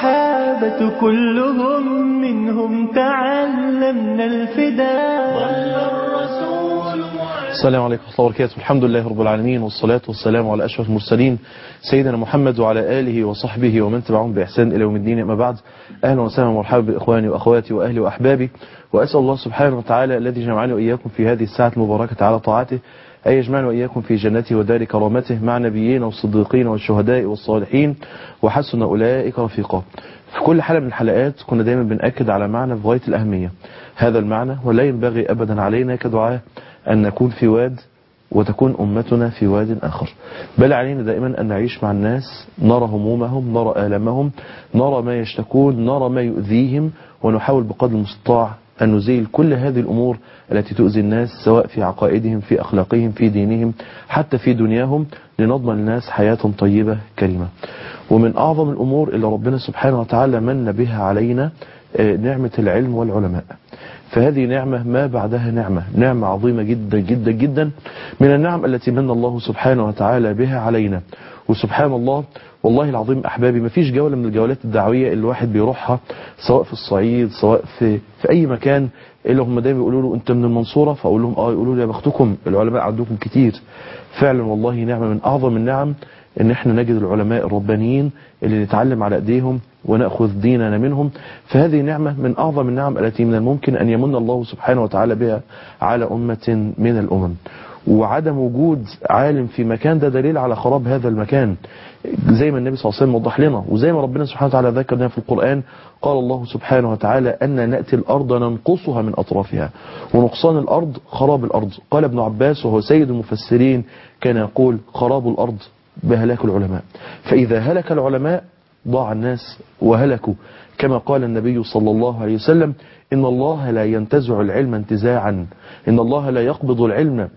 والصحابة كلهم منهم تعلمنا الفداء ظل الرسول السلام عليكم ورحمة الله وبركاته الحمد لله رب العالمين والصلاة والسلام على أشرف المرسلين سيدنا محمد وعلى آله وصحبه ومن تبعهم بإحسان إلى يوم الدين أما بعد أهلا وسهلا ومرحبا بإخواني وأخواتي وأهلي وأحبابي وأسأل الله سبحانه وتعالى الذي جمعني وإياكم في هذه الساعة المباركة على طاعته أن يجمعنا وإياكم في جنته ودار كرامته مع نبيين والصديقين والشهداء والصالحين وحسن أولئك رفيقا في كل حلقة من الحلقات كنا دايما بنأكد على معنى في غاية الأهمية هذا المعنى ولا ينبغي أبدا علينا كدعاء أن نكون في واد وتكون أمتنا في واد آخر بل علينا دائما أن نعيش مع الناس نرى همومهم نرى آلامهم نرى ما يشتكون نرى ما يؤذيهم ونحاول بقدر المستطاع أن نزيل كل هذه الأمور التي تؤذي الناس سواء في عقائدهم في أخلاقهم في دينهم حتى في دنياهم لنضمن الناس حياة طيبة كريمة ومن أعظم الأمور اللي ربنا سبحانه وتعالى من بها علينا نعمة العلم والعلماء فهذه نعمة ما بعدها نعمة نعمة عظيمة جدا جدا جدا من النعم التي من الله سبحانه وتعالى بها علينا وسبحان الله والله العظيم أحبابي ما فيش جولة من الجولات الدعوية اللي الواحد بيروحها سواء في الصعيد سواء في, في أي مكان اللي هم دايما يقولوا له أنت من المنصورة فأقول لهم آه يقولوا لي يا بختكم العلماء عندكم كتير فعلا والله نعمة من أعظم النعم ان احنا نجد العلماء الربانيين اللي نتعلم على ايديهم ونأخذ ديننا منهم فهذه نعمة من أعظم النعم التي من الممكن أن يمن الله سبحانه وتعالى بها على أمة من الأمم وعدم وجود عالم في مكان ده دليل على خراب هذا المكان زي ما النبي صلى الله عليه وسلم وضح لنا وزي ما ربنا سبحانه وتعالى ذكر لنا في القرآن قال الله سبحانه وتعالى أن نأتي الأرض ننقصها من أطرافها ونقصان الأرض خراب الأرض قال ابن عباس وهو سيد المفسرين كان يقول خراب الأرض بهلاك العلماء فإذا هلك العلماء ضاع الناس وهلكوا كما قال النبي صلى الله عليه وسلم إن الله لا ينتزع العلم انتزاعا إن الله لا يقبض العلم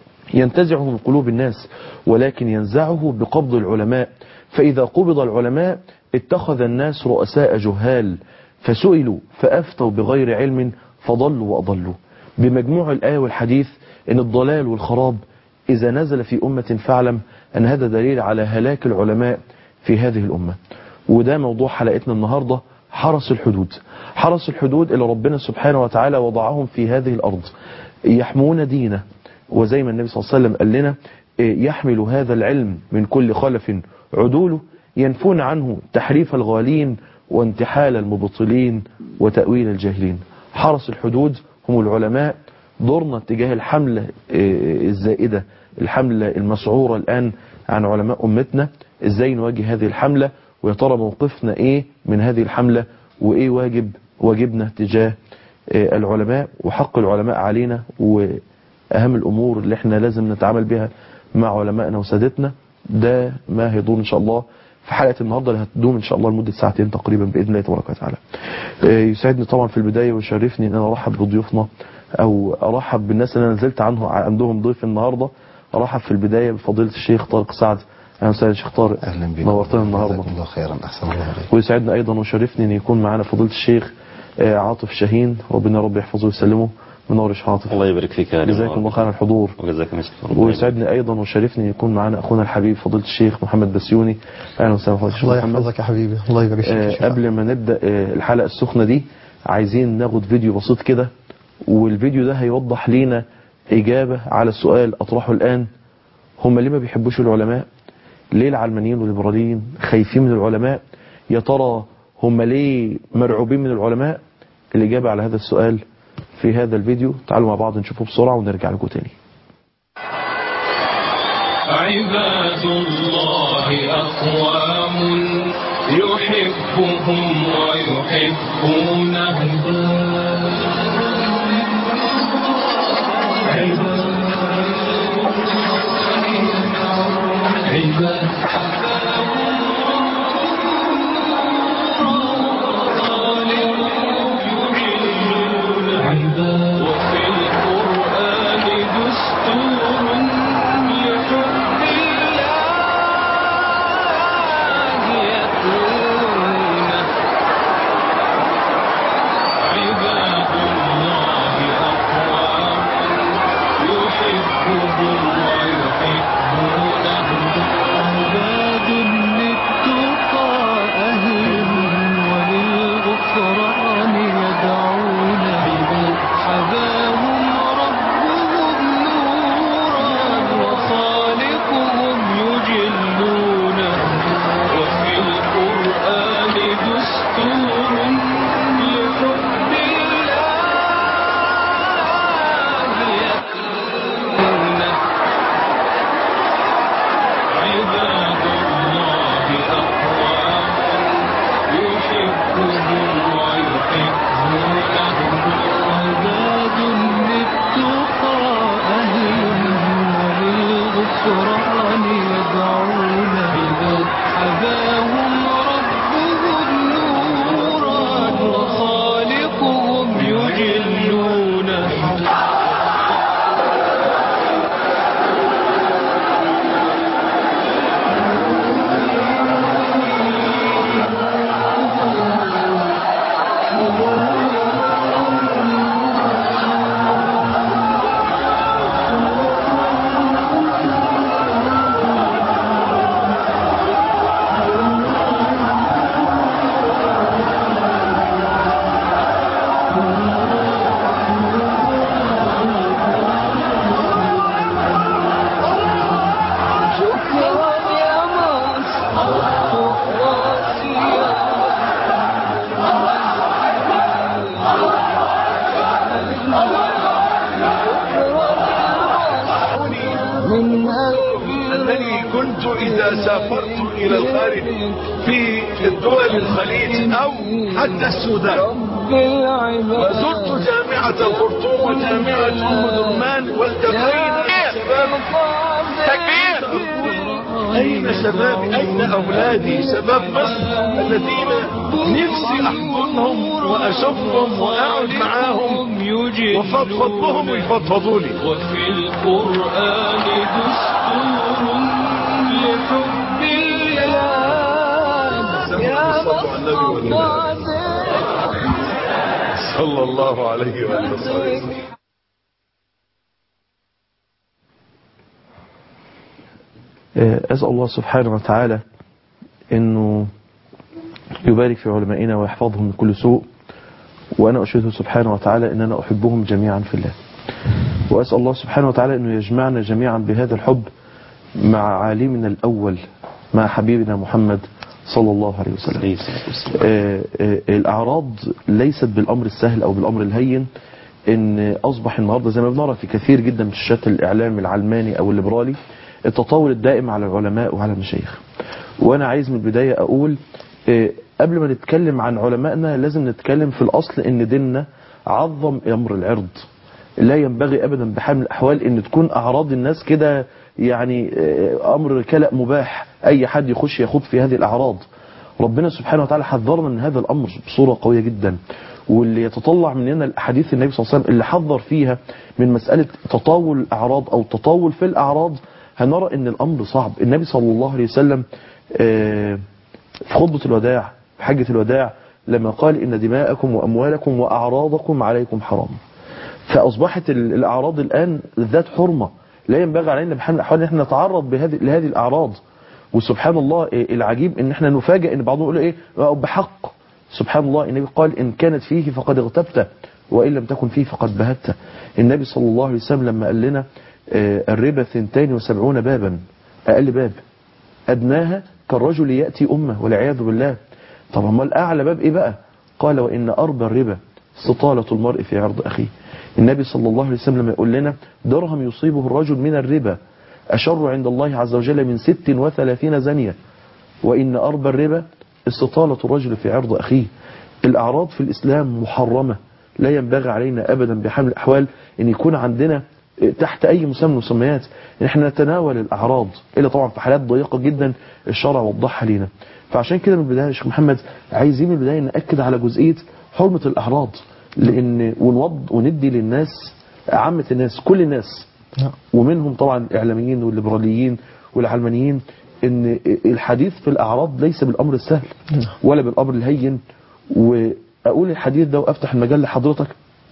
ينتزعه من قلوب الناس ولكن ينزعه بقبض العلماء فإذا قبض العلماء اتخذ الناس رؤساء جهال فسئلوا فأفتوا بغير علم فضلوا وأضلوا بمجموع الآية والحديث إن الضلال والخراب إذا نزل في أمة فاعلم أن هذا دليل على هلاك العلماء في هذه الأمة وده موضوع حلقتنا النهاردة حرس الحدود حرس الحدود اللي ربنا سبحانه وتعالى وضعهم في هذه الأرض يحمون دينه وزي ما النبي صلى الله عليه وسلم قال لنا يحمل هذا العلم من كل خلف عدوله ينفون عنه تحريف الغالين وانتحال المبطلين وتأويل الجاهلين حرس الحدود هم العلماء دورنا اتجاه الحملة الزائدة الحملة المسعورة الآن عن علماء أمتنا ازاي نواجه هذه الحملة ويا ترى موقفنا ايه من هذه الحملة وايه واجب واجبنا تجاه العلماء وحق العلماء علينا واهم الامور اللي احنا لازم نتعامل بها مع علمائنا وسادتنا ده ما هيدور ان شاء الله في حلقة النهاردة اللي هتدوم ان شاء الله لمدة ساعتين تقريبا بإذن الله تبارك وتعالى يسعدني طبعا في البداية ويشرفني ان انا ارحب بضيوفنا او ارحب بالناس اللي انا نزلت عنه عندهم ضيف النهاردة ارحب في البداية بفضيلة الشيخ طارق سعد اهلا وسهلا شيخ طارق اهلا بك نورتنا النهارده جزاك الله خيرا احسن الله عليك ويسعدنا ايضا وشرفني ان يكون معنا فضيله الشيخ عاطف شاهين ربنا رب يحفظه ويسلمه منور يا عاطف الله يبارك فيك يا جزاكم الله خير الحضور وجزاكم ويسعدني ايضا وشرفني ان يكون معنا اخونا الحبيب فضيله الشيخ محمد بسيوني اهلا وسهلا فضيله الشيخ الله محمد يحفظك يا حبيبي الله يبارك آه فيك قبل ما نبدا آه الحلقه السخنه دي عايزين ناخد فيديو بسيط كده والفيديو ده هيوضح لينا اجابه على السؤال اطرحه الان هم ليه ما بيحبوش العلماء ليه العلمانيين والليبراليين خايفين من العلماء يا ترى هم ليه مرعوبين من العلماء الإجابة على هذا السؤال في هذا الفيديو تعالوا مع بعض نشوفه بسرعة ونرجع لكم تاني عباد الله أقوام يحبهم ويحبونه وفي القرآن دستور لحب الله يتلونه عباد الله أقوام يحبهم ويحبونه عباد سافرت إلى الخارج في الدول الخليج أو حتى السودان وزرت جامعة الخرطوم وجامعة أم درمان والتقينا شباب تكبير أين شباب أين أولادي شباب مصر الذين نفسي أحضنهم وأشوفهم وأقعد معاهم وفضفض بهم ويفضفضوا لي وفي القرآن دستور لحب العباد يا صلوا على النبي والنبي. صلى الله عليه وسلم آه، أسأل الله سبحانه وتعالى أنه يبارك في علمائنا ويحفظهم من كل سوء وأنا أشهده سبحانه وتعالى أن أنا أحبهم جميعا في الله وأسأل الله سبحانه وتعالى أنه يجمعنا جميعا بهذا الحب مع عالمنا الأول مع حبيبنا محمد صلى الله عليه وسلم آه، آه، الأعراض ليست بالأمر السهل أو بالأمر الهين ان اصبح النهارده زي ما بنرى في كثير جدا من شاشات الاعلام العلماني او الليبرالي التطاول الدائم على العلماء وعلى المشايخ وانا عايز من البدايه اقول آه، قبل ما نتكلم عن علمائنا لازم نتكلم في الاصل ان ديننا عظم امر العرض لا ينبغي ابدا بحال من الاحوال ان تكون اعراض الناس كده يعني آه، امر كلأ مباح اي حد يخش يخوض في هذه الاعراض ربنا سبحانه وتعالى حذرنا من هذا الامر بصوره قويه جدا واللي يتطلع مننا الاحاديث النبي صلى الله عليه وسلم اللي حذر فيها من مساله تطاول الاعراض او التطاول في الاعراض هنرى ان الامر صعب النبي صلى الله عليه وسلم آه، في خطبه الوداع في حجه الوداع لما قال ان دماءكم واموالكم واعراضكم عليكم حرام فاصبحت ال- الاعراض الان ذات حرمه لا ينبغي علينا بحال من الاحوال ان احنا نتعرض بهذه لهذه الاعراض وسبحان الله إيه العجيب ان احنا نفاجئ ان بعضهم يقول ايه آه، بحق سبحان الله النبي قال ان كانت فيه فقد اغتبت وان لم تكن فيه فقد بهت النبي صلى الله عليه وسلم لما قال لنا آه، الربا 72 بابا اقل باب ادناها كالرجل ياتي امه والعياذ بالله طب امال اعلى باب ايه بقى قال وان اربى الربا استطاله المرء في عرض اخيه النبي صلى الله عليه وسلم لما يقول لنا درهم يصيبه الرجل من الربا أشر عند الله عز وجل من ست وثلاثين زنية وإن أربى الربا استطالة الرجل في عرض أخيه الأعراض في الإسلام محرمة لا ينبغي علينا أبدا بحمل الأحوال أن يكون عندنا تحت أي مسمى من المسميات إن احنا نتناول الأعراض إلا طبعا في حالات ضيقة جدا الشرع وضحها لينا فعشان كده من البداية يا شيخ محمد عايزين من البداية نأكد على جزئية حرمة الأعراض لأن ونوض وندي للناس عامة الناس كل الناس نعم. ومنهم طبعا الإعلاميين والليبراليين والعلمانيين ان الحديث في الأعراض ليس بالأمر السهل ولا بالأمر الهين وأقول الحديث ده وأفتح المجال لحضرتك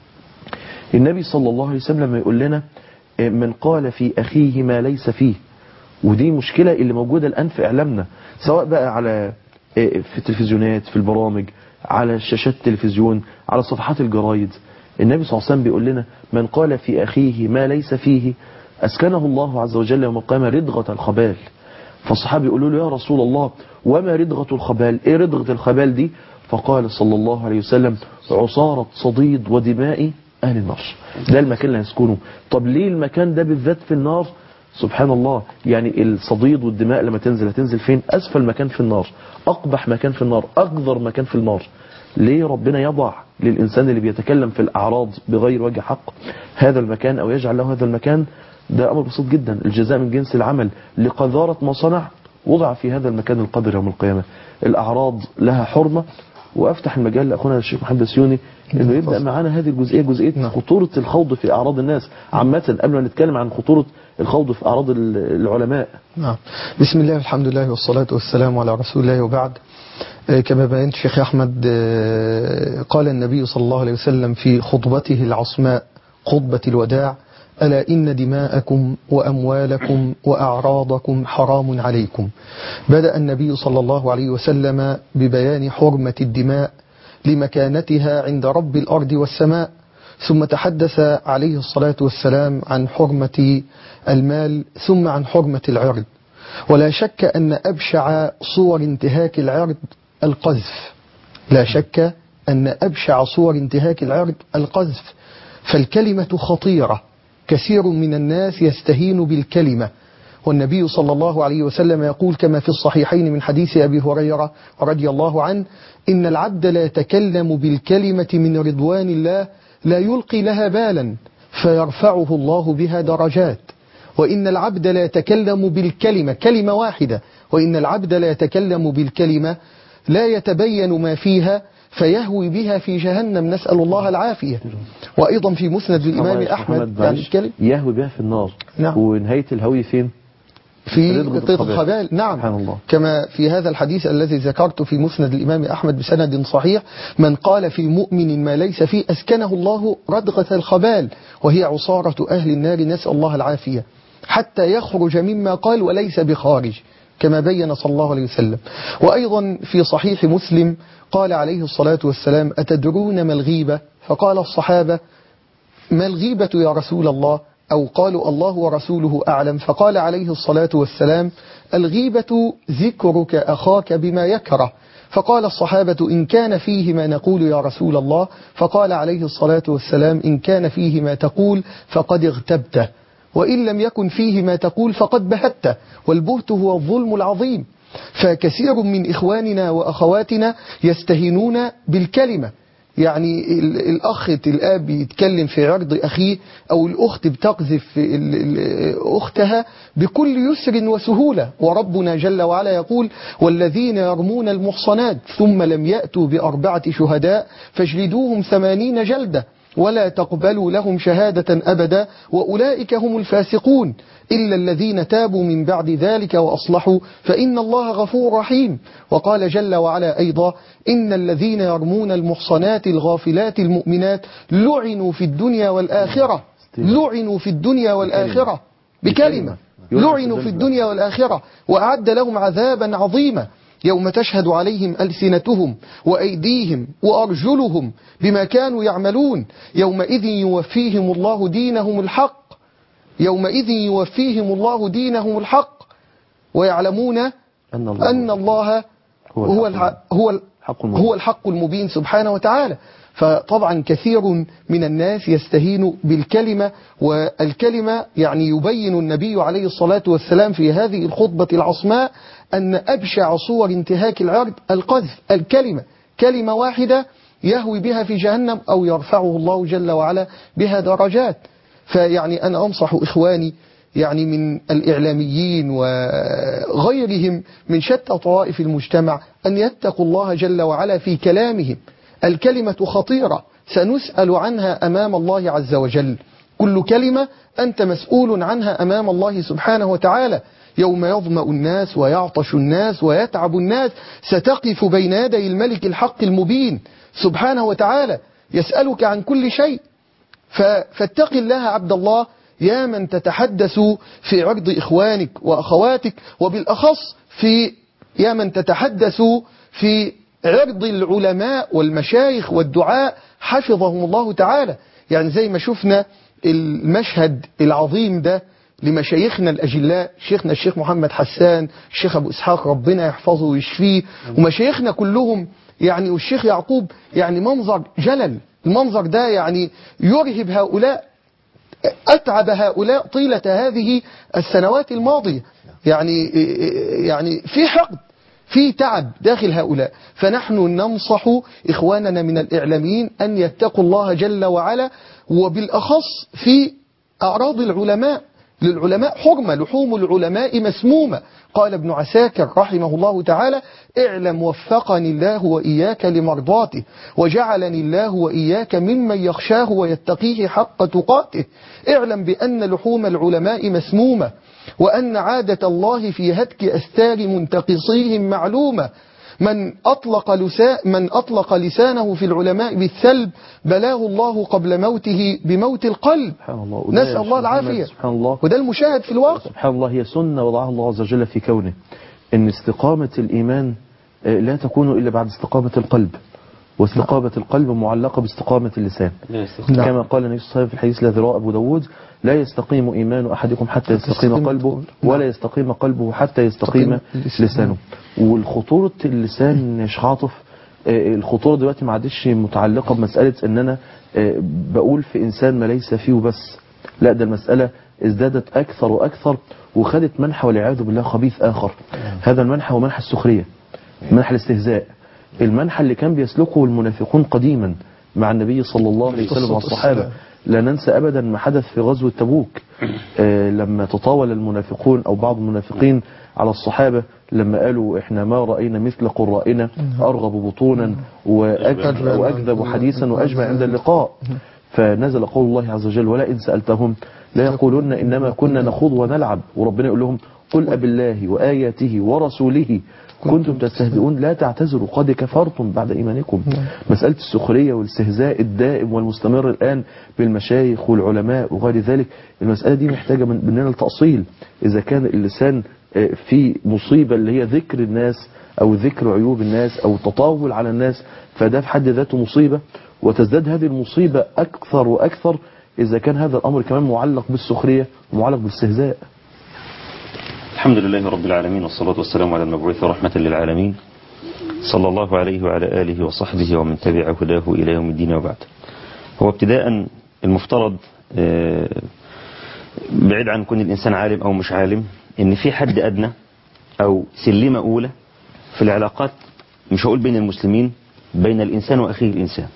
النبي صلى الله عليه وسلم لما يقول لنا من قال في أخيه ما ليس فيه ودي مشكلة اللي موجودة الآن في إعلامنا سواء بقى على في التلفزيونات في البرامج على شاشات التلفزيون على صفحات الجرايد النبي صلى الله عليه وسلم بيقول لنا من قال في أخيه ما ليس فيه أسكنه الله عز وجل يوم القيامة ردغة الخبال فالصحابة يقولوا له يا رسول الله وما ردغة الخبال ايه ردغة الخبال دي فقال صلى الله عليه وسلم عصارة صديد ودماء أهل النار ده المكان اللي هيسكنه طب ليه المكان ده بالذات في النار سبحان الله يعني الصديد والدماء لما تنزل هتنزل فين أسفل مكان في النار أقبح مكان في النار أقذر مكان في النار ليه ربنا يضع للإنسان اللي بيتكلم في الأعراض بغير وجه حق هذا المكان أو يجعل له هذا المكان ده أمر بسيط جدا الجزاء من جنس العمل لقذارة ما صنع وضع في هذا المكان القدر يوم القيامة الأعراض لها حرمة وأفتح المجال لأخونا الشيخ محمد السيوني إنه يبدأ معانا هذه الجزئية جزئية خطورة الخوض في أعراض الناس عامة قبل ما نتكلم عن خطورة الخوض في أعراض العلماء نعم بسم الله الحمد لله والصلاة والسلام على رسول الله وبعد آه، كما بينت شيخ أحمد آه، قال النبي صلى الله عليه وسلم في خطبته العصماء خطبة الوداع ألا إن دماءكم وأموالكم وأعراضكم حرام عليكم بدأ النبي صلى الله عليه وسلم ببيان حرمة الدماء لمكانتها عند رب الأرض والسماء ثم تحدث عليه الصلاة والسلام عن حرمة المال ثم عن حرمة العرض ولا شك أن أبشع صور انتهاك العرض القذف لا شك أن أبشع صور انتهاك العرض القذف فالكلمة خطيرة كثير من الناس يستهين بالكلمة والنبي صلى الله عليه وسلم يقول كما في الصحيحين من حديث أبي هريرة رضي الله عنه إن العبد لا يتكلم بالكلمة من رضوان الله لا يلقي لها بالا فيرفعه الله بها درجات وإن العبد لا يتكلم بالكلمة كلمة واحدة وإن العبد لا يتكلم بالكلمة لا يتبين ما فيها فيهوي بها في جهنم نسأل الله العافية وأيضا في مسند الإمام طبعاً يا أحمد محمد يعني معلش، الكلم يهوي بها في النار نعم. ونهاية الهوي فين في رضغة قيط الخبال. الخبال نعم سبحان الله. كما في هذا الحديث الذي ذكرت في مسند الإمام أحمد بسند صحيح من قال في مؤمن ما ليس فيه أسكنه الله ردغة الخبال وهي عصارة أهل النار نسأل الله العافية حتى يخرج مما قال وليس بخارج كما بين صلى الله عليه وسلم وأيضا في صحيح مسلم قال عليه الصلاة والسلام أتدرون ما الغيبة فقال الصحابة ما الغيبة يا رسول الله أو قالوا الله ورسوله أعلم فقال عليه الصلاة والسلام الغيبة ذكرك أخاك بما يكره فقال الصحابة إن كان فيه ما نقول يا رسول الله فقال عليه الصلاة والسلام إن كان فيه ما تقول فقد اغتبته وإن لم يكن فيه ما تقول فقد بهته والبهت هو الظلم العظيم فكثير من إخواننا وأخواتنا يستهينون بالكلمة يعني ال- الأخ الآب يتكلم في عرض أخيه أو الأخت بتقذف ال- ال- أختها بكل يسر وسهولة وربنا جل وعلا يقول والذين يرمون المحصنات ثم لم يأتوا بأربعة شهداء فاجلدوهم ثمانين جلدة ولا تقبلوا لهم شهادة أبدا وأولئك هم الفاسقون إلا الذين تابوا من بعد ذلك وأصلحوا فإن الله غفور رحيم وقال جل وعلا أيضا إن الذين يرمون المحصنات الغافلات المؤمنات لعنوا في الدنيا والآخرة لعنوا في الدنيا والآخرة بكلمة لعنوا في الدنيا والآخرة وأعد لهم عذابا عظيما يوم تشهد عليهم ألسنتهم وأيديهم وأرجلهم بما كانوا يعملون يومئذ يوفيهم الله دينهم الحق يومئذ يوفيهم الله دينهم الحق ويعلمون أن الله, أن الله هو هو الحق الحق هو ال- حق المبين. هو الحق المبين سبحانه وتعالى فطبعا كثير من الناس يستهين بالكلمة والكلمة يعني يبين النبي عليه الصلاة والسلام في هذه الخطبة العصماء أن أبشع صور انتهاك العرض القذف الكلمة كلمة واحدة يهوي بها في جهنم أو يرفعه الله جل وعلا بها درجات فيعني أنا أنصح إخواني يعني من الإعلاميين وغيرهم من شتى طوائف المجتمع أن يتقوا الله جل وعلا في كلامهم الكلمة خطيرة سنسأل عنها أمام الله عز وجل كل كلمة أنت مسؤول عنها أمام الله سبحانه وتعالى يوم يظمأ الناس ويعطش الناس ويتعب الناس ستقف بين يدي الملك الحق المبين سبحانه وتعالى يسألك عن كل شيء ف- فاتق الله عبد الله يا من تتحدث في عرض إخوانك وأخواتك وبالأخص في يا من تتحدث في عرض العلماء والمشايخ والدعاء حفظهم الله تعالى يعني زي ما شفنا المشهد العظيم ده لمشايخنا الأجلاء شيخنا الشيخ محمد حسان الشيخ أبو إسحاق ربنا يحفظه ويشفيه ومشايخنا كلهم يعني والشيخ يعقوب يعني منظر جلل المنظر ده يعني يرهب هؤلاء أتعب هؤلاء طيلة هذه السنوات الماضية يعني يعني في حقد في تعب داخل هؤلاء فنحن ننصح إخواننا من الإعلاميين أن يتقوا الله جل وعلا وبالأخص في أعراض العلماء للعلماء حرمة لحوم العلماء مسمومة قال ابن عساكر رحمه الله تعالى اعلم وفقني الله وإياك لمرضاته وجعلني الله وإياك ممن يخشاه ويتقيه حق تقاته اعلم بأن لحوم العلماء مسمومة وأن عادة الله في هتك أستار منتقصيهم معلومة من أطلق, لسا من أطلق لسانه في العلماء بالثلب بلاه الله قبل موته بموت القلب سبحان الله وده يا نسأل شيخ الله محمد، العافية سبحان الله وده المشاهد في الواقع سبحان الله هي سنة وضعها الله عز وجل في كونه ان استقامة الإيمان آه، لا تكون إلا بعد استقامة القلب واستقامة القلب معلقة باستقامة اللسان نعم. كما قال النبي صلى الله عليه وسلم في الحديث الذي رواه أبو داود لا يستقيم إيمان أحدكم حتى يستقيم يستقيم قلبه نعم. ولا يستقيم قلبه حتى يستقيم يستقيم اللسان. لسانه والخطورة اللسان يا شيخ عاطف آه، الخطورة دلوقتي ما عادش متعلقة بمسألة ان انا آه، بقول في انسان ما ليس فيه بس لا ده المسألة ازدادت أكثر وأكثر وخدت منحى والعياذ بالله خبيث آخر هذا المنحى هو منحى السخرية منحى الاستهزاء المنحى اللي كان بيسلكه المنافقون قديما مع النبي صلى الله عليه وسلم والصحابة لا ننسى أبدا ما حدث في غزوة تبوك آه لما تطاول المنافقون أو بعض المنافقين على الصحابة لما قالوا إحنا ما رأينا مثل قرائنا أرغب بطونا وأكذب, وأكذب حديثا وأجمع عند اللقاء فنزل قول الله عز وجل ولا إن سألتهم لا يقولون إنما كنا نخوض ونلعب وربنا يقول لهم قل أب الله وآياته ورسوله كنتم تستهزئون لا تعتذروا قد كفرتم بعد إيمانكم مسألة السخرية والاستهزاء الدائم والمستمر الآن بالمشايخ والعلماء وغير ذلك المسألة دي محتاجة من- مننا التأصيل إذا كان اللسان آه، في مصيبة اللي هي ذكر الناس أو ذكر عيوب الناس أو التطاول على الناس فده في حد ذاته مصيبة وتزداد هذه المصيبة أكثر وأكثر إذا كان هذا الأمر كمان معلق بالسخرية ومعلق بالاستهزاء الحمد لله رب العالمين والصلاة والسلام على المبعوث رحمة للعالمين صلى الله عليه وعلى آله وصحبه ومن تبع هداه إلى يوم الدين وبعد هو ابتداء المفترض آه، بعيد عن كون الإنسان عالم أو مش عالم إن في حد أدنى أو سلمة أولى في العلاقات مش هقول بين المسلمين بين الإنسان وأخيه الإنسان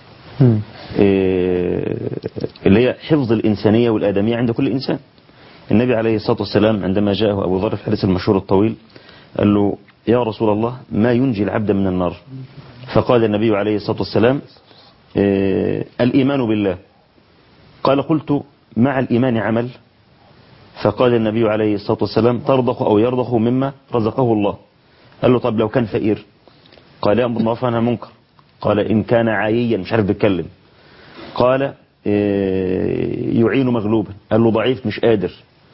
آه، اللي هي حفظ الإنسانية والآدمية عند كل إنسان النبي عليه الصلاة والسلام عندما جاءه أبو ذر في الحديث المشهور الطويل قال له يا رسول الله ما ينجي العبد من النار فقال النبي عليه الصلاة والسلام آه، الإيمان بالله قال قلت مع الإيمان عمل فقال النبي عليه الصلاة والسلام ترضخ أو يرضخ مما رزقه الله قال له طب لو كان فقير قال يأمر بالمعروف وينهى عن المنكر قال إن كان عاييا مش عارف بيتكلم قال آه، يعين مغلوبا قال له ضعيف مش قادر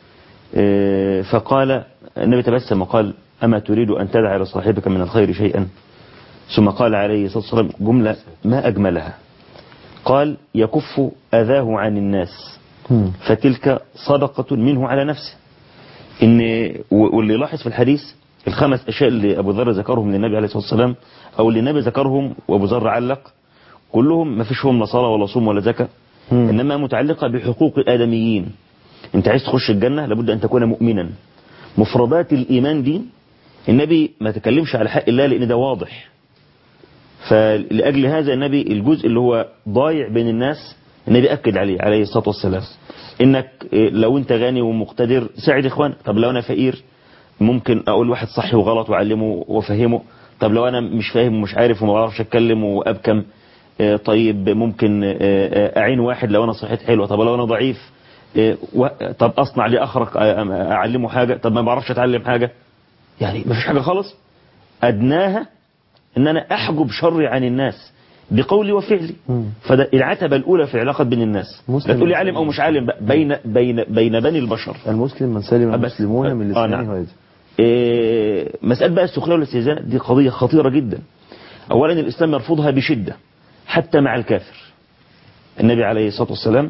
آه، فقال النبي تبسم وقال أما تريد أن تدع لصاحبك من الخير شيئا ثم قال عليه الصلاة والسلام جملة ما أجملها قال يكف أذاه عن الناس فتلك صدقة منه على نفسه إن واللي لاحظ في الحديث الخمس أشياء اللي أبو ذر ذكرهم للنبي عليه الصلاة والسلام أو اللي النبي ذكرهم وأبو ذر علق كلهم ما فيش فيهم لا صلاة ولا صوم ولا زكاة إنما متعلقة بحقوق الآدميين أنت عايز تخش الجنة لابد أن تكون مؤمنا مفردات الإيمان دي النبي ما تكلمش على حق الله لأن ده واضح فلأجل هذا النبي الجزء اللي هو ضايع بين الناس النبي أكد عليه عليه الصلاة والسلام إنك إيه، لو أنت غني ومقتدر ساعد إخوانك طب لو أنا فقير ممكن أقول واحد صح وغلط وأعلمه وأفهمه طب لو أنا مش فاهم ومش عارف وما بعرفش أتكلم وأبكم آه، طيب ممكن آه، آه، أعين واحد لو أنا صحيت حلوة طب لو أنا ضعيف آه، و- طب أصنع لي أخرق آه، أعلمه حاجة طب ما بعرفش أتعلم حاجة يعني ما فيش حاجة خالص أدناها ان انا احجب شري عن الناس بقولي وفعلي فده العتبة الاولى في علاقة بين الناس مسلم لا تقول لي عالم او مش عالم بقى بين بين بين بني البشر المسلم من سلم أبس- المسلمون من آه، لسانه نعم. ويده إيه مسألة بقى السخرية والاستهزاء دي قضية خطيرة جدا اولا الاسلام يرفضها بشدة حتى مع الكافر النبي عليه الصلاة والسلام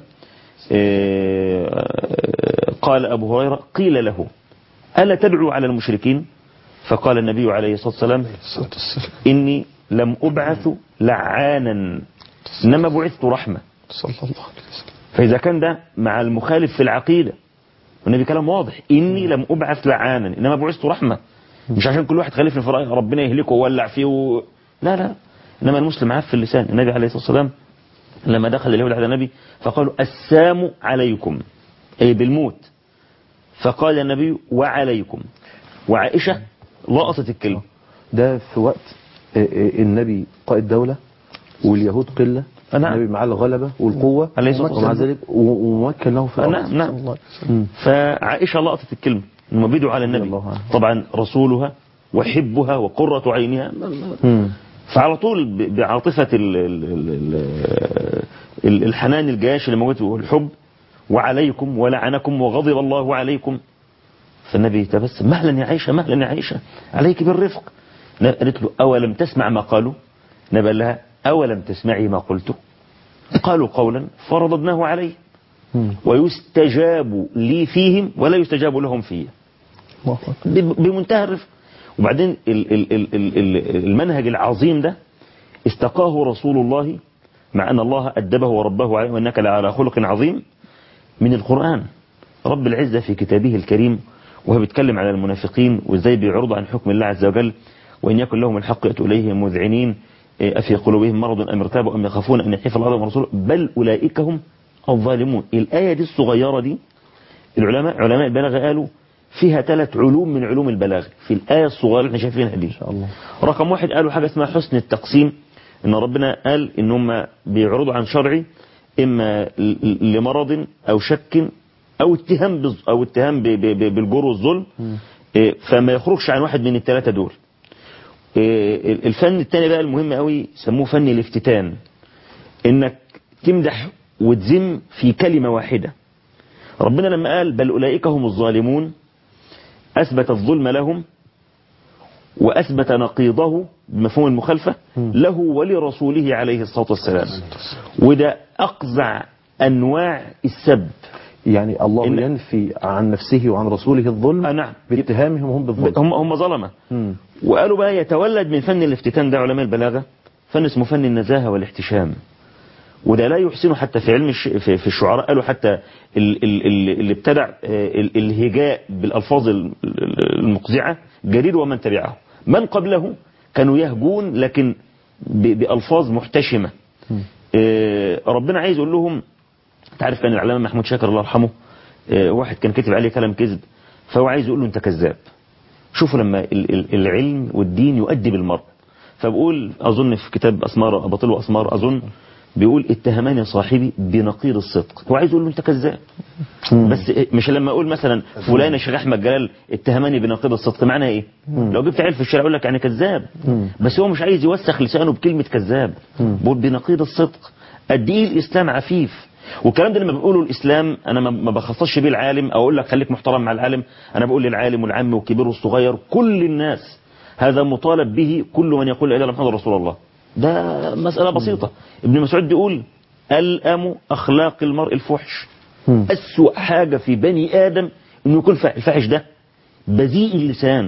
إيه قال ابو هريرة قيل له ألا تدعو على المشركين فقال النبي عليه الصلاة والسلام إني لم أبعث لعانا إنما بعثت رحمة صلى الله عليه وسلم فإذا كان ده مع المخالف في العقيدة والنبي كلام واضح إني لم أبعث لعانا إنما بعثت رحمة مش عشان كل واحد خالفني في رأيه ربنا يهلكه وولع فيه و... لا لا إنما المسلم عاف في اللسان النبي عليه الصلاة والسلام لما دخل اليهود على النبي فقالوا السام عليكم أي بالموت فقال النبي وعليكم وعائشة لقطت الكلمة ده في وقت آه، آه، النبي قائد دولة واليهود قلة نعم. النبي معاه الغلبة والقوة عليه الصلاة ومع والسلام. ذلك و- وممكن له في الأرض نعم نعم صلى الله عليه وسلم مم. فعائشة لقطت الكلمة انهم بيدعوا على النبي الله عنها. طبعا رسولها وحبها وقرة عينها مم. فعلى طول ب- بعاطفة ال- ال- ال- ال- الحنان الجياش اللي موجود والحب وعليكم ولعنكم وغضب الله عليكم فالنبي تبسم مهلا يا عائشة مهلا يا عائشة عليك بالرفق ن- قالت له أولم تسمع ما قالوا نبى لها أولم تسمعي ما قلت قالوا قولا فرددناه عليه مم. ويستجاب لي فيهم ولا يستجاب لهم فيه الله أكبر. ب- بمنتهى الرفق وبعدين ال- ال- ال- ال- ال- المنهج العظيم ده استقاه رسول الله مع أن الله أدبه ورباه عليه وأنك لعلى خلق عظيم من القرآن رب العزة في كتابه الكريم وهو بيتكلم على المنافقين وازاي بيعرضوا عن حكم الله عز وجل وإن يكن لهم الحق يأتوا إليه مذعنين إيه، أفي قلوبهم مرض أم ارتابوا أم يخافون أن يحيف الله ورسوله بل أولئك هم الظالمون الآية دي الصغيرة دي العلماء علماء البلاغة قالوا فيها ثلاث علوم من علوم البلاغة في الآية الصغيرة اللي احنا شايفينها دي الله. رقم واحد قالوا حاجة اسمها حسن التقسيم ان ربنا قال ان هم بيعرضوا عن شرعي اما ل- لمرض او شك او اتهام بز- او اتهام ب- ب- ب- بالجور والظلم إيه، فما يخرجش عن واحد من الثلاثة دول إيه، الفن الثاني بقى المهم قوي سموه فن الافتتان انك تمدح وتذم في كلمة واحدة ربنا لما قال بل أولئك هم الظالمون أثبت الظلم لهم وأثبت نقيضه بمفهوم المخالفة له ولرسوله عليه الصلاة والسلام وده أقزع أنواع السب يعني الله إن- ينفي عن نفسه وعن رسوله الظلم آه نعم. باتهامهم هم بالظلم هم هم ظلمة مم. وقالوا بقى يتولد من فن الافتتان ده علماء البلاغة فن اسمه فن النزاهة والاحتشام وده لا يحسنه حتى في علم الش... في, في الشعراء قالوا حتى ال... ال... ال... اللي ابتدع آه، ال... الهجاء بالألفاظ ال- ال- المقزعة جرير ومن تبعه من قبله كانوا يهجون لكن ب... بألفاظ محتشمة آه، ربنا عايز يقول لهم تعرف كان العلامة محمود شاكر الله يرحمه آه، واحد كان كاتب عليه كلام كذب فهو عايز يقول له انت كذاب شوفوا لما ال- ال- العلم والدين يؤدب المرء فبقول أظن في كتاب أسمار أباطيل وأسمار أظن بيقول اتهماني صاحبي بنقيض الصدق هو عايز يقول له انت كذاب بس مش لما اقول مثلا فلان يا شيخ احمد جلال اتهمني بنقيض الصدق معناها ايه لو جبت عيل في الشارع يقول لك يعني كذاب بس هو مش عايز يوسخ لسانه بكلمه كذاب بيقول بنقيض الصدق قد ايه الاسلام عفيف والكلام ده لما بيقوله الاسلام انا ما- ما بخصصش بيه العالم او اقول لك خليك محترم مع العالم انا بقول للعالم والعام والكبير والصغير كل الناس هذا مطالب به كل من يقول لا اله الا محمد رسول الله ده مسألة بسيطة ابن مسعود بيقول الأم أخلاق المرء الفحش أسوأ حاجة في بني آدم إنه يكون فا- الفاحش ده بذيء اللسان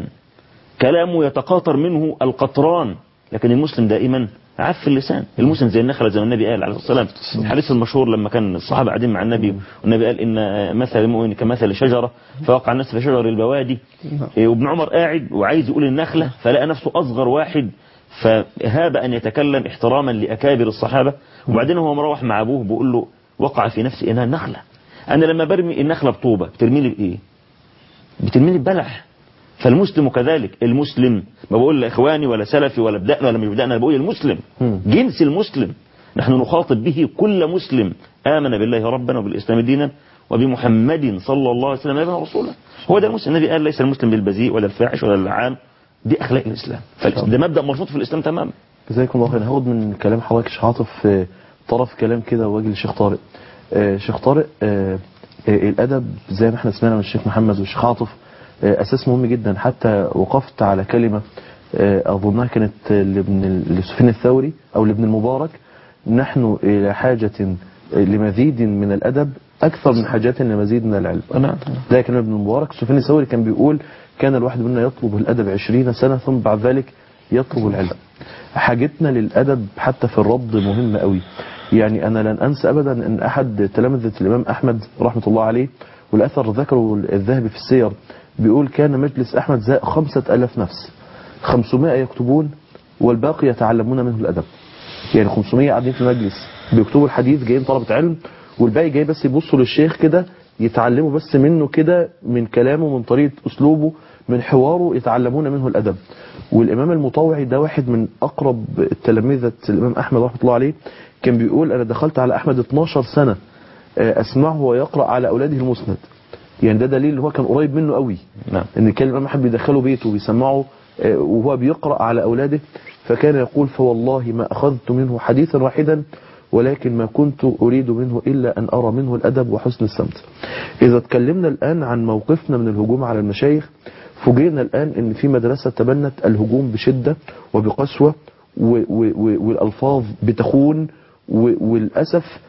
كلامه يتقاطر منه القطران لكن المسلم دائما عف اللسان المسلم زي النخلة زي ما النبي قال عليه الصلاة والسلام الحديث المشهور لما كان الصحابة قاعدين مع النبي والنبي قال إن مثل المؤمن كمثل شجرة فوقع الناس في شجر البوادي إيه، وابن عمر قاعد وعايز يقول النخلة فلقى نفسه أصغر واحد فهاب أن يتكلم احتراما لأكابر الصحابة وبعدين هو مروح مع أبوه بيقول له وقع في نفسي إنها نخلة أنا لما برمي النخلة بطوبة بترمي لي بإيه بترمي لي ببلح فالمسلم كذلك المسلم ما بقول لا اخواني ولا سلفي ولا بدأنا ولا مش بدأنا انا بقول المسلم جنس المسلم نحن نخاطب به كل مسلم آمن بالله ربنا وبالإسلام دينا وبمحمد صلى الله عليه وسلم نبينا رسولا هو ده المسلم النبي قال ليس المسلم بالبذيء ولا الفاحش ولا اللعان دي أخلاق الإسلام فده مبدأ مرفوض في الإسلام تماما جزاكم الله خير هاخد من كلام حضرتك شيخ عاطف آه، طرف كلام كده واجي للشيخ طارق آه، شيخ طارق آه، آه، الادب زي ما احنا سمعنا من الشيخ محمد والشيخ عاطف آه، اساس مهم جدا حتى وقفت على كلمه آه، اظنها كانت لابن لسفيان الثوري او لابن المبارك نحن الى حاجه لمزيد من الادب اكثر من حاجاتنا لمزيد من العلم نعم. ده كان ابن المبارك سفيان الثوري كان بيقول كان الواحد منا يطلب الادب عشرين سنه ثم بعد ذلك يطلب العلم حاجتنا للادب حتى في الرد مهمه قوي يعني انا لن انسى ابدا ان احد تلامذه الامام احمد رحمه الله عليه والاثر ذكره الذهبي في السير بيقول كان مجلس احمد زاء خمسة ألاف نفس 500 يكتبون والباقي يتعلمون منه الادب يعني 500 قاعدين في المجلس بيكتبوا الحديث جايين طلبة علم والباقي جاي بس يبصوا للشيخ كده يتعلموا بس منه كده من كلامه من طريقة أسلوبه من حواره يتعلمون منه الأدب والإمام المطوعي ده واحد من أقرب تلامذة الإمام أحمد رحمة الله عليه كان بيقول أنا دخلت على أحمد 12 سنة آه، أسمعه ويقرأ على أولاده المسند يعني ده دليل ان هو كان قريب منه قوي نعم. ان كان الامام احمد بيدخله بيته وبيسمعه آه، وهو بيقرا على اولاده فكان يقول فوالله ما اخذت منه حديثا واحدا ولكن ما كنت اريد منه الا ان ارى منه الادب وحسن السمت اذا اتكلمنا الان عن موقفنا من الهجوم على المشايخ فوجئنا الان ان في مدرسه تبنت الهجوم بشده وبقسوه و- و- و- والالفاظ بتخون و- وللاسف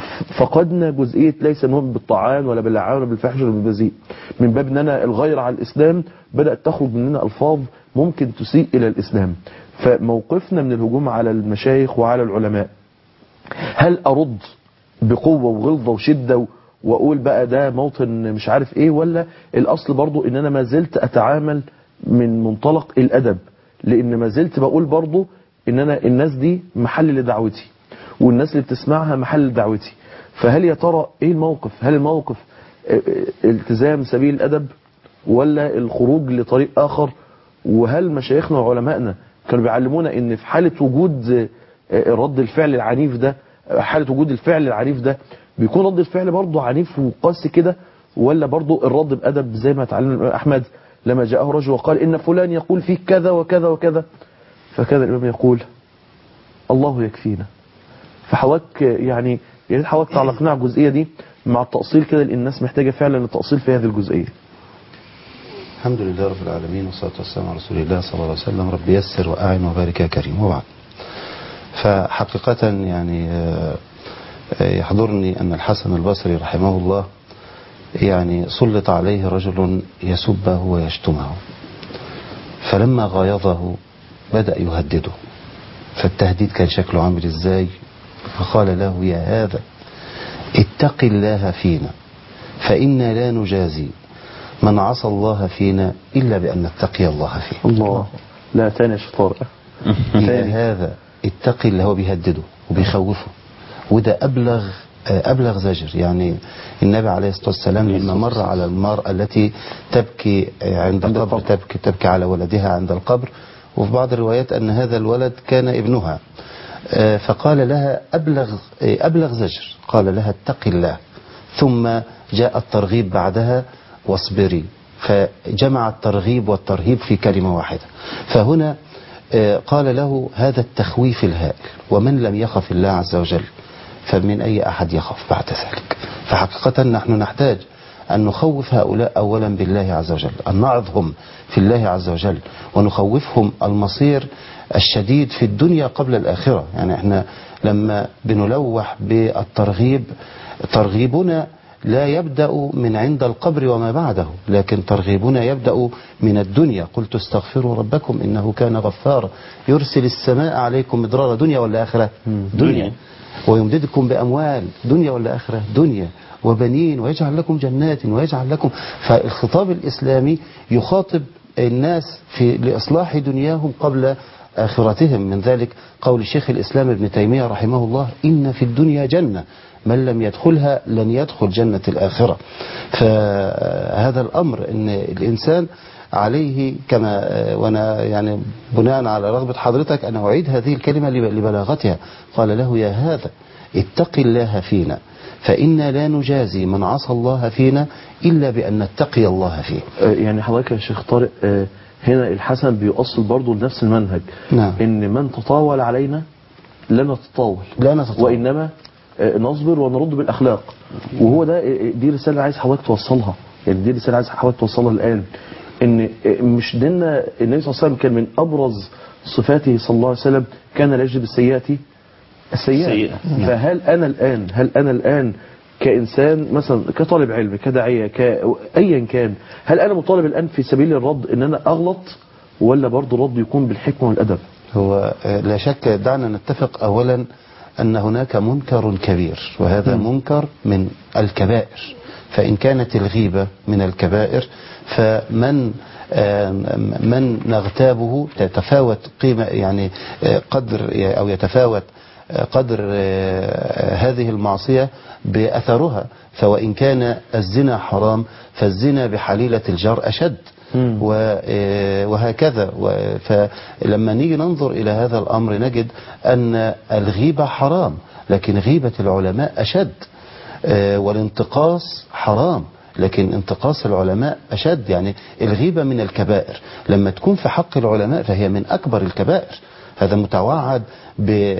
فقدنا جزئية ليس المهم بالطعان ولا باللعان ولا بالفحش ولا بالبذيء من باب ان انا الغير على الاسلام بدأت تخرج مننا الفاظ ممكن تسيء الى الاسلام فموقفنا من الهجوم على المشايخ وعلى العلماء هل ارد بقوة وغلظة وشدة واقول بقى ده موطن مش عارف ايه ولا الاصل برضو ان انا ما زلت اتعامل من منطلق الادب لان ما زلت بقول برضو ان انا الناس دي محل لدعوتي والناس اللي بتسمعها محل لدعوتي فهل يا ترى ايه الموقف هل الموقف اه، اه، التزام سبيل الادب ولا الخروج لطريق اخر وهل مشايخنا وعلمائنا كانوا بيعلمونا ان في حالة وجود اه، اه، رد الفعل العنيف ده اه، حالة وجود الفعل العنيف ده بيكون رد الفعل برضه عنيف وقاسي كده ولا برضه الرد بأدب زي ما تعلم الإمام أحمد لما جاءه رجل وقال إن فلان يقول فيك كذا وكذا وكذا فكان الإمام يقول الله يكفينا فحضرتك يعني يا ريت حضرتك تعلقنا على الجزئية دي مع التأصيل كده لأن الناس محتاجة فعلا التأصيل في هذه الجزئية الحمد لله رب العالمين والصلاة والسلام على رسول الله صلى الله عليه وسلم رب يسر وأعن وبارك يا كريم وبعد فحقيقة يعني آه، آه، يحضرني أن الحسن البصري رحمه الله يعني سلط عليه رجل يسبه ويشتمه فلما غايظه بدأ يهدده فالتهديد كان شكله عامل ازاي فقال له يا هذا اتق الله فينا فإنا لا نجازي من عصى الله فينا إلا بأن نتقي الله فيه الله لا تاني يا شيخ طارق يا هذا اتقي اللي هو بيهدده وبيخوفه وده أبلغ آه، أبلغ زجر يعني النبي عليه الصلاة والسلام لما مر على المرأة التي تبكي آه، عند القبر تبكي, تبكي على ولدها عند القبر وفي بعض الروايات أن هذا الولد كان ابنها آه، فقال لها أبلغ, آه، أبلغ زجر قال لها اتقي الله ثم جاء الترغيب بعدها واصبري فجمع الترغيب والترهيب في كلمة واحدة فهنا آه، قال له هذا التخويف الهائل ومن لم يخف الله عز وجل فمن أي أحد يخاف بعد ذلك فحقيقة نحن نحتاج أن نخوف هؤلاء أولا بالله عز وجل أن نعظهم في الله عز وجل ونخوفهم المصير الشديد في الدنيا قبل الآخرة يعني احنا لما بنلوح بالترغيب ترغيبنا لا يبدأ من عند القبر وما بعده لكن ترغيبنا يبدأ من الدنيا قلت استغفروا ربكم إنه كان غفارا يرسل السماء عليكم مدرارا دنيا ولا آخرة دنيا ويمددكم بأموال دنيا ولا آخرة دنيا وبنين ويجعل لكم جنات ويجعل لكم فالخطاب الإسلامي يخاطب الناس في لإصلاح دنياهم قبل آخرتهم من ذلك قول شيخ الإسلام ابن تيمية رحمه الله إن في الدنيا جنة من لم يدخلها لن يدخل جنة الآخرة فهذا الأمر أن الإنسان عليه كما وانا يعني بناء على رغبة حضرتك أنا أعيد هذه الكلمة لبلاغتها قال له يا هذا اتق الله فينا فإنا لا نجازي من عصى الله فينا إلا بأن نتقي الله فيه آه، يعني حضرتك يا شيخ طارق آه، هنا الحسن بيؤصل برضه لنفس المنهج نعم. ان من تطاول علينا لا نتطاول لا نتطاول. وانما آه، نصبر ونرد بالاخلاق وهو ده آه، دي رساله عايز حضرتك توصلها يعني دي رساله عايز حضرتك توصلها الان ان آه، مش ديننا النبي صلى الله عليه وسلم كان من ابرز صفاته صلى الله عليه وسلم كان لا يجد السيئات السيئة السيئة. فهل أنا الآن هل أنا الآن كإنسان مثلا كطالب علم كداعية كأيا كان هل أنا مطالب الآن في سبيل الرد إن أنا أغلط ولا برضه الرد يكون بالحكمة والأدب هو آه، لا شك دعنا نتفق أولا أن هناك منكر كبير وهذا منكر من الكبائر فإن كانت الغيبة من الكبائر فمن آه، من نغتابه تتفاوت قيمة يعني آه، قدر أو يتفاوت آه، قدر آه، هذه المعصية بأثرها فوإن كان الزنا حرام فالزنا بحليلة الجار أشد و- آه، وهكذا و- فلما نيجي ننظر إلى هذا الأمر نجد أن الغيبة حرام لكن غيبة العلماء أشد آه، والانتقاص حرام لكن انتقاص العلماء أشد يعني الغيبة من الكبائر لما تكون في حق العلماء فهي من أكبر الكبائر هذا متوعد ب-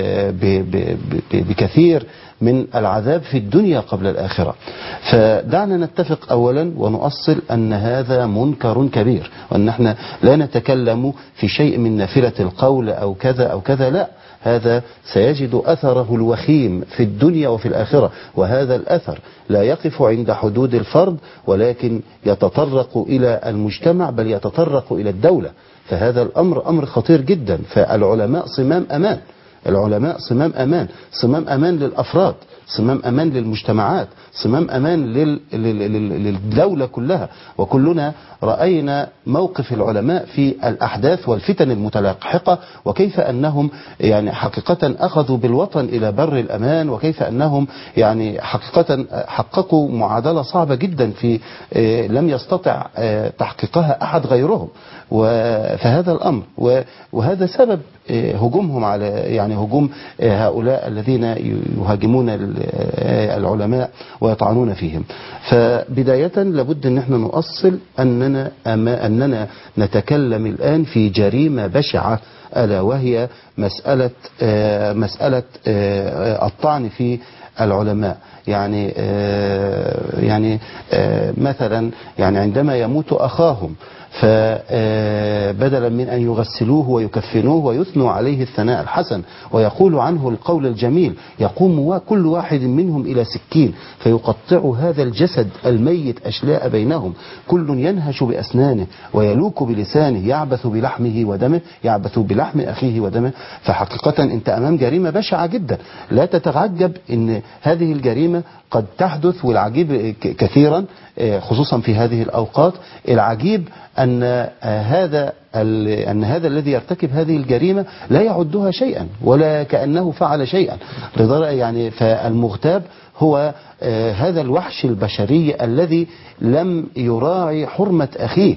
ب- ب- ب- بكثير من العذاب في الدنيا قبل الآخرة فدعنا نتفق أولا ونؤصل أن هذا منكر كبير وأن احنا لا نتكلم في شيء من نافلة القول أو كذا أو كذا لا هذا سيجد أثره الوخيم في الدنيا وفي الآخرة وهذا الأثر لا يقف عند حدود الفرد ولكن يتطرق إلى المجتمع بل يتطرق إلى الدولة فهذا الأمر أمر خطير جدا فالعلماء صمام أمان العلماء صمام أمان صمام أمان للأفراد صمام أمان للمجتمعات صمام أمان لل... لل... لل... للدولة كلها وكلنا رأينا موقف العلماء في الأحداث والفتن المتلاحقة وكيف أنهم يعني حقيقة أخذوا بالوطن إلى بر الأمان وكيف أنهم يعني حقيقة حققوا معادلة صعبة جدا في آه، لم يستطع آه، تحقيقها أحد غيرهم و- فهذا الأمر و- وهذا سبب آه، هجومهم على يعني هجوم آه، هؤلاء الذين يهاجمون ال- آه، العلماء ويطعنون فيهم فبداية لابد أن احنا نؤصل أننا أما أننا نتكلم الآن في جريمة بشعة ألا وهي مسألة آه، مسألة آه، الطعن في العلماء يعني آه، يعني آه، مثلا يعني عندما يموت أخاهم فبدلا من أن يغسلوه ويكفنوه ويثنوا عليه الثناء الحسن ويقول عنه القول الجميل يقوم وا- كل واحد منهم إلى سكين فيقطع هذا الجسد الميت أشلاء بينهم كل ينهش بأسنانه ويلوك بلسانه يعبث بلحمه ودمه يعبث بلحم أخيه ودمه فحقيقة أنت أمام جريمة بشعة جدا لا تتعجب أن هذه الجريمة قد تحدث والعجيب ك- كثيرا آه، خصوصا في هذه الأوقات العجيب أن آه، هذا ال- أن هذا الذي يرتكب هذه الجريمة لا يعدها شيئا ولا كأنه فعل شيئا لدرجة يعني فالمغتاب هو آه، هذا الوحش البشري الذي لم يراعي حرمة أخيه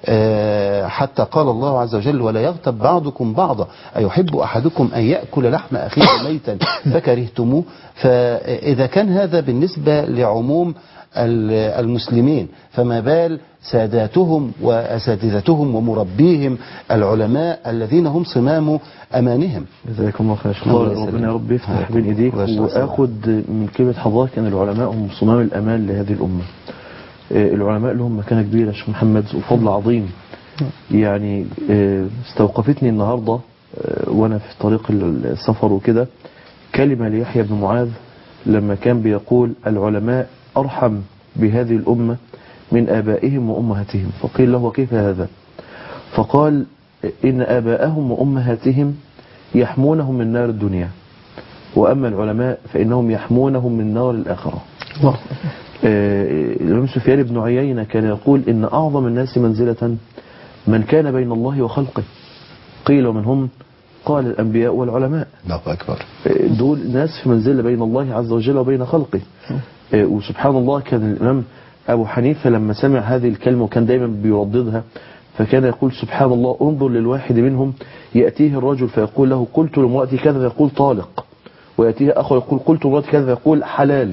آه، حتى قال الله عز وجل ولا يغتب بعضكم بعضا أيحب أحدكم أن يأكل لحم أخيه ميتا فكرهتموه فإذا كان هذا بالنسبة لعموم ال- المسلمين فما بال ساداتهم وأساتذتهم ومربيهم العلماء الذين هم صمام أمانهم جزاكم الله خير الله الله يسلمك. ربنا يا رب يفتح حياكم بين الله. ايديك الله يشفع واخد من كلمه حضرتك ان العلماء هم صمام الامان لهذه الامه آه، العلماء لهم مكانه كبيره يا شيخ محمد وفضل عظيم يعني آه، استوقفتني النهارده آه، وانا في طريق السفر وكده كلمه ليحيى بن معاذ لما كان بيقول العلماء ارحم بهذه الامه من ابائهم وامهاتهم فقيل له وكيف هذا فقال إن آباءهم وأمهاتهم يحمونهم من نار الدنيا وأما العلماء فإنهم يحمونهم من نار الآخرة الله آه، الإمام سفيان بن عيينة كان يقول إن أعظم الناس منزلة من كان بين الله وخلقه قيل ومن هم قال الأنبياء والعلماء الله أكبر آه، دول ناس في منزلة بين الله عز وجل وبين خلقه آه، وسبحان الله كان الإمام أبو حنيفة لما سمع هذه الكلمة وكان دايما بيرددها فكان يقول سبحان الله انظر للواحد منهم يأتيه الرجل فيقول له قلت لامرأتي كذا فيقول طالق ويأتيه أخر يقول قلت لامرأتي كذا فيقول حلال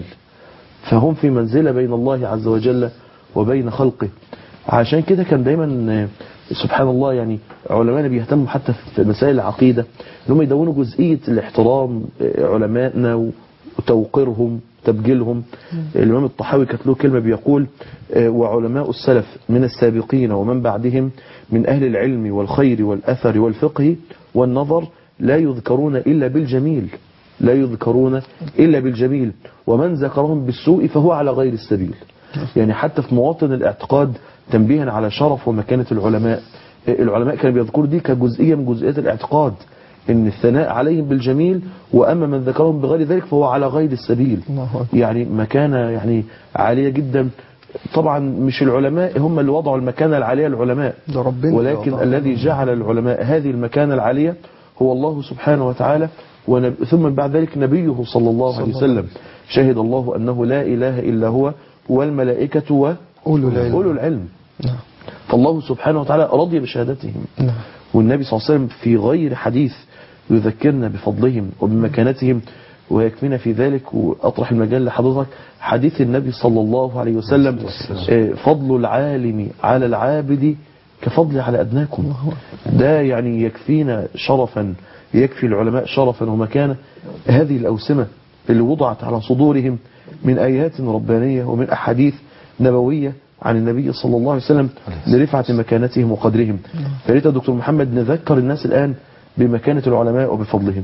فهم في منزلة بين الله عز وجل وبين خلقه عشان كده كان دايما آه، سبحان الله يعني علماءنا بيهتموا حتى في مسائل العقيدة انهم يدونوا جزئية الاحترام آه، علمائنا وتوقيرهم تبجيلهم الإمام الطحاوي كانت له كلمة بيقول آه، وعلماء السلف من السابقين ومن بعدهم من أهل العلم والخير والأثر والفقه والنظر لا يذكرون إلا بالجميل لا يذكرون إلا بالجميل ومن ذكرهم بالسوء فهو على غير السبيل يعني حتى في مواطن الاعتقاد تنبيها على شرف ومكانة العلماء العلماء كانوا بيذكروا دي كجزئية من جزئيات الاعتقاد ان الثناء عليهم بالجميل واما من ذكرهم بغير ذلك فهو على غير السبيل الله أكبر. يعني مكانة يعني عالية جدا طبعا مش العلماء هم اللي وضعوا المكانة العالية العلماء ده ربنا ولكن اللي وضعها. الذي جعل العلماء هذه المكانة العالية هو الله سبحانه وتعالى ونب... ثم من بعد ذلك نبيه صلى الله عليه صلى الله وسلم شهد الله أنه لا إله إلا هو والملائكة و... أولو العلم. أولو العلم نعم فالله سبحانه وتعالى رضي بشهادتهم نعم والنبي صلى الله عليه وسلم في غير حديث يذكرنا بفضلهم وبمكانتهم ويكفينا في ذلك وأطرح المجال لحضرتك حديث النبي صلى الله عليه وسلم آه، فضل العالم على العابد كفضل على أدناكم ده يعني يكفينا شرفا يكفي العلماء شرفا ومكانة هذه الأوسمة اللي وضعت على صدورهم من آيات ربانية ومن أحاديث نبوية عن النبي صلى الله عليه وسلم لرفعة مكانتهم وقدرهم فريت يا دكتور محمد نذكر الناس الآن بمكانة العلماء وبفضلهم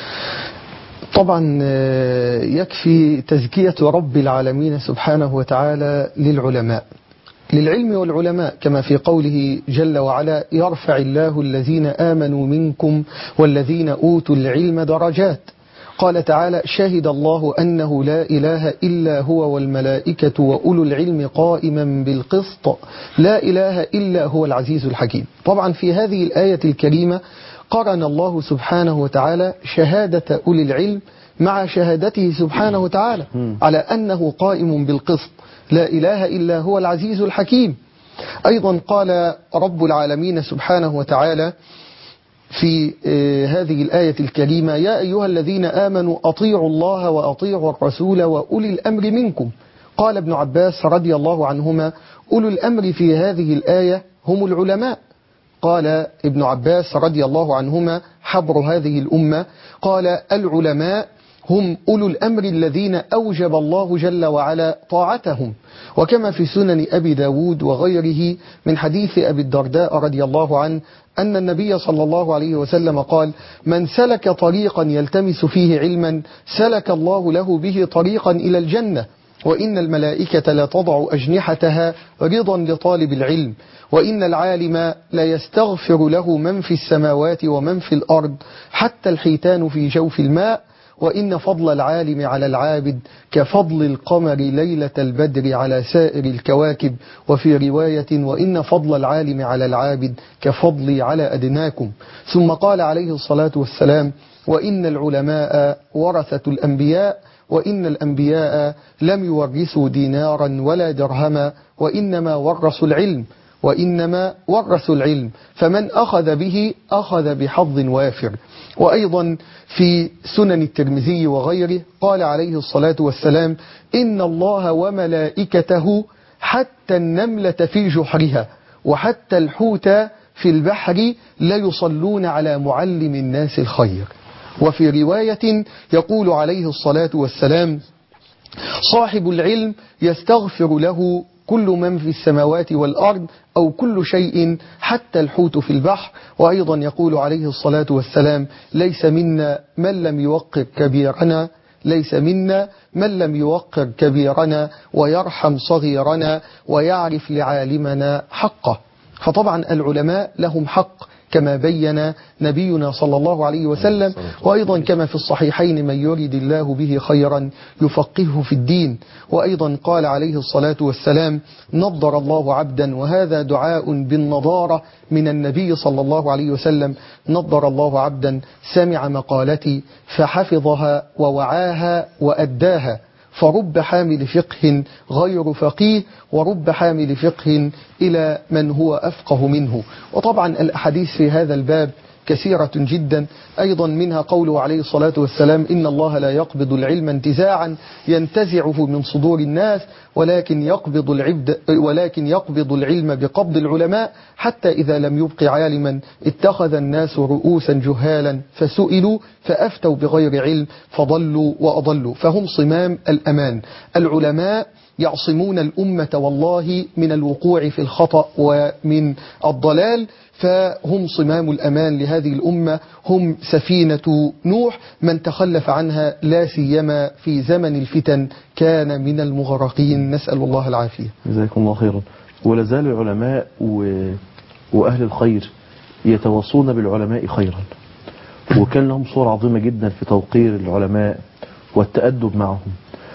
طبعا آه، يكفي تزكية رب العالمين سبحانه وتعالى للعلماء للعلم والعلماء كما في قوله جل وعلا يرفع الله الذين آمنوا منكم والذين أوتوا العلم درجات قال تعالى شهد الله أنه لا إله إلا هو والملائكة وأولو العلم قائما بالقسط لا إله إلا هو العزيز الحكيم طبعا في هذه الآية الكريمة قرن الله سبحانه وتعالى شهادة أولي العلم مع شهادته سبحانه وتعالى على أنه قائم بالقسط لا إله إلا هو العزيز الحكيم أيضا قال رب العالمين سبحانه وتعالى في آه، هذه الآية الكريمة يا أيها الذين آمنوا أطيعوا الله وأطيعوا الرسول وأولي الأمر منكم قال ابن عباس رضي الله عنهما أولو الأمر في هذه الآية هم العلماء قال ابن عباس رضي الله عنهما حبر هذه الأمة قال العلماء هم أولو الأمر الذين أوجب الله جل وعلا طاعتهم وكما في سنن أبي داود وغيره من حديث أبي الدرداء رضي الله عنه أن النبي صلى الله عليه وسلم قال من سلك طريقا يلتمس فيه علما سلك الله له به طريقا إلى الجنة وإن الملائكة لا تضع أجنحتها رضا لطالب العلم وإن العالم لا يستغفر له من في السماوات ومن في الأرض حتى الحيتان في جوف الماء وإن فضل العالم على العابد كفضل القمر ليلة البدر على سائر الكواكب وفي رواية وإن فضل العالم على العابد كفضلي على أدناكم ثم قال عليه الصلاة والسلام وإن العلماء ورثة الأنبياء وإن الأنبياء لم يورثوا دينارا ولا درهما وإنما ورثوا العلم وإنما ورثوا العلم فمن أخذ به أخذ بحظ وافر وأيضا في سنن الترمذي وغيره قال عليه الصلاة والسلام إن الله وملائكته حتى النملة في جحرها وحتى الحوت في البحر ليصلون على معلم الناس الخير وفي رواية يقول عليه الصلاة والسلام صاحب العلم يستغفر له كل من في السماوات والأرض أو كل شيء حتى الحوت في البحر وأيضا يقول عليه الصلاة والسلام ليس منا من لم يوقر كبيرنا ليس منا من لم يوقر كبيرنا ويرحم صغيرنا ويعرف لعالمنا حقه فطبعا العلماء لهم حق كما بين نبينا صلى الله عليه وسلم وأيضا كما في الصحيحين من يريد الله به خيرا يفقهه في الدين وأيضا قال عليه الصلاة والسلام نضر الله عبدا وهذا دعاء بالنضارة من النبي صلى الله عليه وسلم نضر الله عبدا سمع مقالتي فحفظها ووعاها وأداها فرب حامل فقه غير فقيه ورب حامل فقه إلى من هو أفقه منه وطبعا الأحاديث في هذا الباب كثيرة جدا أيضا منها قوله عليه الصلاة والسلام إن الله لا يقبض العلم انتزاعا ينتزعه من صدور الناس ولكن يقبض العبد ولكن يقبض العلم بقبض العلماء حتى إذا لم يبق عالما اتخذ الناس رؤوسا جهالا فسئلوا فأفتوا بغير علم فضلوا وأضلوا فهم صمام الأمان العلماء يعصمون الأمة والله من الوقوع في الخطأ ومن الضلال فهم صمام الأمان لهذه الأمة هم سفينة نوح من تخلف عنها لا سيما في زمن الفتن كان من المغرقين نسأل الله العافية جزاكم الله خيرا ولا زال العلماء و... وأهل الخير يتواصون بالعلماء خيرا وكان لهم صورة عظيمة جدا في توقير العلماء والتأدب معهم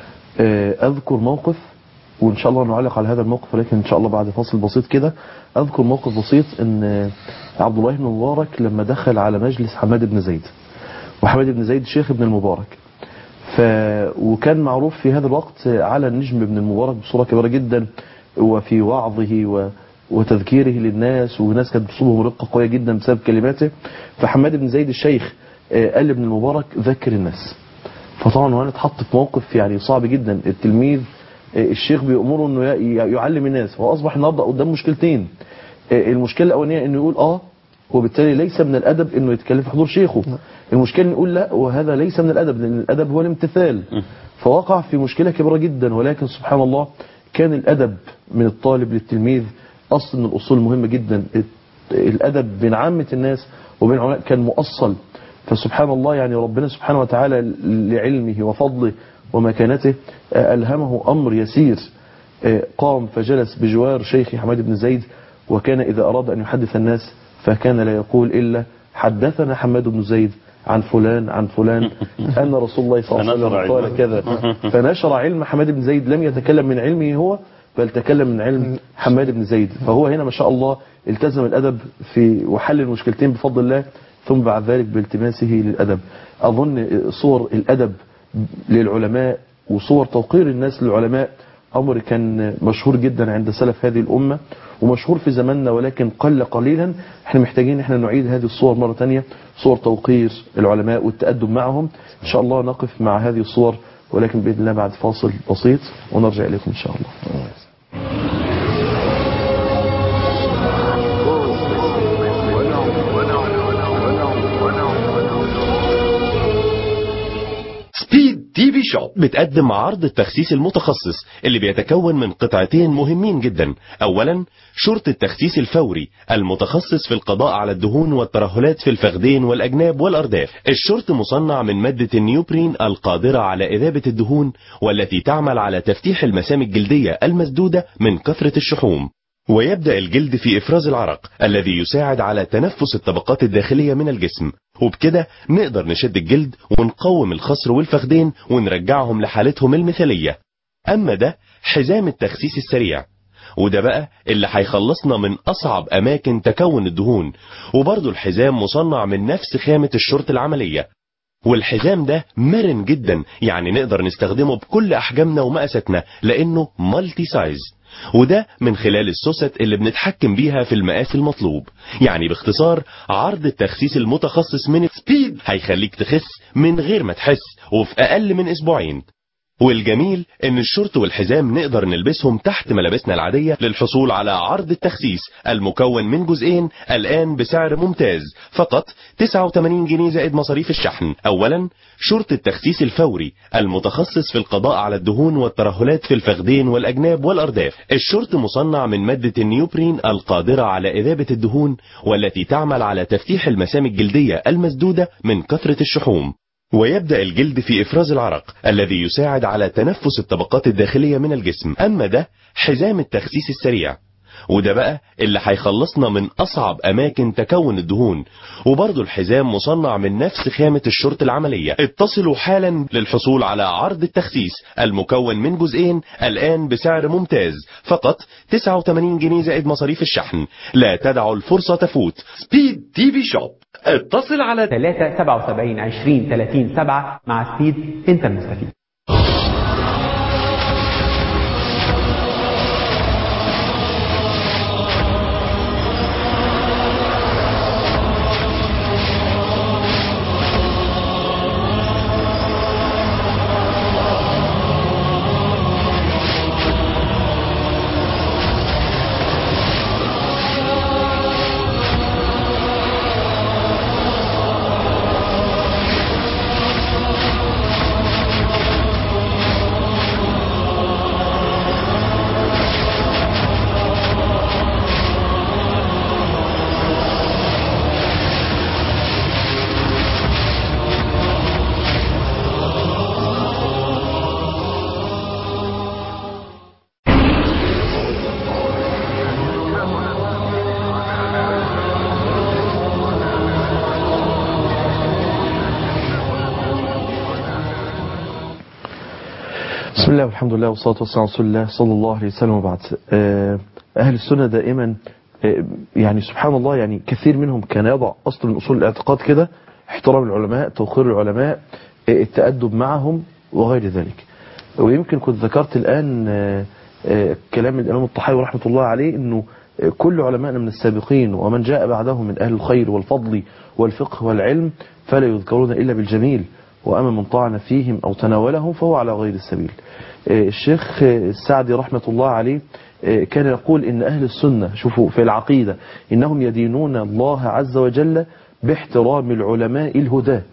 آه، أذكر موقف وإن شاء الله نعلق على هذا الموقف ولكن إن شاء الله بعد فاصل بسيط كده أذكر موقف بسيط أن عبد الله بن المبارك لما دخل على مجلس حماد بن زيد وحماد بن زيد شيخ ابن المبارك ف... وكان معروف في هذا الوقت على النجم ابن المبارك بصورة كبيرة جدا وفي وعظه و... وتذكيره للناس وناس كانت بتصوبه رقة قوية جدا بسبب كلماته فحماد بن زيد الشيخ آه، قال لابن المبارك ذكر الناس فطبعا وانا اتحط في موقف يعني صعب جدا التلميذ آه، الشيخ بيأمره انه ي- يعلم الناس فهو اصبح النهارده قدام مشكلتين آه، المشكله الاولانيه انه يقول اه وبالتالي ليس من الادب انه يتكلم في حضور شيخه المشكله إنه يقول لا وهذا ليس من الادب لان الادب هو الامتثال فوقع في مشكله كبيره جدا ولكن سبحان الله كان الادب من الطالب للتلميذ اصل من الاصول المهمه جدا الادب بين عامه الناس وبين العلماء كان مؤصل فسبحان الله يعني ربنا سبحانه وتعالى لعلمه وفضله ومكانته آه، ألهمه أمر يسير آه، قام فجلس بجوار شيخ حماد بن زيد وكان إذا أراد أن يحدث الناس فكان لا يقول إلا حدثنا حماد بن زيد عن فلان عن فلان أن رسول الله صلى الله عليه فنشر وسلم قال علمه. كذا فنشر علم حماد بن زيد لم يتكلم من علمه هو بل تكلم من علم حماد بن زيد فهو هنا ما شاء الله التزم الأدب في وحل المشكلتين بفضل الله ثم بعد ذلك بالتماسه للأدب أظن صور الأدب للعلماء وصور توقير الناس للعلماء أمر كان مشهور جدا عند سلف هذه الأمة ومشهور في زماننا ولكن قل قليلا احنا محتاجين احنا نعيد هذه الصور مرة تانية صور توقير العلماء والتأدب معهم ان شاء الله نقف مع هذه الصور ولكن بإذن الله بعد فاصل بسيط ونرجع إليكم إن شاء الله سبيد تي في شوب بتقدم عرض التخسيس المتخصص اللي بيتكون من قطعتين مهمين جدا اولا شرط التخسيس الفوري المتخصص في القضاء على الدهون والترهلات في الفخذين والاجناب والارداف الشرط مصنع من مادة النيوبرين القادرة على اذابة الدهون والتي تعمل على تفتيح المسام الجلدية المسدودة من كثرة الشحوم ويبدأ الجلد في إفراز العرق الذي يساعد على تنفس الطبقات الداخلية من الجسم وبكده نقدر نشد الجلد ونقوم الخصر والفخدين ونرجعهم لحالتهم المثالية أما ده حزام التخسيس السريع وده بقى اللي هيخلصنا من أصعب أماكن تكون الدهون وبرضه الحزام مصنع من نفس خامة الشرط العملية والحزام ده مرن جدا يعني نقدر نستخدمه بكل أحجامنا ومقاساتنا لأنه مالتي سايز وده من خلال السوست اللي بنتحكم بيها في المقاس المطلوب يعني باختصار عرض التخسيس المتخصص من سبيد هيخليك تخس من غير ما تحس وفي أقل من أسبوعين والجميل ان الشورت والحزام نقدر نلبسهم تحت ملابسنا العادية للحصول على عرض التخسيس المكون من جزئين الآن بسعر ممتاز فقط 89 جنيه زائد مصاريف الشحن اولا شورت التخسيس الفوري المتخصص في القضاء على الدهون والترهلات في الفخذين والأجناب والأرداف الشورت مصنع من مادة النيوبرين القادرة على إذابة الدهون والتي تعمل على تفتيح المسام الجلدية المسدودة من كثرة الشحوم ويبدأ الجلد في إفراز العرق الذي يساعد على تنفس الطبقات الداخلية من الجسم أما ده حزام التخسيس السريع وده بقى اللي هيخلصنا من أصعب أماكن تكون الدهون وبرضه الحزام مصنع من نفس خامة الشرط العملية اتصلوا حالا للحصول على عرض التخسيس المكون من جزئين الآن بسعر ممتاز فقط 89 جنيه زائد مصاريف الشحن لا تدعوا الفرصة تفوت سبيد تي في شوب اتصل على 3 77 20 30 7 مع سبيد انت المستفيد بسم الله والحمد لله والصلاة والسلام على رسول الله صلى الله عليه وسلم وبعد آه، أهل السنة دائما آه، يعني سبحان الله يعني كثير منهم كان يضع أصل من أصول الاعتقاد كده احترام العلماء توقير العلماء آه، التأدب معهم وغير ذلك ويمكن كنت ذكرت الآن آه، آه، كلام الإمام الطحاوي رحمة الله عليه أنه آه، كل علمائنا من السابقين ومن جاء بعدهم من أهل الخير والفضل والفقه والعلم فلا يذكرون إلا بالجميل وأما من طعن فيهم أو تناولهم فهو على غير السبيل آه، الشيخ آه، السعدي رحمة الله عليه آه، كان يقول إن أهل السنة شوفوا في العقيدة إنهم يدينون الله عز وجل باحترام العلماء الهداه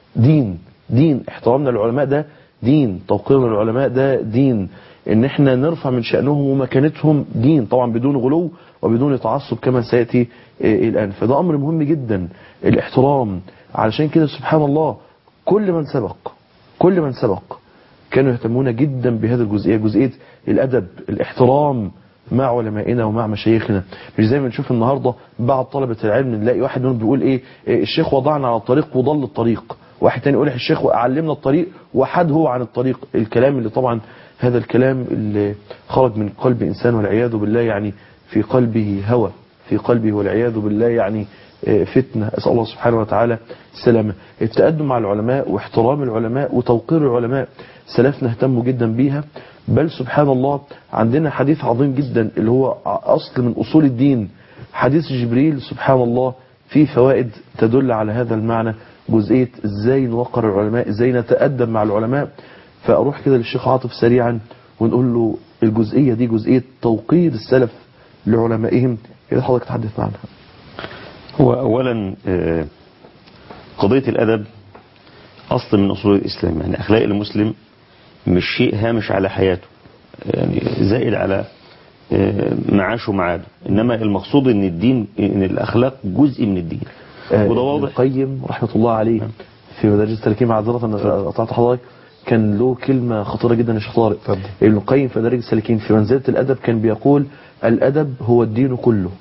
دين دين احترامنا للعلماء ده دين توقيرنا للعلماء ده دين ان احنا نرفع من شأنهم ومكانتهم دين طبعا بدون غلو وبدون تعصب كما سيأتي آه، الآن فده أمر مهم جدا الاحترام علشان كده سبحان الله كل من سبق كل من سبق كانوا يهتمون جدا بهذه الجزئية جزئية الأدب الاحترام مع علمائنا ومع مشايخنا مش زي ما نشوف النهاردة بعض طلبة العلم نلاقي واحد منهم بيقول ايه إيه، الشيخ وضعنا على الطريق وضل الطريق واحد تاني يقول الشيخ علمنا الطريق وحد هو عن الطريق الكلام اللي طبعا هذا الكلام اللي خرج من قلب إنسان والعياذ بالله يعني في قلبه هوى في قلبه والعياذ بالله يعني آه، فتنة أسأل الله سبحانه وتعالى السلامة التقدم مع العلماء واحترام العلماء وتوقير العلماء سلفنا اهتموا جدا بيها بل سبحان الله عندنا حديث عظيم جدا اللي هو أصل من أصول الدين حديث جبريل سبحان الله فيه فوائد تدل على هذا المعنى جزئية ازاي نوقر العلماء ازاي نتأدب مع العلماء فأروح كده للشيخ عاطف سريعا ونقول له الجزئية دي جزئية توقير السلف لعلمائهم إذا حضرتك تحدث عنها هو أولا آه، قضية الأدب أصل من أصول الإسلام يعني أخلاق المسلم مش شيء هامش على حياته يعني زائد على آه، معاشه ومعاده إنما المقصود إن الدين إن الأخلاق جزء من الدين آه، وده ابن واضح القيم رحمة الله عليه في مدارج التركيب معذرة أنا قطعت حضرتك كان له كلمة خطيرة جدا يا شيخ طارق ابن القيم في مدارج السالكين في منزلة الأدب كان بيقول الأدب هو الدين كله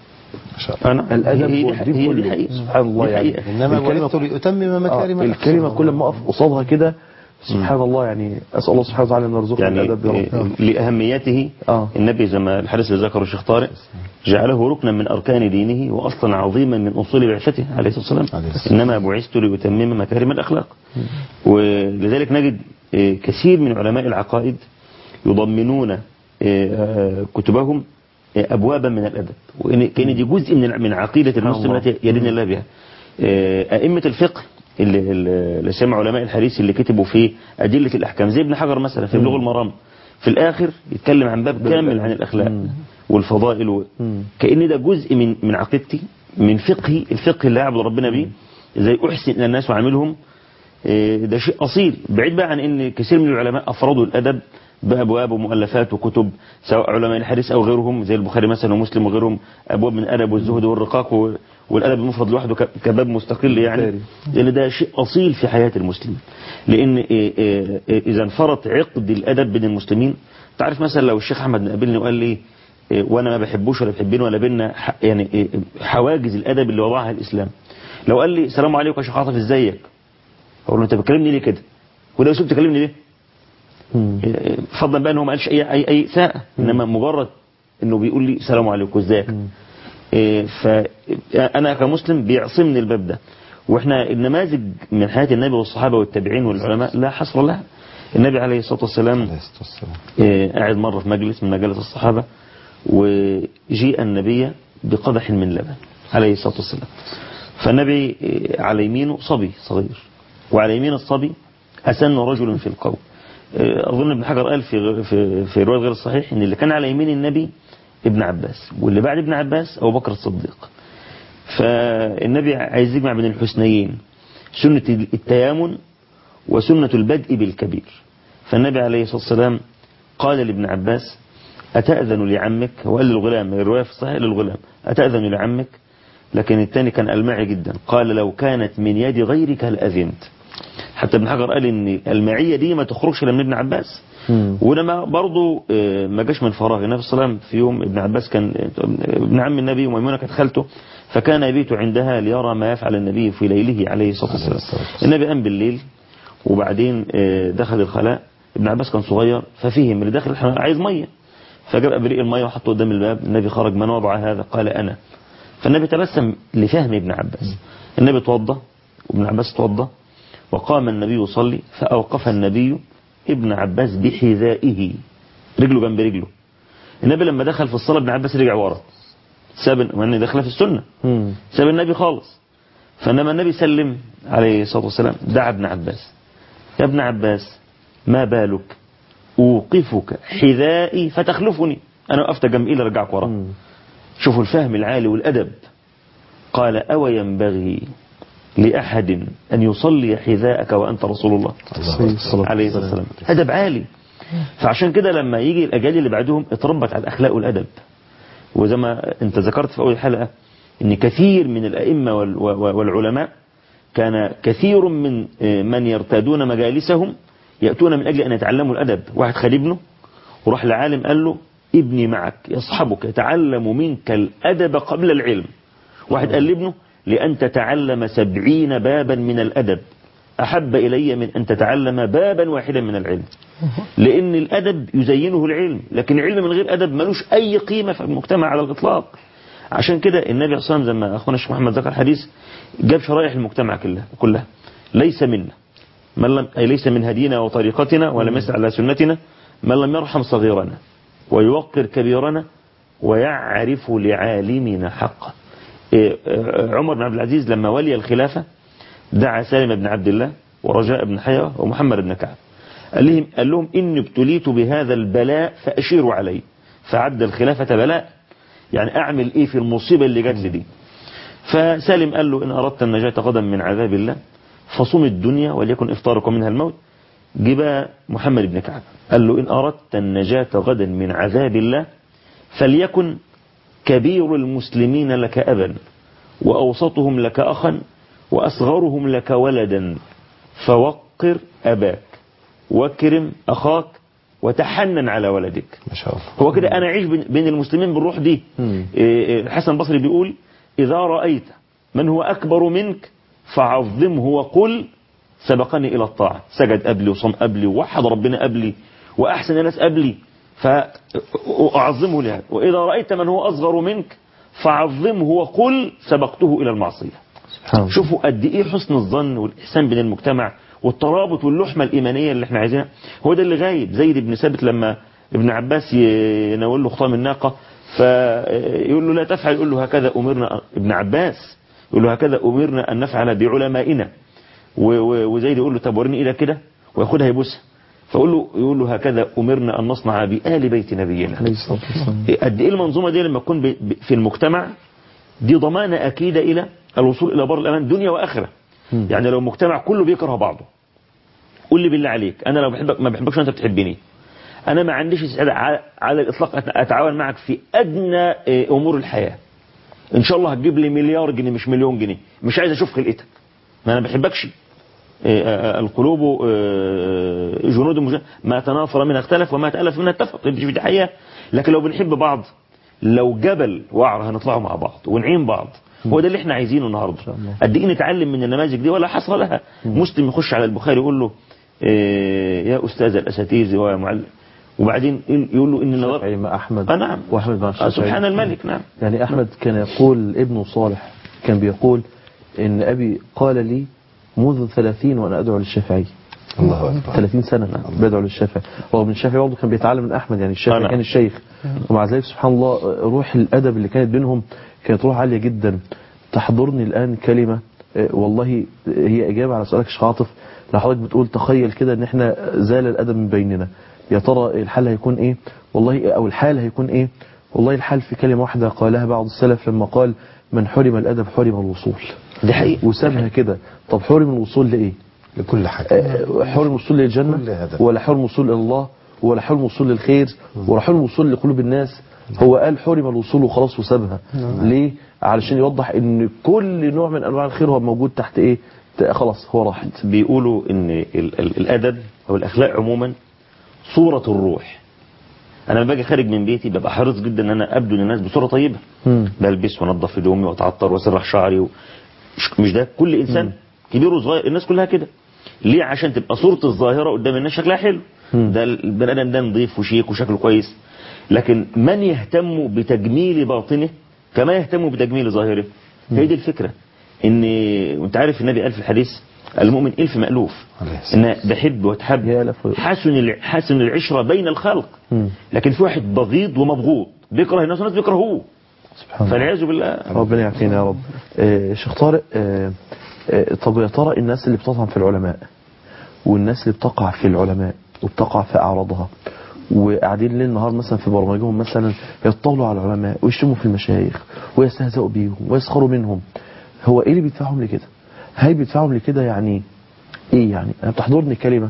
أنا الأدب هي- هو هي- الدين هي دي كله حقيقة. سبحان الله دي يعني حقيقة. إنما الكلمة بعثت لأتمم مكارم آه، الأخلاق. الكلمة كل ما أقف قصادها كده سبحان الله يعني أسأل الله سبحانه وتعالى أن يرزقنا يعني الأدب يا رب آه، لأهميته آه. النبي زي ما الحديث اللي ذكره الشيخ طارق جعله ركنا من أركان دينه وأصلا عظيما من أصول بعثته عليه الصلاة والسلام عليه الصلاة إنما بعثت لأتمم مكارم الأخلاق ولذلك نجد آه، كثير من علماء العقائد يضمنون آه، آه، كتبهم آه، أبوابا من الأدب وإن كان دي جزء من من عقيدة المسلم الله. التي يدين الله بها آه، أئمة الفقه اللي, اللي اللي سمع علماء الحديث اللي كتبوا في أدلة الأحكام زي ابن حجر مثلا في بلوغ المرام في الآخر يتكلم عن باب كامل عن الأخلاق والفضائل و... كأن ده جزء من من عقيدتي من فقهي الفقه اللي أعبد ربنا بيه ازاي أحسن إلى الناس وعاملهم آه، ده شيء أصيل بعيد بقى عن إن كثير من العلماء أفرادوا الأدب بأبواب ومؤلفات وكتب سواء علماء الحديث أو غيرهم زي البخاري مثلا ومسلم وغيرهم أبواب من الأدب والزهد والرقاق و- والأدب المفرد لوحده ك- كباب مستقل يعني لأن ده شيء أصيل في حياة المسلم لأن آه، آه، آه، إذا انفرط عقد الأدب بين المسلمين تعرف مثلا لو الشيخ أحمد قابلني وقال لي آه، وأنا ما بحبوش ولا بحبني ولا بينا ح- يعني آه، حواجز الأدب اللي وضعها الإسلام لو قال لي السلام عليكم يا شيخ عاطف ازيك اقول له انت بتكلمني ليه كده وده اسلوب تكلمني ليه فضلا بقى ان هو ما قالش اي اي اي اساءه انما مجرد انه بيقول لي السلام عليكم ازيك إيه، فانا كمسلم بيعصمني الباب ده واحنا النماذج من حياه النبي والصحابه والتابعين والعلماء لا حصر لها النبي عليه الصلاه والسلام عليه الصلاة والسلام إيه، قاعد مرة في مجلس من مجالس الصحابة وجيء النبي بقدح من لبن عليه الصلاة والسلام فالنبي إيه، على يمينه صبي صغير وعلى يمين الصبي أسن رجل في القوم إيه، أظن ابن حجر قال في في في رواية غير الصحيح إن اللي كان على يمين النبي ابن عباس واللي بعد ابن عباس أبو بكر الصديق فالنبي عايز يجمع بين الحسنيين سنة التيامن وسنة البدء بالكبير فالنبي عليه الصلاة والسلام قال لابن عباس أتأذن لعمك هو قال للغلام الرواية في الصحيح للغلام أتأذن لعمك لكن الثاني كان ألمعي جدا قال لو كانت من يد غيرك لأذنت حتى ابن حجر قال ان المعية دي ما تخرجش إلا من ابن عباس ولما برضه آه، ما جاش من فراغ النبي صلى الله عليه وسلم في يوم ابن عباس كان آه، ابن عم النبي وميمونة كانت خالته فكان يبيت عندها ليرى ما يفعل النبي في ليله عليه الصلاة والسلام النبي قام بالليل وبعدين آه، دخل الخلاء ابن عباس كان صغير ففهم اللي داخل الحمام عايز ميه فجاب ابريق الميه وحطه قدام الباب النبي خرج من وضع هذا قال انا فالنبي تبسم لفهم ابن عباس النبي توضى وابن عباس توضى وقام النبي يصلي فأوقف النبي ابن عباس بحذائه رجله جنب رجله النبي لما دخل في الصلاة ابن عباس رجع ورا ساب مع ان دخل في السنة ساب النبي خالص فانما النبي سلم عليه الصلاة والسلام دعا ابن عباس يا ابن عباس ما بالك أوقفك حذائي فتخلفني أنا وقفت جنب إيه رجعك ورا شوفوا الفهم العالي والأدب قال أو ينبغي لأحد أن يصلي حذاءك وأنت رسول الله عليه الصلاة والسلام أدب عالي فعشان كده لما يجي الأجيال اللي بعدهم اتربت على الأخلاق والأدب وزي ما أنت ذكرت في أول الحلقة أن كثير من الأئمة وال- و- والعلماء كان كثير من آه، من يرتادون مجالسهم يأتون من أجل أن يتعلموا الأدب واحد خد ابنه وراح لعالم قال له ابني معك يصحبك يتعلم منك الأدب قبل العلم واحد قال لابنه لأن تتعلم سبعين بابا من الأدب أحب إلي من أن تتعلم بابا واحدا من العلم لأن الأدب يزينه العلم لكن العلم من غير أدب ملوش أي قيمة في المجتمع على الإطلاق عشان كده النبي صلى الله عليه وسلم زي ما أخونا الشيخ محمد ذكر حديث جاب شرائح المجتمع كلها كلها ليس منا من لم أي ليس من هدينا وطريقتنا ولم يسع على سنتنا من لم يرحم صغيرنا ويوقر كبيرنا ويعرف لعالمنا حقه إيه، آه، عمر بن عبد العزيز لما ولي الخلافة دعا سالم بن عبد الله ورجاء بن حيوة ومحمد بن كعب قال لهم, قال لهم إني ابتليت بهذا البلاء فأشيروا علي فعد الخلافة بلاء يعني أعمل إيه في المصيبة اللي جات لي دي فسالم قال له إن أردت النجاة غدا من عذاب الله فصم الدنيا وليكن إفطاركم منها الموت جبا محمد بن كعب قال له إن أردت النجاة غدا من عذاب الله فليكن كبير المسلمين لك أبا وأوسطهم لك أخا وأصغرهم لك ولدا فوقر أباك واكرم أخاك وتحنن على ولدك ما شاء الله هو كده أنا أعيش بين- بين المسلمين بالروح دي إيه، إيه، الحسن البصري بيقول إذا رأيت من هو أكبر منك فعظمه وقل سبقني إلى الطاعة سجد قبلي وصم قبلي ووحد ربنا قبلي وأحسن الناس قبلي فأعظمه لهذا وإذا رأيت من هو أصغر منك فعظمه وقل سبقته إلى المعصية سبحان الله. شوفوا قد ايه حسن الظن والإحسان بين المجتمع والترابط واللحمة الإيمانية اللي احنا عايزينها هو ده اللي غايب زيد بن ثابت لما ابن عباس يناول له خطام الناقة فيقول له لا تفعل يقول له هكذا أمرنا ابن عباس يقول له هكذا أمرنا أن نفعل بعلمائنا و- و- وزيد يقول له طب وريني إيدك كده وياخدها يبوسها فيقول له يقول له هكذا أمرنا أن نصنع بآل بيت نبينا عليه الصلاة والسلام قد ايه المنظومه دي لما تكون ب- ب- في المجتمع دي ضمانه اكيده الى الوصول الى بر الامان دنيا واخره يعني لو المجتمع كله بيكره بعضه قول لي بالله عليك انا لو بحبك ما بحبكش وانت بتحبني انا ما عنديش استعداد على- على الاطلاق أت- اتعاون معك في ادنى آه، امور الحياه ان شاء الله هتجيب لي مليار جنيه مش مليون جنيه مش عايز اشوف خلقتك ما انا ما بحبكش آه، آه، القلوب آه، جنود مج... ما تنافر منها اختلف وما تألف منها اتفق دي دي حقيقة لكن لو بنحب بعض لو جبل وعر هنطلعوا مع بعض ونعين بعض هو ده اللي احنا عايزينه النهارده قد ايه نتعلم من النماذج دي ولا حصر لها مسلم يخش على البخاري يقول له آه، يا استاذ الاساتذه ويا معلم وبعدين يقول له ان نظر الشافعي مع أحمد آه نعم وأحمد مع آه الشافعي سبحان الملك نعم يعني أحمد كان يقول ابنه صالح كان بيقول إن أبي قال لي منذ ثلاثين وأنا أدعو للشافعي الله أكبر 30 سنة بدعو للشافعي هو من الشافعي برضه كان بيتعلم من أحمد يعني آه الشافعي نعم. كان الشيخ ومع ذلك سبحان الله روح الأدب اللي كانت بينهم كانت روح عالية جدا تحضرني الآن كلمة آه، والله هي إجابة على سؤالك يا شيخ عاطف لو حضرتك بتقول تخيل كده إن إحنا زال الأدب من بيننا يا ترى الحل هيكون إيه والله أو الحال هيكون إيه والله الحال في كلمة واحدة قالها بعض السلف لما قال من حرم الأدب حرم الوصول دي حقيقة وسابها كده طب حرم الوصول لإيه لكل حاجة آه، حرم الوصول كل للجنة هدف. ولا حرم الوصول إلى الله ولا حرم الوصول للخير ولا حرم الوصول لقلوب الناس هو قال حرم الوصول وخلاص وسابها ليه علشان يوضح ان كل نوع من انواع الخير هو موجود تحت ايه ت- خلاص هو راحت بيقولوا ان ال ال الادب او الاخلاق عموما صورة الروح انا لما باجي خارج من بيتي ببقى حريص جدا ان انا ابدو للناس بصورة طيبة مم. بلبس وانضف هدومي واتعطر واسرح شعري و... مش- مش ده كل انسان كبير وصغير الناس كلها كده ليه عشان تبقى صورة الظاهرة قدام الناس شكلها حلو ده البني ادم ده نظيف وشيك وشكله كويس لكن من يهتم بتجميل باطنه كما يهتم بتجميل ظاهره هي دي الفكرة ان وانت عارف النبي قال في الحديث المؤمن الف مألوف عليه الصلاة ان بحب وتحب يا ألف ويؤلف. حسن الع- حسن العشرة بين الخلق مم. لكن في واحد بغيض ومبغوض بيكره الناس والناس بيكرهوه سبحان الله فالعياذ بالله ربنا يعافينا يا رب آه، شيخ طارق آه، آه، طب يا ترى الناس اللي بتطعن في العلماء والناس اللي بتقع في العلماء وبتقع في أعراضها وقاعدين ليل نهار مثلا في برامجهم مثلا يتطاولوا على العلماء ويشتموا في المشايخ ويستهزئوا بيهم ويسخروا منهم هو ايه اللي بيدفعهم لكده؟ هل بيدفعهم لكده يعني ايه يعني؟ انا بتحضرني كلمه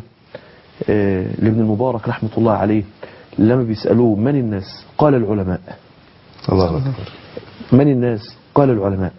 آه، لابن المبارك رحمه الله عليه لما بيسالوه من الناس؟ قال العلماء الله أكبر من الناس قال العلماء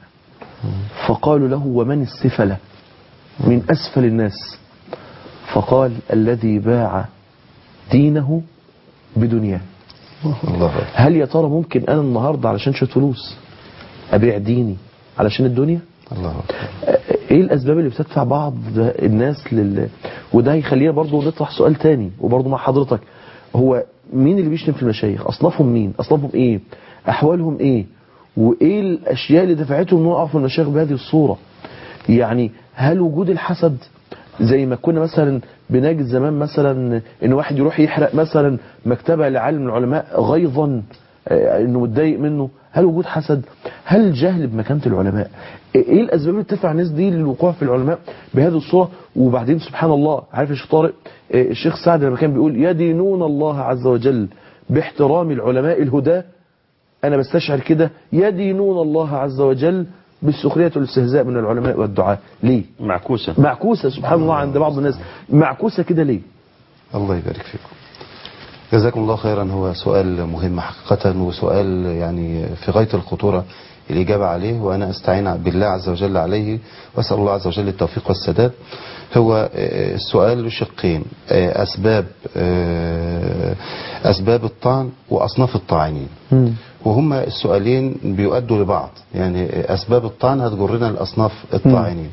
فقالوا له ومن السفلة من أسفل الناس فقال الذي باع دينه بدنياه الله أكبر. هل يا ترى ممكن انا النهارده علشان شويه فلوس ابيع ديني علشان الدنيا الله أكبر. ايه الاسباب اللي بتدفع بعض الناس لل وده هيخلينا برضو نطرح سؤال تاني وبرضو مع حضرتك هو مين اللي بيشتم في المشايخ اصنافهم مين اصنافهم ايه احوالهم ايه وايه الاشياء اللي دفعتهم ان يقعوا في المشايخ بهذه الصوره يعني هل وجود الحسد زي ما كنا مثلا بنجد زمان مثلا ان واحد يروح يحرق مثلا مكتبه لعالم من العلماء غيظا آه، انه متضايق منه هل وجود حسد هل جهل بمكانه العلماء ايه الاسباب اللي تدفع الناس دي للوقوع في العلماء بهذه الصوره وبعدين سبحان الله عارف يا شيخ طارق آه، الشيخ سعد لما كان بيقول يدينون الله عز وجل باحترام العلماء الهداه أنا بستشعر كده يدينون الله عز وجل بالسخرية والاستهزاء من العلماء والدعاء ليه؟ معكوسة معكوسة سبحان الله عند بعض الناس معكوسة كده ليه؟ الله يبارك فيكم جزاكم الله خيرا هو سؤال مهم حقيقة وسؤال يعني في غاية الخطورة الإجابة عليه وأنا أستعين بالله عز وجل عليه وأسأل الله عز وجل التوفيق والسداد هو آه، السؤال له شقين آه، أسباب آه، أسباب الطعن وأصناف الطاعنين وهما السؤالين بيؤدوا لبعض يعني أسباب الطعن هتجرنا لأصناف الطاعنين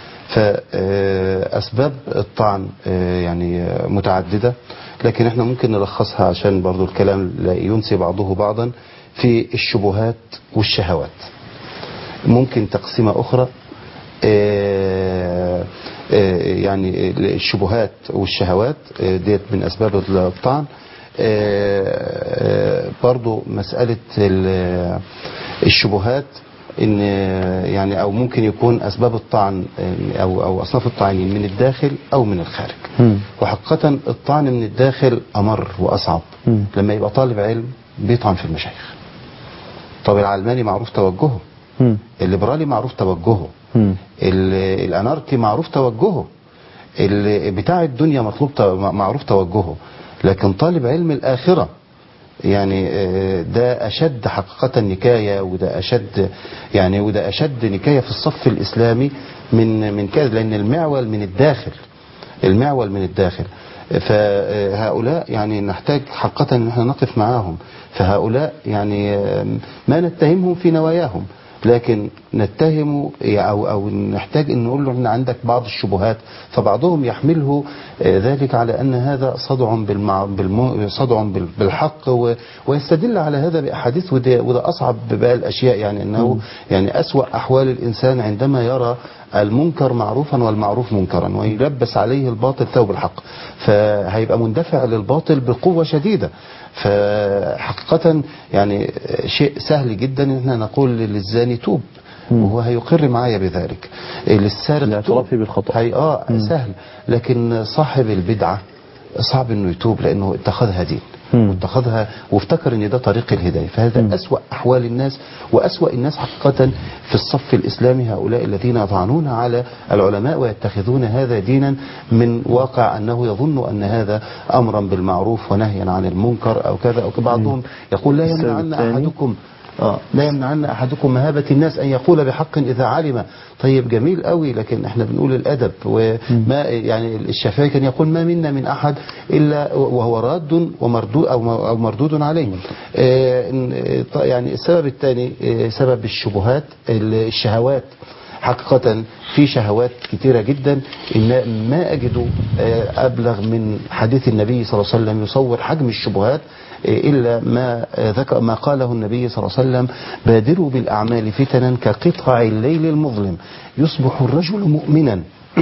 فأسباب الطعن آه، يعني آه، متعددة لكن احنا ممكن نلخصها عشان برضو الكلام لا ينسي بعضه بعضا في الشبهات والشهوات ممكن تقسيمة أخرى آه، آه، يعني الشبهات والشهوات آه، ديت من أسباب الطعن آه، آه، برضو مسألة ال- الشبهات ان يعني او ممكن يكون اسباب الطعن آه، او او اصناف الطاعنين من الداخل او من الخارج وحقيقة الطعن من الداخل امر واصعب لما يبقى طالب علم بيطعن في المشايخ طب العلماني معروف توجهه الليبرالي معروف توجهه ال- الاناركي معروف توجهه ال- بتاع الدنيا مطلوب تو- معروف توجهه لكن طالب علم الآخرة يعني آه، ده أشد حقيقة نكاية وده أشد يعني وده أشد نكاية في الصف الإسلامي من من كذا لأن المعول من الداخل المعول من الداخل فهؤلاء يعني نحتاج حقيقة ان احنا نقف معاهم فهؤلاء يعني آه، ما نتهمهم في نواياهم لكن نتهم او او نحتاج ان نقول له ان عندك بعض الشبهات فبعضهم يحمله آه، ذلك على ان هذا صدع بالمع... بالم... صدع بال- بالحق و... ويستدل على هذا باحاديث وده, وده اصعب بقى الاشياء يعني انه يعني اسوا احوال الانسان عندما يرى المنكر معروفا والمعروف منكرا ويلبس عليه الباطل ثوب الحق فهيبقى مندفع للباطل بقوة شديدة فحقيقة يعني شيء سهل جدا ان احنا نقول للزاني توب وهو هيقر معايا بذلك للسارق توب الاعتراف بالخطأ. هي اه سهل لكن صاحب البدعة صعب انه يتوب لانه اتخذها دين واتخذها وافتكر ان ده طريق الهدايه فهذا اسوا احوال الناس واسوا الناس حقيقه في الصف الاسلامي هؤلاء الذين يطعنون على العلماء ويتخذون هذا دينا من واقع انه يظن ان هذا امرا بالمعروف ونهيا عن المنكر او كذا او كذا. بعضهم يقول لا السبب يمنعن الثاني؟ احدكم آه لا يمنعن احدكم مهابه الناس ان يقول بحق اذا علم طيب جميل قوي لكن احنا بنقول الادب وما يعني الشافعي كان يقول ما منا من احد الا وهو راد ومردود او او مردود عليه آه إن- يعني السبب الثاني آه، سبب الشبهات الشهوات حقيقة في شهوات كثيرة جدا إن ما أجد آه، أبلغ من حديث النبي صلى الله عليه وسلم يصور حجم الشبهات آه، إلا ما آه، ذكر ما قاله النبي صلى الله عليه وسلم بادروا بالأعمال فتنا كقطع الليل المظلم يصبح الرجل مؤمنا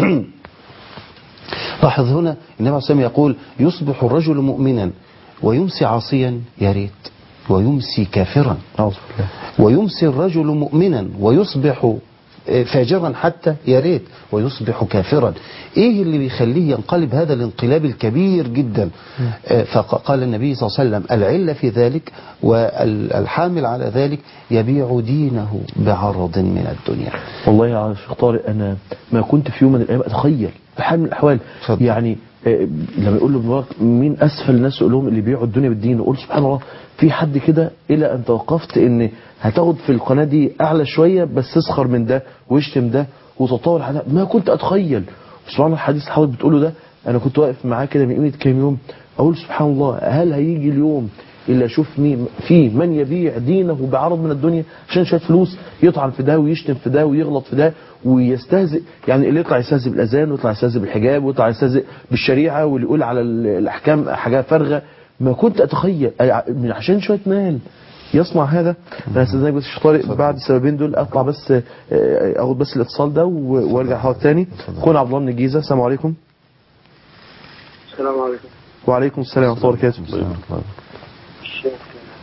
لاحظ هنا النبي عليه الصلاة والسلام يقول يصبح الرجل مؤمنا ويمسي عاصيا يا ريت ويمسي كافرا أعوذ بالله ويمسي الرجل مؤمنا ويصبح آه، فاجرا حتى يا ريت ويصبح كافرا ايه اللي بيخليه ينقلب هذا الانقلاب الكبير جدا آه، فقال النبي صلى الله عليه وسلم العلة في ذلك والحامل على ذلك يبيع دينه بعرض من الدنيا والله يا شيخ طارق انا ما كنت في يوم من الايام اتخيل بحال من الاحوال اتفضل. يعني آه، لما يقول له مبارك مين اسفل الناس يقول لهم اللي بيبيعوا الدنيا بالدين يقول سبحان الله في حد كده الى ان توقفت ان هتاخد في القناه دي اعلى شويه بس تسخر من ده ويشتم ده وتطاول على ده ما كنت اتخيل سبحان الله الحديث اللي حضرتك بتقوله ده انا كنت واقف معاه كده من قيمه كام يوم اقول سبحان الله هل هيجي اليوم الا اشوف مين في من يبيع دينه بعرض من الدنيا عشان شويه فلوس يطعن في ده ويشتم في ده ويغلط في ده ويستهزئ يعني اللي يطلع يستهزئ بالاذان ويطلع يستهزئ بالحجاب ويطلع يستهزئ بالشريعه واللي يقول على ال- الاحكام حاجه فارغه ما كنت اتخيل أي- من عشان شويه مال يصنع هذا انا استاذنك بس يا شيخ طارق بعد السببين دول اطلع بس آه، اخد بس الاتصال ده و- وارجع حوالي تاني اخونا عبد الله من الجيزه السلام عليكم السلام عليكم وعليكم السلام ورحمه الله وبركاته الشيخ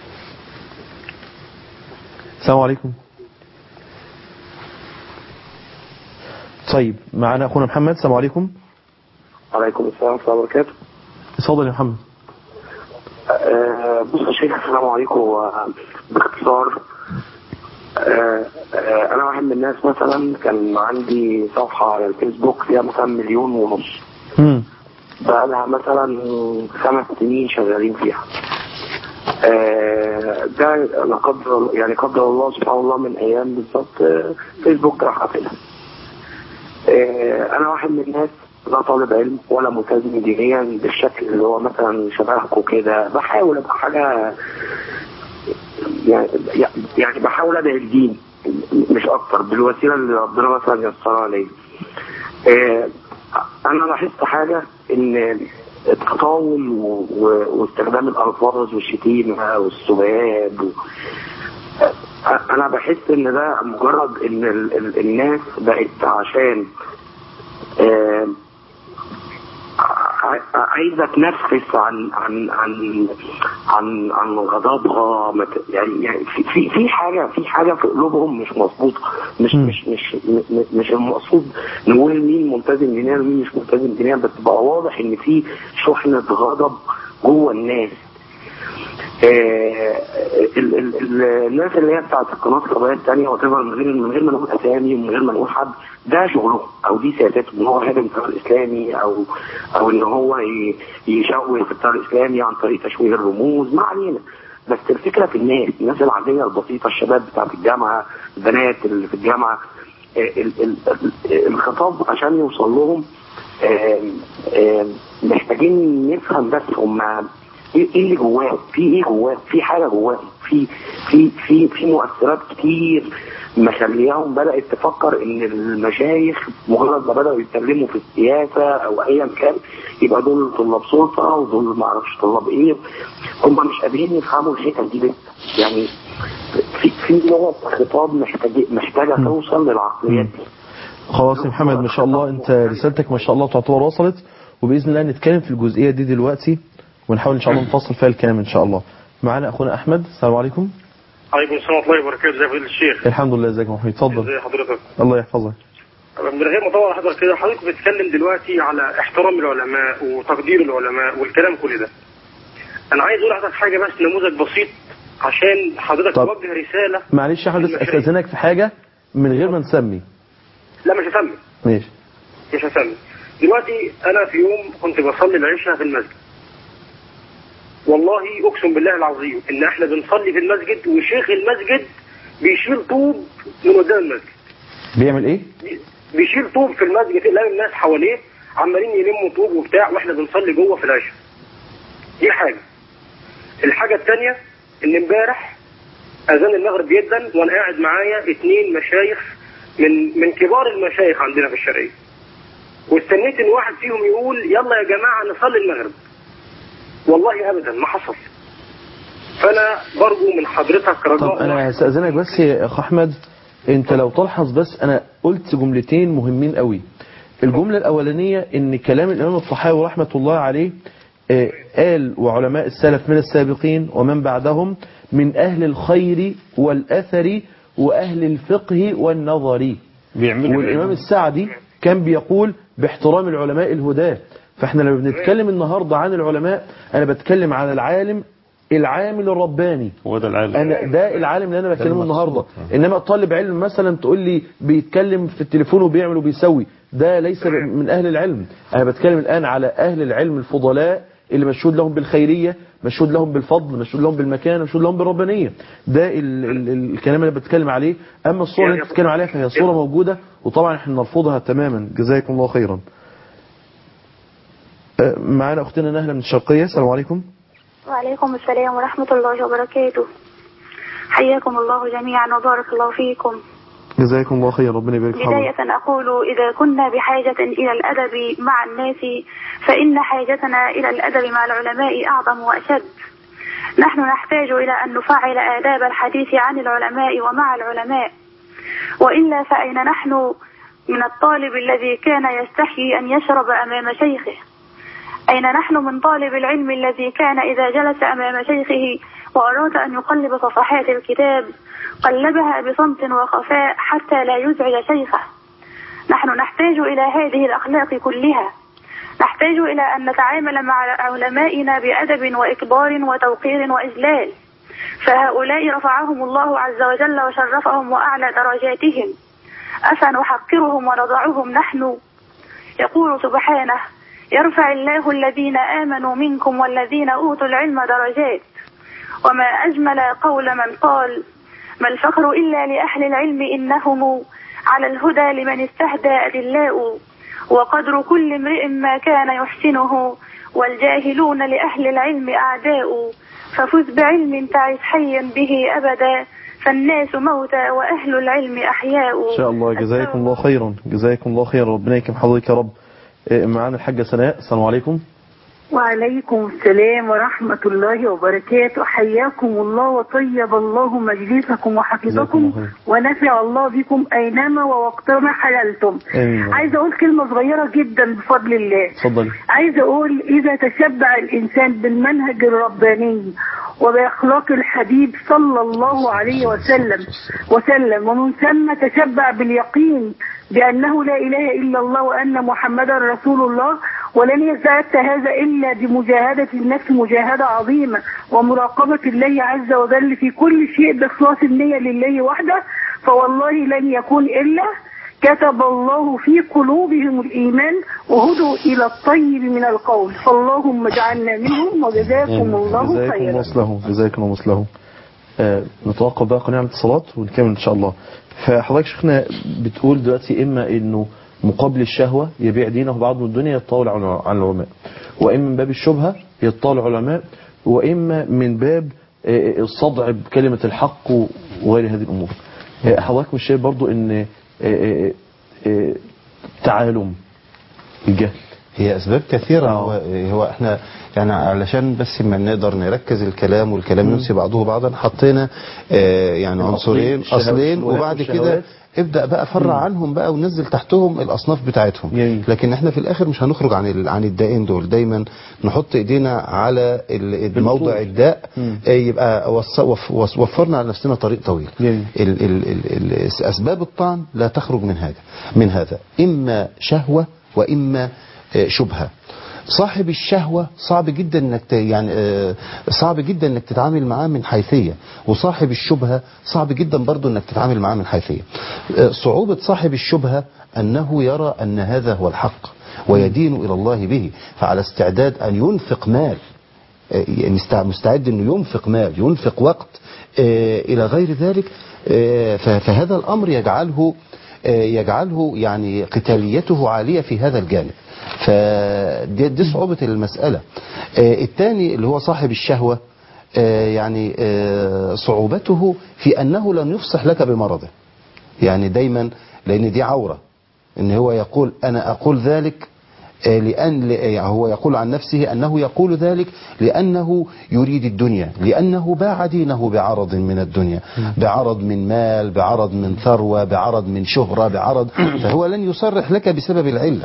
السلام عليكم طيب معنا اخونا محمد السلام عليكم عليكم السلام ورحمة الله وبركاته اتفضل يا محمد آه، بص يا شيخ السلام عليكم آه، باختصار آه، آه، انا واحد من الناس مثلا كان عندي صفحة على الفيسبوك فيها مثلا مليون ونص امم بقى لها مثلا خمس سنين شغالين فيها آه، ده لا قدر يعني قدر الله سبحان الله من ايام بالظبط آه، فيسبوك راح قافلها آه، انا واحد من الناس لا طالب علم ولا ملتزم دينيا بالشكل اللي هو مثلا شبهكم كده بحاول ابقى حاجه يعني يعني بحاول ادعي الدين مش اكتر بالوسيله اللي ربنا مثلا يسرها لي آه، انا لاحظت حاجه ان التطاول و- و- واستخدام الالفاظ والشتيمه والسباب و... انا بحس ان ده مجرد ان ال- ال- الناس بقت عشان آه، ع- عايزه تنفس عن عن عن عن عن غضبها مت- يعني يعني في في في حاجه في حاجه في قلوبهم مش مظبوطه مش مش مش م- مش المقصود نقول مين ملتزم دينيا ومين مش ملتزم دينيا بس بقى واضح ان في شحنه غضب جوه الناس آه، ال- ال- ال- الناس اللي هي بتاعت القنوات الفضائيه الثانيه وتفضل من غير من غير ما نقول اسامي ومن غير ما نقول حد ده شغلهم او دي سياساتهم ان هو هاجم التيار الاسلامي او او ان هو ي- يشوه في التيار الاسلامي عن طريق تشويه الرموز ما علينا بس الفكره في الناس الناس العاديه البسيطه الشباب بتاعت الجامعه البنات اللي في الجامعه آه، ال- ال- ال- الخطاب عشان يوصل لهم آم، آم، محتاجين نفهم بس هم ايه إيه اللي جواه في ايه جواه في حاجه جواه في في في في مؤثرات كتير مخلياهم بدات تفكر ان المشايخ مجرد ما بداوا يتكلموا في السياسه او ايا كان يبقى دول طلاب سلطه ودول ما اعرفش طلاب ايه هم مش قادرين يفهموا الحته دي لسه يعني في في نوع خطاب محتاج محتاجه توصل للعقليات دي خلاص يا محمد ما شاء الله انت رسالتك ما شاء الله تعتبر وصلت وباذن الله نتكلم في الجزئيه دي دلوقتي ونحاول ان شاء الله نفصل فيها الكلام ان شاء الله معانا اخونا احمد السلام عليكم عليكم السلام ورحمة الله وبركاته ازي فضيلة الشيخ الحمد لله ازيك يا محمد اتفضل ازي حضرتك الله يحفظك من غير ما اطول حضرتك كده حضرتك بتتكلم دلوقتي على احترام العلماء وتقدير العلماء والكلام كل ده انا عايز اقول لحضرتك حاجة بس نموذج بسيط عشان حضرتك طب. توجه رسالة معلش يا احمد بس للمشايخ. استاذنك في حاجه من غير ما نسمي لا مش هسمي ماشي مش هسمي دلوقتي انا في يوم كنت بصلي العشاء في المسجد والله اقسم بالله العظيم ان احنا بنصلي في المسجد وشيخ المسجد بيشيل طوب من قدام المسجد بيعمل ايه بيشيل طوب في المسجد تلاقي الناس حواليه عمالين يلموا طوب وبتاع واحنا بنصلي جوه في العشاء دي حاجه الحاجه الثانيه ان امبارح اذان المغرب جدا وانا قاعد معايا اتنين مشايخ من من كبار المشايخ عندنا في الشرقيه واستنيت ان واحد فيهم يقول يلا يا جماعه نصلي المغرب والله ابدا ما حصل فانا برجو من حضرتك رجاء طب انا هستاذنك بس يا اخ احمد انت لو تلحظ بس انا قلت جملتين مهمين قوي الجمله الاولانيه ان كلام الامام الطحاوي رحمه الله عليه آه، قال وعلماء السلف من السابقين ومن بعدهم من اهل الخير والاثر واهل الفقه والنظر بيعملوا والامام السعدي كان بيقول باحترام العلماء الهداه فاحنا لما بنتكلم النهارده عن العلماء انا بتكلم عن العالم العامل الرباني هو ده العالم انا ده العالم اللي انا بكلمه النهارده انما طالب علم مثلا تقول لي بيتكلم في التليفون وبيعمل وبيسوي ده ليس من اهل العلم انا بتكلم الان على اهل العلم الفضلاء اللي مشهود لهم بالخيريه مشهود لهم بالفضل مشهود لهم بالمكان مشهود لهم بالربانيه ده ال ال ال الكلام اللي بتكلم عليه اما الصوره اللي انت بتتكلم عليها فهي صوره موجوده وطبعا احنا نرفضها تماما جزاكم الله خيرا أه، معانا اختنا نهله من الشرقيه السلام عليكم وعليكم السلام ورحمة الله وبركاته حياكم الله جميعا وبارك الله فيكم جزاكم الله خير ربنا يبارك في حضرتك بداية أقول إذا كنا بحاجة إلى الأدب مع الناس فإن حاجتنا إلى الأدب مع العلماء أعظم وأشد نحن نحتاج إلى أن نفعل آداب الحديث عن العلماء ومع العلماء وإلا فأين نحن من الطالب الذي كان يستحيي أن يشرب أمام شيخه أين نحن من طالب العلم الذي كان إذا جلس أمام شيخه وأراد أن يقلب صفحات الكتاب قلبها بصمت وخفاء حتى لا يزعج شيخه نحن نحتاج إلى هذه الأخلاق كلها نحتاج إلى أن نتعامل مع علمائنا بأدب وإكبار وتوقير وإجلال فهؤلاء رفعهم الله عز وجل وشرفهم وأعلى درجاتهم أفنحقرهم ونضعهم نحن يقول سبحانه يرفع الله الذين آمنوا منكم والذين أوتوا العلم درجات وما أجمل قول من قال ما الفخر إلا لأهل العلم إنهم على الهدى لمن استهدى أدلاء وقدر كل امرئ ما كان يحسنه والجاهلون لأهل العلم أعداء ففز بعلم تعش حيا به أبدا فالناس موتى وأهل العلم أحياء ان شاء الله جزاكم الله خيرا جزاكم الله خيرا ربنا يكرم حضرتك يا رب إيه، معانا الحاجة سناء السلام عليكم وعليكم السلام ورحمة الله وبركاته حياكم الله وطيب الله مجلسكم وحفظكم ونفع الله بكم أينما ووقتما حللتم آمين. عايزة أقول كلمة صغيرة جدا بفضل الله اتفضلي عايزة أقول إذا تشبع الإنسان بالمنهج الرباني وبأخلاق الحبيب صلى الله عليه وسلم وسلم ومن ثم تشبع باليقين بأنه لا إله إلا الله وأن محمدا رسول الله ولن يزداد هذا إلا بمجاهدة النفس مجاهدة عظيمة ومراقبة الله عز وجل في كل شيء بإخلاص النية لله وحده فوالله لن يكون إلا كتب الله في قلوبهم الإيمان وهدوا إلى الطيب من القول فاللهم اجعلنا منهم وجزاكم الله جزاكم خيرا مثله جزاكم الله مثله آه، نتوقف بقى قناة الاتصالات ونكمل ان شاء الله فحضرتك شيخنا بتقول دلوقتي اما انه مقابل الشهوة يبيع دينه بعض من الدنيا يتطاول عن عن العلماء واما من باب الشبهة يتطاول العلماء واما من باب آه، الصدع بكلمة الحق وغير هذه الامور آه، حضرتك مش شايف برضو ان آه، آه، آه، تعالم الجهل هي أسباب كثيرة هو, هو احنا يعني علشان بس ما نقدر نركز الكلام والكلام ينسي بعضه بعضا حطينا آه يعني عنصرين الشهوات أصلين وبعد كده والشهوات. ابدأ بقى فرع عنهم بقى ونزل تحتهم الأصناف بتاعتهم لكن احنا في الآخر مش هنخرج عن ال- عن الدائين دول دايما نحط ايدينا على ال- موضع الداء آه، يبقى وص- وف- وف- وفرنا على نفسنا طريق طويل ال ال ال ال أسباب الطعن لا تخرج من هذا من هذا إما شهوة وإما آه، شبهة صاحب الشهوة صعب جدا انك ت- يعني آه، صعب جدا انك تتعامل معاه من حيثية وصاحب الشبهة صعب جدا برضو انك تتعامل معاه من حيثية آه، صعوبة صاحب الشبهة انه يرى ان هذا هو الحق ويدين الى الله به فعلى استعداد ان ينفق مال آه، مستع- مستعد انه ينفق مال ينفق وقت آه، الى غير ذلك آه، ف- فهذا الامر يجعله آه، يجعله يعني قتاليته عالية في هذا الجانب فدي دي صعوبة المسألة آه، الثاني اللي هو صاحب الشهوة آه، يعني آه، صعوبته في أنه لن يفصح لك بمرضه يعني دايما لأن دي عورة ان هو يقول أنا أقول ذلك آه، لأن ل- يعني هو يقول عن نفسه أنه يقول ذلك لأنه يريد الدنيا لأنه باع دينه بعرض من الدنيا بعرض من مال بعرض من ثروة بعرض من شهرة بعرض فهو لن يصرح لك بسبب العلة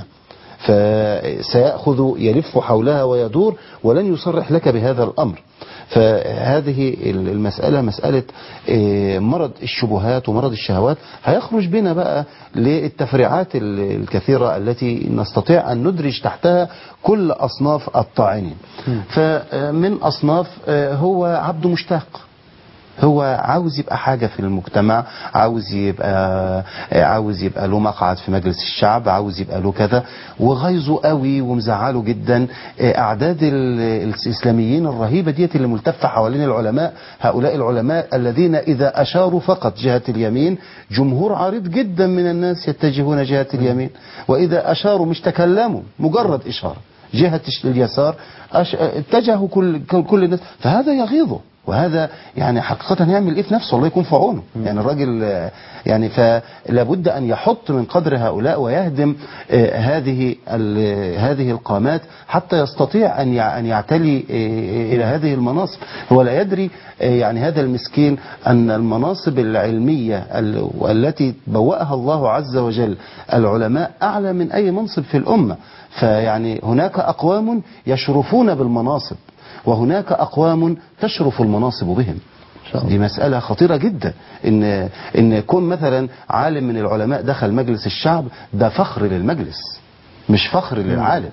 فسيأخذ يلف حولها ويدور ولن يصرح لك بهذا الأمر فهذه المسألة مسألة آه، مرض الشبهات ومرض الشهوات هيخرج بنا بقى للتفريعات ال- الكثيرة التي نستطيع أن ندرج تحتها كل أصناف الطاعنين فمن أصناف آه، هو عبد مشتاق هو عاوز يبقى حاجة في المجتمع عاوز يبقى عاوز يبقى له مقعد في مجلس الشعب عاوز يبقى له كذا وغيظه قوي ومزعله جدا أعداد ال- الإسلاميين الرهيبة ديت اللي ملتفة حوالين العلماء هؤلاء العلماء الذين إذا أشاروا فقط جهة اليمين جمهور عريض جدا من الناس يتجهون جهة اليمين وإذا أشاروا مش تكلموا مجرد إشارة جهة اليسار أش- اتجهوا كل كل- كل الناس فهذا يغيظه وهذا يعني حقيقة يعمل ايه في نفسه الله يكون في عونه يعني الراجل آه، يعني فلا بد ان يحط من قدر هؤلاء ويهدم آه، هذه ال- هذه القامات حتى يستطيع ان يع- ان يعتلي آه، الى هذه المناصب هو لا يدري آه، يعني هذا المسكين ان المناصب العلمية ال- التي بوأها الله عز وجل العلماء اعلى من اي منصب في الامة فيعني هناك اقوام يشرفون بالمناصب وهناك أقوام تشرف المناصب بهم دي مسألة خطيرة جدا إن إن يكون مثلا عالم من العلماء دخل مجلس الشعب ده فخر للمجلس مش فخر للعالم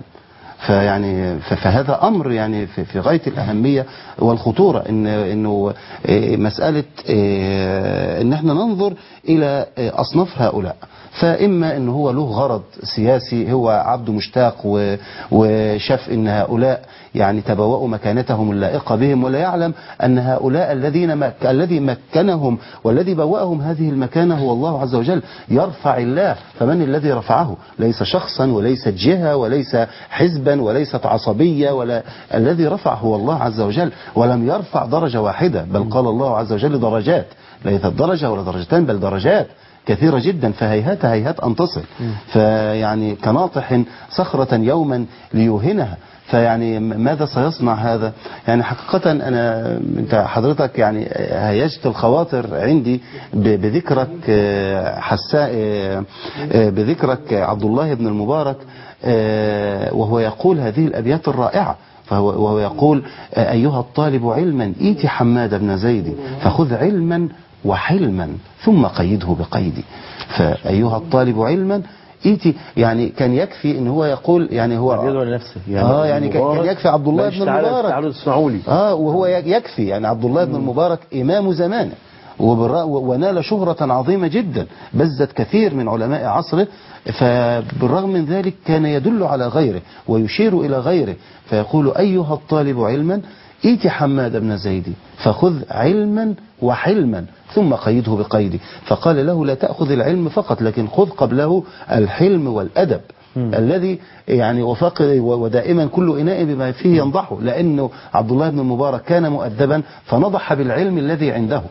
فيعني ف- فهذا امر يعني في في غايه الاهميه والخطوره ان انه إيه، مساله إيه، ان احنا ننظر الى إيه، اصناف هؤلاء فاما ان هو له غرض سياسي هو عبد مشتاق و- وشاف ان هؤلاء يعني تبوأوا مكانتهم اللائقه بهم ولا يعلم ان هؤلاء الذين مك... الذي مكنهم والذي بوأهم هذه المكانه هو الله عز وجل يرفع الله فمن الذي رفعه ليس شخصا وليست جهه وليس حزبا وليست عصبيه ولا الذي رفع هو الله عز وجل ولم يرفع درجه واحده بل قال الله عز وجل درجات ليست درجه ولا درجتان بل درجات كثيرة جدا فهيهات هيهات أن تصل فيعني كناطح صخرة يوما ليوهنها فيعني م- ماذا سيصنع هذا يعني حقيقة أنا أنت حضرتك يعني هيجت الخواطر عندي ب- بذكرك آه، حساء آه، آه، بذكرك عبد الله بن المبارك آه، وهو يقول هذه الأبيات الرائعة فهو وهو يقول آه، أيها الطالب علما إيت حماد بن زيد فخذ علما وحلما ثم قيده بقيدي فأيها الطالب علما إيتي يعني كان يكفي ان هو يقول يعني هو يدعو لنفسه يعني اه يعني كان المبارك كان يكفي عبد الله ماليش بن تعالى- المبارك تعالوا تسمعوا لي اه وهو يك- يكفي يعني عبد الله بن المبارك امام زمانه وبالرأ- ونال شهرة عظيمة جدا بزت كثير من علماء عصره فبالرغم من ذلك كان يدل على غيره ويشير إلى غيره فيقول أيها الطالب علما إيت حماد بن زيد فخذ علما وحلما ثم قيده بقيدي فقال له لا تأخذ العلم فقط لكن خذ قبله الحلم والأدب الذي يعني وفاق ودائما كل إناء بما فيه ينضحه لأنه عبد الله بن المبارك كان مؤدبا فنضح بالعلم الذي عنده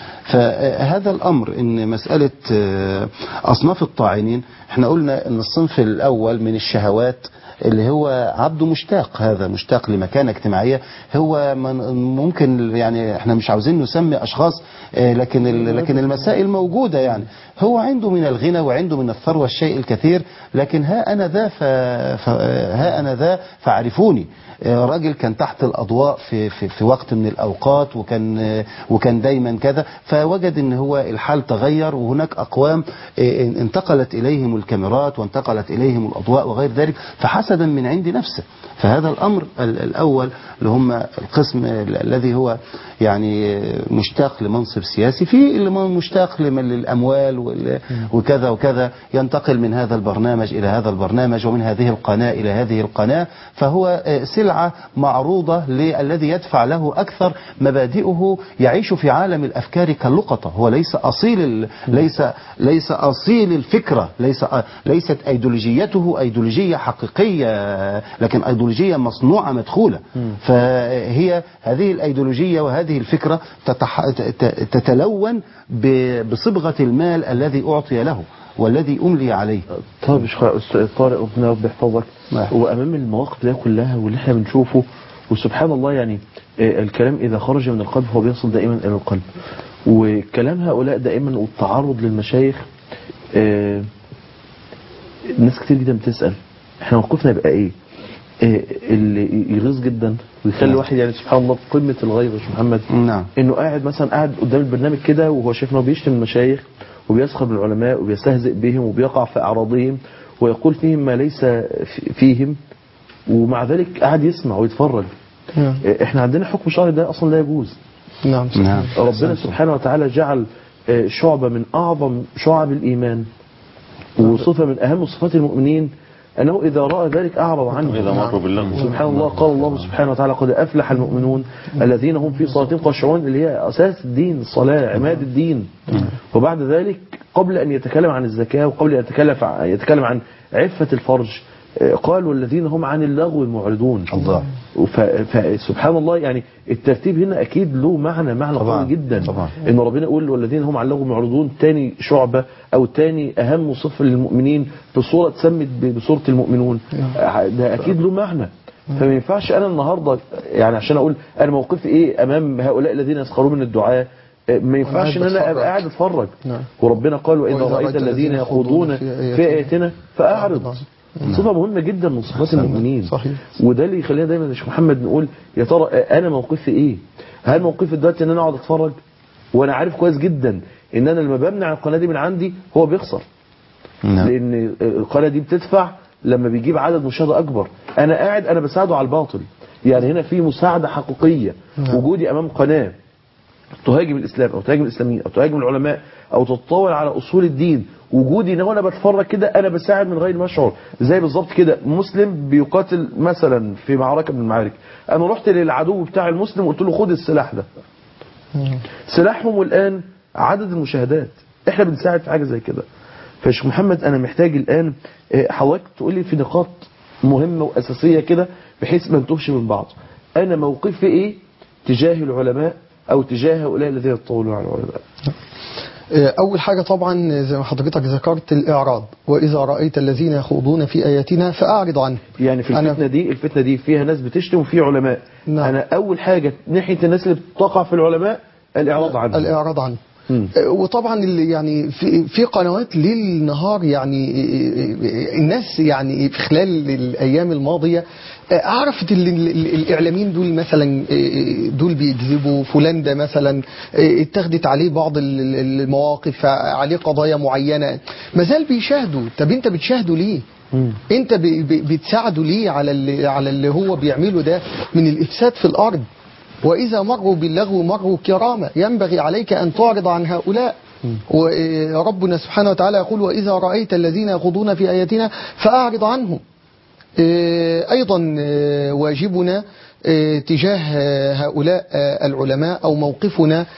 فهذا الأمر إن مسألة آه، أصناف الطاعنين احنا قلنا إن الصنف الأول من الشهوات اللي هو عبد مشتاق هذا مشتاق لمكانة اجتماعية هو من ممكن يعني احنا مش عاوزين نسمي أشخاص آه، لكن ال- لكن المسائل موجودة يعني هو عنده من الغنى وعنده من الثروة الشيء الكثير لكن ها أنا ذا ف... ف... ها أنا ذا فاعرفوني آه، راجل كان تحت الأضواء في, في, في وقت من الأوقات وكان آه، وكان دايما كذا فوجد ان هو الحال تغير وهناك أقوام آه، انتقلت إليهم الكاميرات وانتقلت إليهم الأضواء وغير ذلك فحسدا من عند نفسه فهذا الأمر ال- الأول اللي هم القسم ال- الذي هو يعني مشتاق لمنصب سياسي في اللي مشتاق لمن- للأموال وال- وكذا وكذا ينتقل من هذا البرنامج إلى هذا البرنامج ومن هذه القناة إلى هذه القناة فهو آه، سلعة معروضة للذي يدفع له أكثر مبادئه يعيش في عالم الأفكار كاللقطة هو ليس أصيل ال- ليس ليس أصيل الفكرة ليس ليست أيديولوجيته أيديولوجية حقيقية لكن أيديولوجية مصنوعة مدخولة فهي هذه الأيديولوجية وهذه الفكرة تتح... ت- تتلون ب- بصبغة المال الذي أعطي له والذي أملي عليه طيب يا شيخ أستاذ طارق ربنا رب يحفظك وامام المواقف دي كلها واللي احنا بنشوفه وسبحان الله يعني آه، الكلام اذا خرج من القلب هو بيصل دائما الى القلب وكلام هؤلاء دائما والتعرض للمشايخ آه، ناس كتير جدا بتسال احنا موقفنا يبقى ايه آه، اللي يغيظ جدا ويخلي الواحد يعني سبحان الله في قمه الغيظ يا شيخ محمد نعم انه قاعد مثلا قاعد قدام البرنامج كده وهو شايف انه بيشتم المشايخ وبيسخر بالعلماء وبيستهزئ بهم وبيقع في اعراضهم ويقول فيهم ما ليس في- فيهم ومع ذلك قاعد يسمع ويتفرج احنا عندنا حكم شرعي ده اصلا لا يجوز نعم نعم ربنا سبحانه وتعالى جعل آه، شعبة من أعظم شعب الإيمان وصفة من أهم صفات المؤمنين أنه إذا رأى ذلك أعرض عنه إذا مروا باللغو. سبحان الله قال الله سبحانه وتعالى قد أفلح المؤمنون الذين هم في صلاتهم خاشعون اللي هي أساس الدين الصلاة عماد الدين وبعد ذلك قبل أن يتكلم عن الزكاة وقبل أن يتكلم عن, يتكلم عن عفة الفرج آه، قال والذين هم عن اللغو معرضون الله ف- فسبحان الله يعني الترتيب هنا اكيد له معنى معنى طبعاً، قوي جدا طبعاً. ان ربنا يقول والذين هم عن اللغو معرضون تاني شعبه او تاني اهم صفه للمؤمنين في صوره اتسمت ب- بصوره المؤمنون آه، ده اكيد له معنى فما ينفعش انا النهارده يعني عشان اقول انا موقفي ايه امام هؤلاء الذين يسخرون من الدعاء آه، ما ينفعش ان قاعد انا بتفرج. ابقى قاعد اتفرج نعم. وربنا قال واذا وإذا رايت الذين يخوضون في اياتنا فاعرض صفة مهمة جدا من صفات المؤمنين صحيح. وده اللي يخلينا دايما يا شيخ محمد نقول يا ترى انا موقفي ايه هل موقفي دلوقتي ان انا اقعد اتفرج وانا عارف كويس جدا ان انا لما بمنع القناة دي من عندي هو بيخسر نعم. لان القناة دي بتدفع لما بيجيب عدد مشاهدة اكبر انا قاعد انا بساعده على الباطل يعني هنا في مساعدة حقيقية نعم. وجودي امام قناة تهاجم الاسلام او تهاجم الاسلاميين او تهاجم العلماء او تتطاول على اصول الدين وجودي ان وانا بتفرج كده انا بساعد من غير ما اشعر زي بالظبط كده مسلم بيقاتل مثلا في معركه من المعارك انا رحت للعدو بتاع المسلم وقلت له خد السلاح ده سلاحهم الان عدد المشاهدات احنا بنساعد في حاجه زي كده فشيخ محمد انا محتاج الان آه، حضرتك تقول لي في نقاط مهمه واساسيه كده بحيث ما نتوهش من بعض انا موقفي ايه تجاه العلماء او تجاه هؤلاء الذين يتطاولون على العلماء أول حاجة طبعا زي ما حضرتك ذكرت الإعراض وإذا رأيت الذين يخوضون في آياتنا فأعرض عنهم يعني في أنا- الفتنة دي الفتنة دي فيها ناس بتشتم وفي علماء نعم. أنا أول حاجة ناحية الناس اللي بتقع في العلماء الإعراض عنهم الإعراض عنه مم. وطبعا اللي يعني في في قنوات ليل نهار يعني الناس يعني في خلال الايام الماضيه عرفت ال- ال- الاعلاميين دول مثلا دول بيكذبوا فلان ده مثلا اتخذت عليه بعض ال- ال- المواقف عليه قضايا معينه ما زال بيشاهدوا طب انت بتشاهده ليه؟ انت ب- ب- بتساعده ليه على اللي على اللي هو بيعمله ده من الافساد في الارض وإذا مروا باللغو مروا كراما ينبغي عليك أن تعرض عن هؤلاء وربنا سبحانه وتعالى يقول وإذا رأيت الذين يخوضون في آياتنا فأعرض عنهم آه، أيضا آه، واجبنا آه، تجاه آه، هؤلاء آه، العلماء أو موقفنا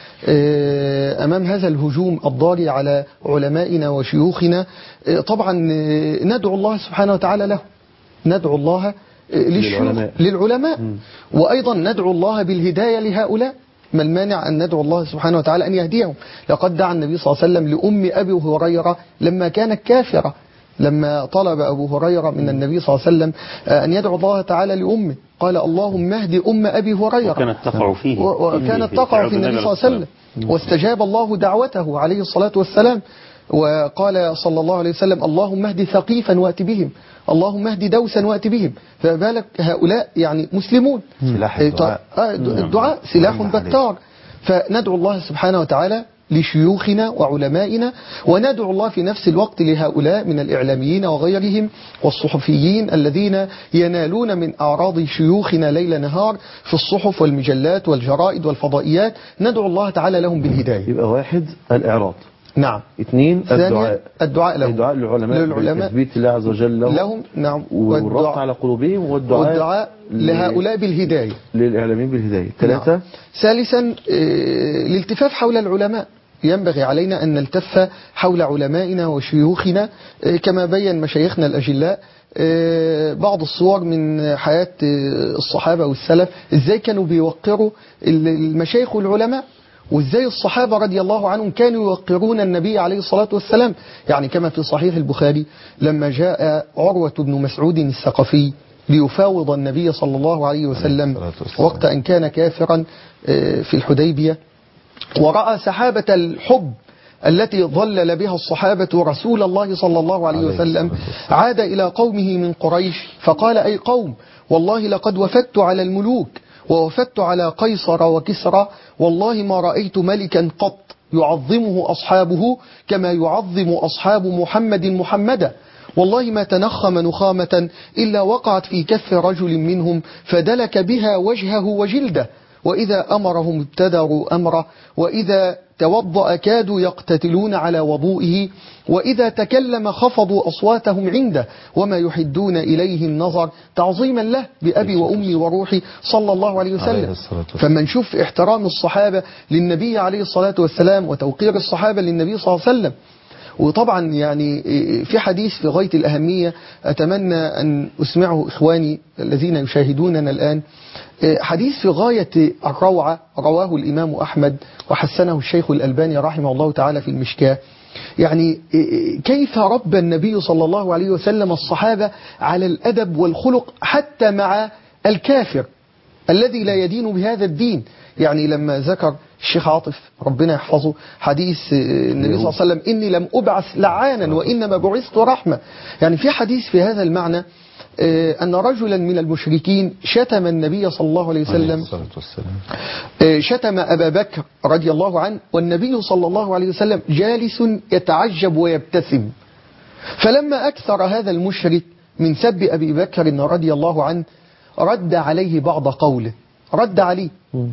آه، أمام هذا الهجوم الضاري على علمائنا وشيوخنا آه، طبعا آه، ندعو الله سبحانه وتعالى له ندعو الله آه، للشيوخ للعلماء. للعلماء وأيضا ندعو الله بالهداية لهؤلاء ما المانع أن ندعو الله سبحانه وتعالى أن يهديهم لقد دعا النبي صلى الله عليه وسلم لأم أبي هريرة لما كانت كافرة لما طلب أبو هريرة من النبي صلى الله عليه وسلم آه، أن يدعو الله تعالى لأمه قال اللهم اهد أم أبي هريرة وكانت تقع فيه و- وكانت تقع في النبي صلى الله عليه وسلم واستجاب الله دعوته عليه الصلاة والسلام وقال صلى الله عليه وسلم اللهم اهد ثقيفا وات بهم اللهم اهد دوسا وات بهم فبالك هؤلاء يعني مسلمون سلاح إيه، الدعاء. طيب، آه، د- الدعاء سلاح مهم عليه. بتار فندعو الله سبحانه وتعالى لشيوخنا وعلمائنا وندعو الله في نفس الوقت لهؤلاء من الإعلاميين وغيرهم والصحفيين الذين ينالون من أعراض شيوخنا ليل نهار في الصحف والمجلات والجرائد والفضائيات ندعو الله تعالى لهم بالهداية يبقى واحد الإعراض نعم اثنين ثانيا الدعاء الدعاء لهم الدعاء للعلماء للعلماء بتثبيت الله عز وجل لهم, لهم نعم والربط والدعاء, على قلوبهم والدعاء, والدعاء لهؤلاء بالهداية للإعلاميين بالهداية ثلاثة نعم. ثالثا آه، الالتفاف حول العلماء ينبغي علينا أن نلتف حول علمائنا وشيوخنا آه، كما بين مشايخنا الأجلاء آه، بعض الصور من حياة آه، الصحابة والسلف ازاي كانوا بيوقروا ال- المشايخ والعلماء وازاي الصحابة رضي الله عنهم كانوا يوقرون النبي عليه الصلاة والسلام يعني كما في صحيح البخاري لما جاء عروة بن مسعود الثقفي ليفاوض النبي صلى الله عليه وسلم وقت أن كان كافرا آه، في الحديبية ورأى سحابة الحب التي ظلل بها الصحابة رسول الله صلى الله عليه وسلم عاد إلى قومه من قريش فقال أي قوم والله لقد وفدت على الملوك ووفدت على قيصر وكسرى والله ما رأيت ملكا قط يعظمه أصحابه كما يعظم أصحاب محمد محمدا والله ما تنخم نخامة إلا وقعت في كف رجل منهم فدلك بها وجهه وجلده وإذا أمرهم ابتدروا أمره وإذا توضأ كادوا يقتتلون على وضوئه وإذا تكلم خفضوا أصواتهم عنده وما يحدون إليه النظر تعظيما له بأبي وأمي وروحي صلى الله عليه عليه وسلم الصلاة والسلام. فما نشوف احترام الصحابة للنبي عليه الصلاة والسلام وتوقير الصحابة للنبي صلى الله عليه وسلم وطبعا يعني في حديث في غاية الأهمية أتمنى أن أسمعه إخواني الذين يشاهدوننا الآن حديث في غاية الروعة رواه الإمام أحمد وحسنه الشيخ الألباني رحمه الله تعالى في المشكاة يعني كيف ربى النبي صلى الله عليه وسلم الصحابة على الأدب والخلق حتى مع الكافر الذي لا يدين بهذا الدين يعني لما ذكر الشيخ عاطف ربنا يحفظه حديث النبي صلى الله عليه وسلم إني لم أبعث لعانا وإنما بعثت رحمة يعني في حديث في هذا المعنى أن رجلا من المشركين شتم النبي صلى الله عليه وسلم شتم أبا بكر رضي الله عنه والنبي صلى الله عليه وسلم جالس يتعجب ويبتسم فلما أكثر هذا المشرك من سب أبي بكر رضي الله عنه رد عليه بعض قوله رد عليه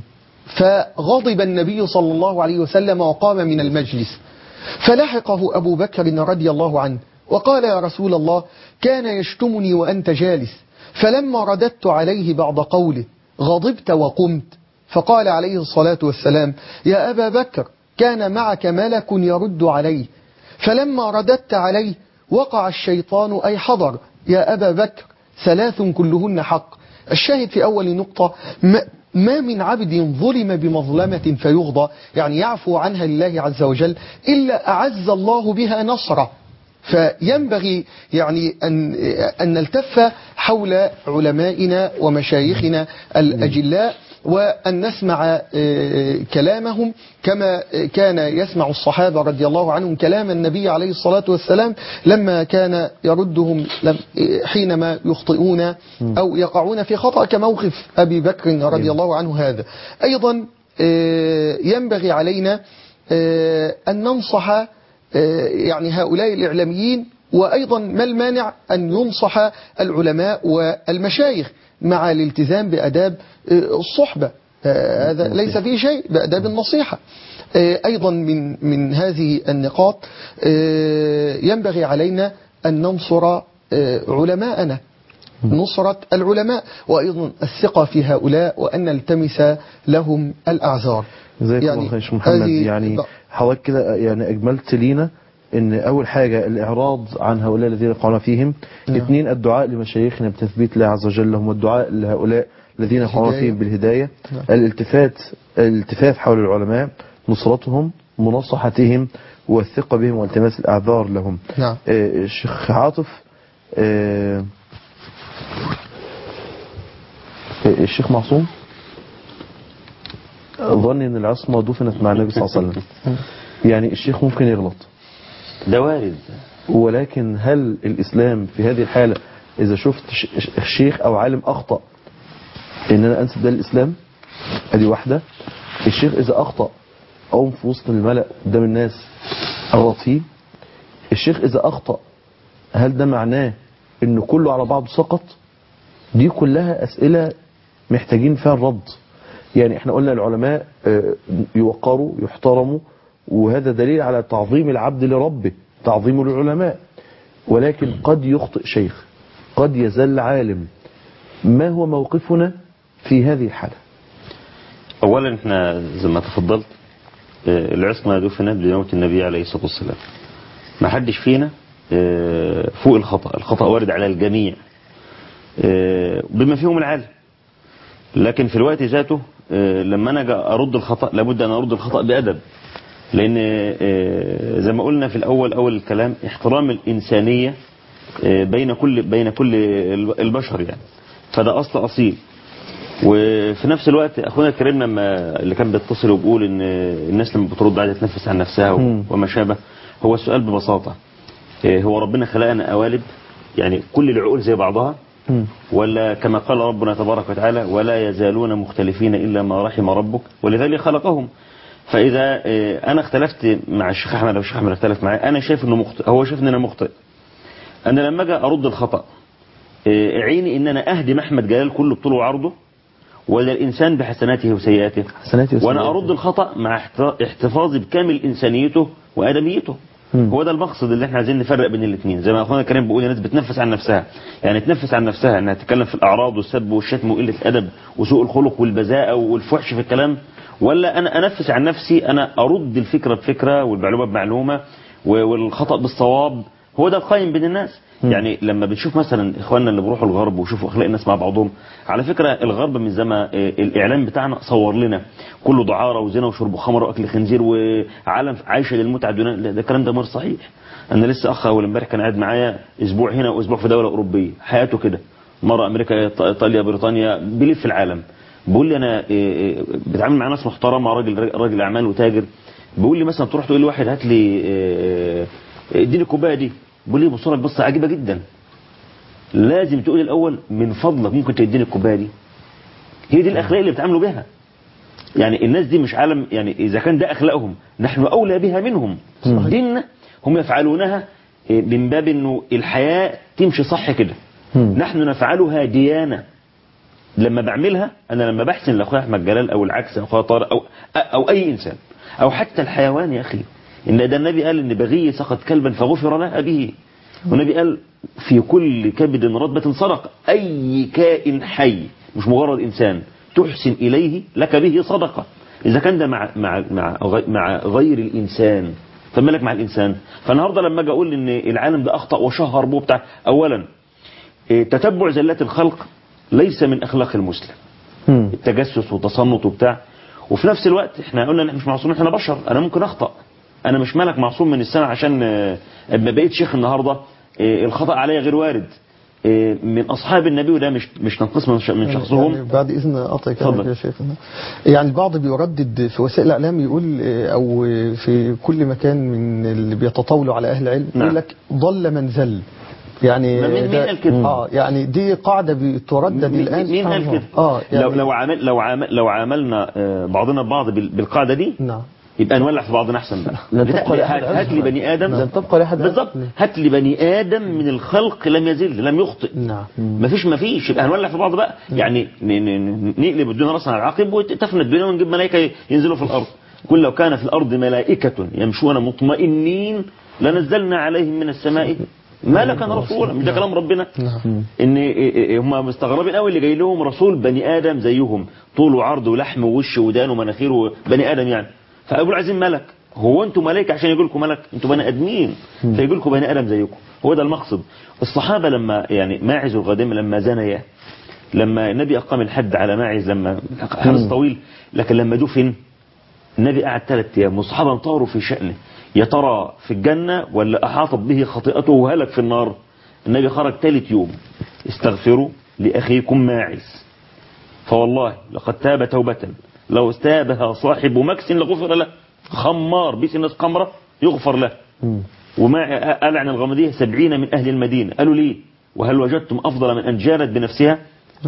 فغضب النبي صلى الله عليه وسلم وقام من المجلس فلحقه أبو بكر رضي الله عنه وقال يا رسول الله كان يشتمني وأنت جالس فلما رددت عليه بعض قوله غضبت وقمت فقال عليه الصلاة والسلام يا أبا بكر كان معك ملك يرد عليه فلما رددت عليه وقع الشيطان أي حضر يا أبا بكر ثلاث كلهن حق الشاهد في أول نقطة ما ما من عبد ظلم بمظلمة فيغضى يعني يعفو عنها لله عز وجل إلا أعز الله بها نصره فينبغي يعني أن, أن نلتف حول علمائنا ومشايخنا الأجلاء وأن نسمع كلامهم كما كان يسمع الصحابة رضي الله عنهم كلام النبي عليه الصلاة والسلام لما كان يردهم حينما يخطئون أو يقعون في خطأ كموقف أبي بكر رضي الله عنه هذا أيضا ينبغي علينا أن ننصح يعني هؤلاء الإعلاميين وأيضا ما المانع أن ينصح العلماء والمشايخ مع الالتزام بأداب الصحبة هذا ليس فيه شيء بأداب النصيحة أيضا من من هذه النقاط ينبغي علينا أن ننصر علماءنا نصرة العلماء وأيضا الثقة في هؤلاء وأن نلتمس لهم الأعذار زي يعني خيش محمد يعني حضرتك كده يعني أجملت لينا ان اول حاجة الاعراض عن هؤلاء الذين يقعون فيهم نعم. اثنين الدعاء لمشايخنا بتثبيت الله عز وجل لهم والدعاء لهؤلاء الذين يقعون فيهم بالهداية نعم. الالتفات الالتفاف حول العلماء نصرتهم مناصحتهم والثقة بهم والتماس الاعذار لهم نعم. آه الشيخ عاطف آه الشيخ معصوم ظني ان العصمة دفنت مع النبي صلى الله عليه وسلم يعني الشيخ ممكن يغلط ده وارد ولكن هل الإسلام في هذه الحالة إذا شفت شيخ أو عالم أخطأ إن أنا أنسب ده الإسلام أدي واحدة الشيخ إذا أخطأ أو في وسط الملأ قدام الناس أغلط فيه الشيخ إذا أخطأ هل ده معناه إن كله على بعضه سقط دي كلها أسئلة محتاجين فيها الرد يعني احنا قلنا العلماء يوقروا يحترموا وهذا دليل على تعظيم العبد لربه تعظيم للعلماء ولكن قد يخطئ شيخ قد يزل عالم ما هو موقفنا في هذه الحالة أولا احنا زي ما تفضلت العصمة دفنت بموت النبي عليه الصلاة والسلام ما حدش فينا فوق الخطأ الخطأ وارد على الجميع بما فيهم العالم لكن في الوقت ذاته لما أنا أرد الخطأ لابد أن أرد الخطأ بأدب لأن زي ما قلنا في الأول أول الكلام احترام الإنسانية بين كل بين كل البشر يعني فده أصل أصيل وفي نفس الوقت أخونا الكريم لما اللي كان بيتصل وبيقول إن الناس لما بترد عايزة تنفس عن نفسها وما شابه هو السؤال ببساطة هو ربنا خلقنا قوالب يعني كل العقول زي بعضها ولا كما قال ربنا تبارك وتعالى ولا يزالون مختلفين إلا ما رحم ربك ولذلك خلقهم فإذا أنا اختلفت مع الشيخ أحمد أو الشيخ أحمد اختلف معي أنا شايف إنه مخطئ هو شايف إن أنا مخطئ أنا لما أجي أرد الخطأ عيني إن أنا أهدم أحمد جلال كله بطوله وعرضه ولا الإنسان بحسناته وسيئاته حسناته وأنا أرد الخطأ مع احتفاظي بكامل إنسانيته وآدميته هو ده المقصد اللي احنا عايزين نفرق بين الاثنين زي ما اخونا الكريم بيقول الناس بتنفس عن نفسها يعني تنفس عن نفسها انها تتكلم في الاعراض والسب والشتم وقله الادب وسوء الخلق والبذاءه والفحش في الكلام ولا انا انفس عن نفسي انا ارد الفكره بفكره والمعلومه بمعلومه و- والخطأ بالصواب هو ده القائم بين الناس يعني لما بنشوف مثلا اخواننا اللي بيروحوا الغرب ويشوفوا اخلاق الناس مع بعضهم على فكره الغرب من زمان آه، الاعلام بتاعنا صور لنا كله دعاره وزنا وشرب خمر واكل خنزير وعالم عايشه للمتعه الدنيا لا، ده الكلام ده غير صحيح انا لسه اخ اول امبارح كان قاعد معايا اسبوع هنا واسبوع في دوله اوروبيه حياته كده مره امريكا إيط- ايطاليا بريطانيا بيلف في العالم بيقول لي انا إيه، إيه، بتعامل مع ناس محترمه راجل راجل اعمال وتاجر بيقول لي مثلا تروح تقول لواحد هات لي إيه، إيه، اديني الكوبايه دي بيقول لي بص لك بصه عجيبه جدا لازم تقول الاول من فضلك ممكن تديني الكوبايه دي هي دي الاخلاق اللي بيتعاملوا بها يعني الناس دي مش عالم يعني اذا كان ده اخلاقهم نحن اولى بها منهم ديننا هم يفعلونها إيه، من باب انه الحياه تمشي صح كده نحن نفعلها ديانه لما بعملها انا لما بحسن لاخويا احمد جلال او العكس اخويا طارق او او اي انسان او حتى الحيوان يا اخي ان ده النبي قال ان بغي سقط كلبا فغفر لها به والنبي قال في كل كبد رطبة صدقة أي كائن حي مش مجرد إنسان تحسن إليه لك به صدقة إذا كان ده مع مع مع غي- مع غير الإنسان فما لك مع الإنسان فالنهارده لما أجي أقول إن العالم ده أخطأ وشهر به بتاع أولا إيه، تتبع زلات الخلق ليس من أخلاق المسلم التجسس والتصنت وبتاع وفي نفس الوقت احنا قلنا ان احنا مش معصومين احنا بشر انا ممكن اخطا انا مش ملك معصوم من السنه عشان آه، اما بقيت شيخ النهارده آه، الخطا عليا غير وارد آه، من اصحاب النبي وده مش مش تنقص من ش- من شخصهم يعني بعد اذن قطع اتفضل. كلامك يا شيخنا يعني البعض بيردد في وسائل الاعلام يقول آه، او في كل مكان من اللي بيتطاولوا على اهل العلم نعم. يقول لك ضل من زل يعني ما مين- مين ده- قال كده؟ اه يعني دي قاعده بتردد مين- الان مين سبحان قال الله. كده؟ اه يعني لو لو عامل لو عامل لو عاملنا آه، بعضنا ببعض بال- بالقاعده دي نعم يبقى نولع في بعضنا احسن بقى لن تبقى لأحد هات هات لي عذر. بني ادم لن تبقى لأحد عذر. بالظبط هات لي بني ادم من الخلق لم يزل لم يخطئ نعم مفيش مفيش يبقى هنولع في بعض بقى يعني ن- ن- نقلب الدنيا راسنا على العقب وتفنى الدنيا ونجيب ملائكه ينزلوا في الارض قل لو كان في الارض ملائكه يمشون مطمئنين لنزلنا عليهم من السماء ملكا رسولا مش ده كلام ربنا ان هم مستغربين قوي اللي جاي لهم رسول بني ادم زيهم طول وعرض ولحم ووش ودان ومناخير وبني ادم يعني فقالوا عايزين ملك هو انتوا ملائكه عشان يقول لكم ملك انتوا بني ادمين فيقول لكم بني ادم زيكم هو ده المقصد الصحابه لما يعني ماعز الغديم لما زنيا لما النبي اقام الحد على ماعز لما حدث طويل لكن لما دفن النبي قعد ثلاث ايام والصحابه انطاروا في شأنه يا ترى في الجنة ولا أحاطت به خطيئته وهلك في النار النبي خرج ثالث يوم استغفروا لأخيكم ماعز فوالله لقد تاب توبة لو استابها صاحب مكس لغفر له خمار بيس الناس قمرة يغفر له وما قال عن الغمدية سبعين من أهل المدينة قالوا ليه وهل وجدتم أفضل من أن جانت بنفسها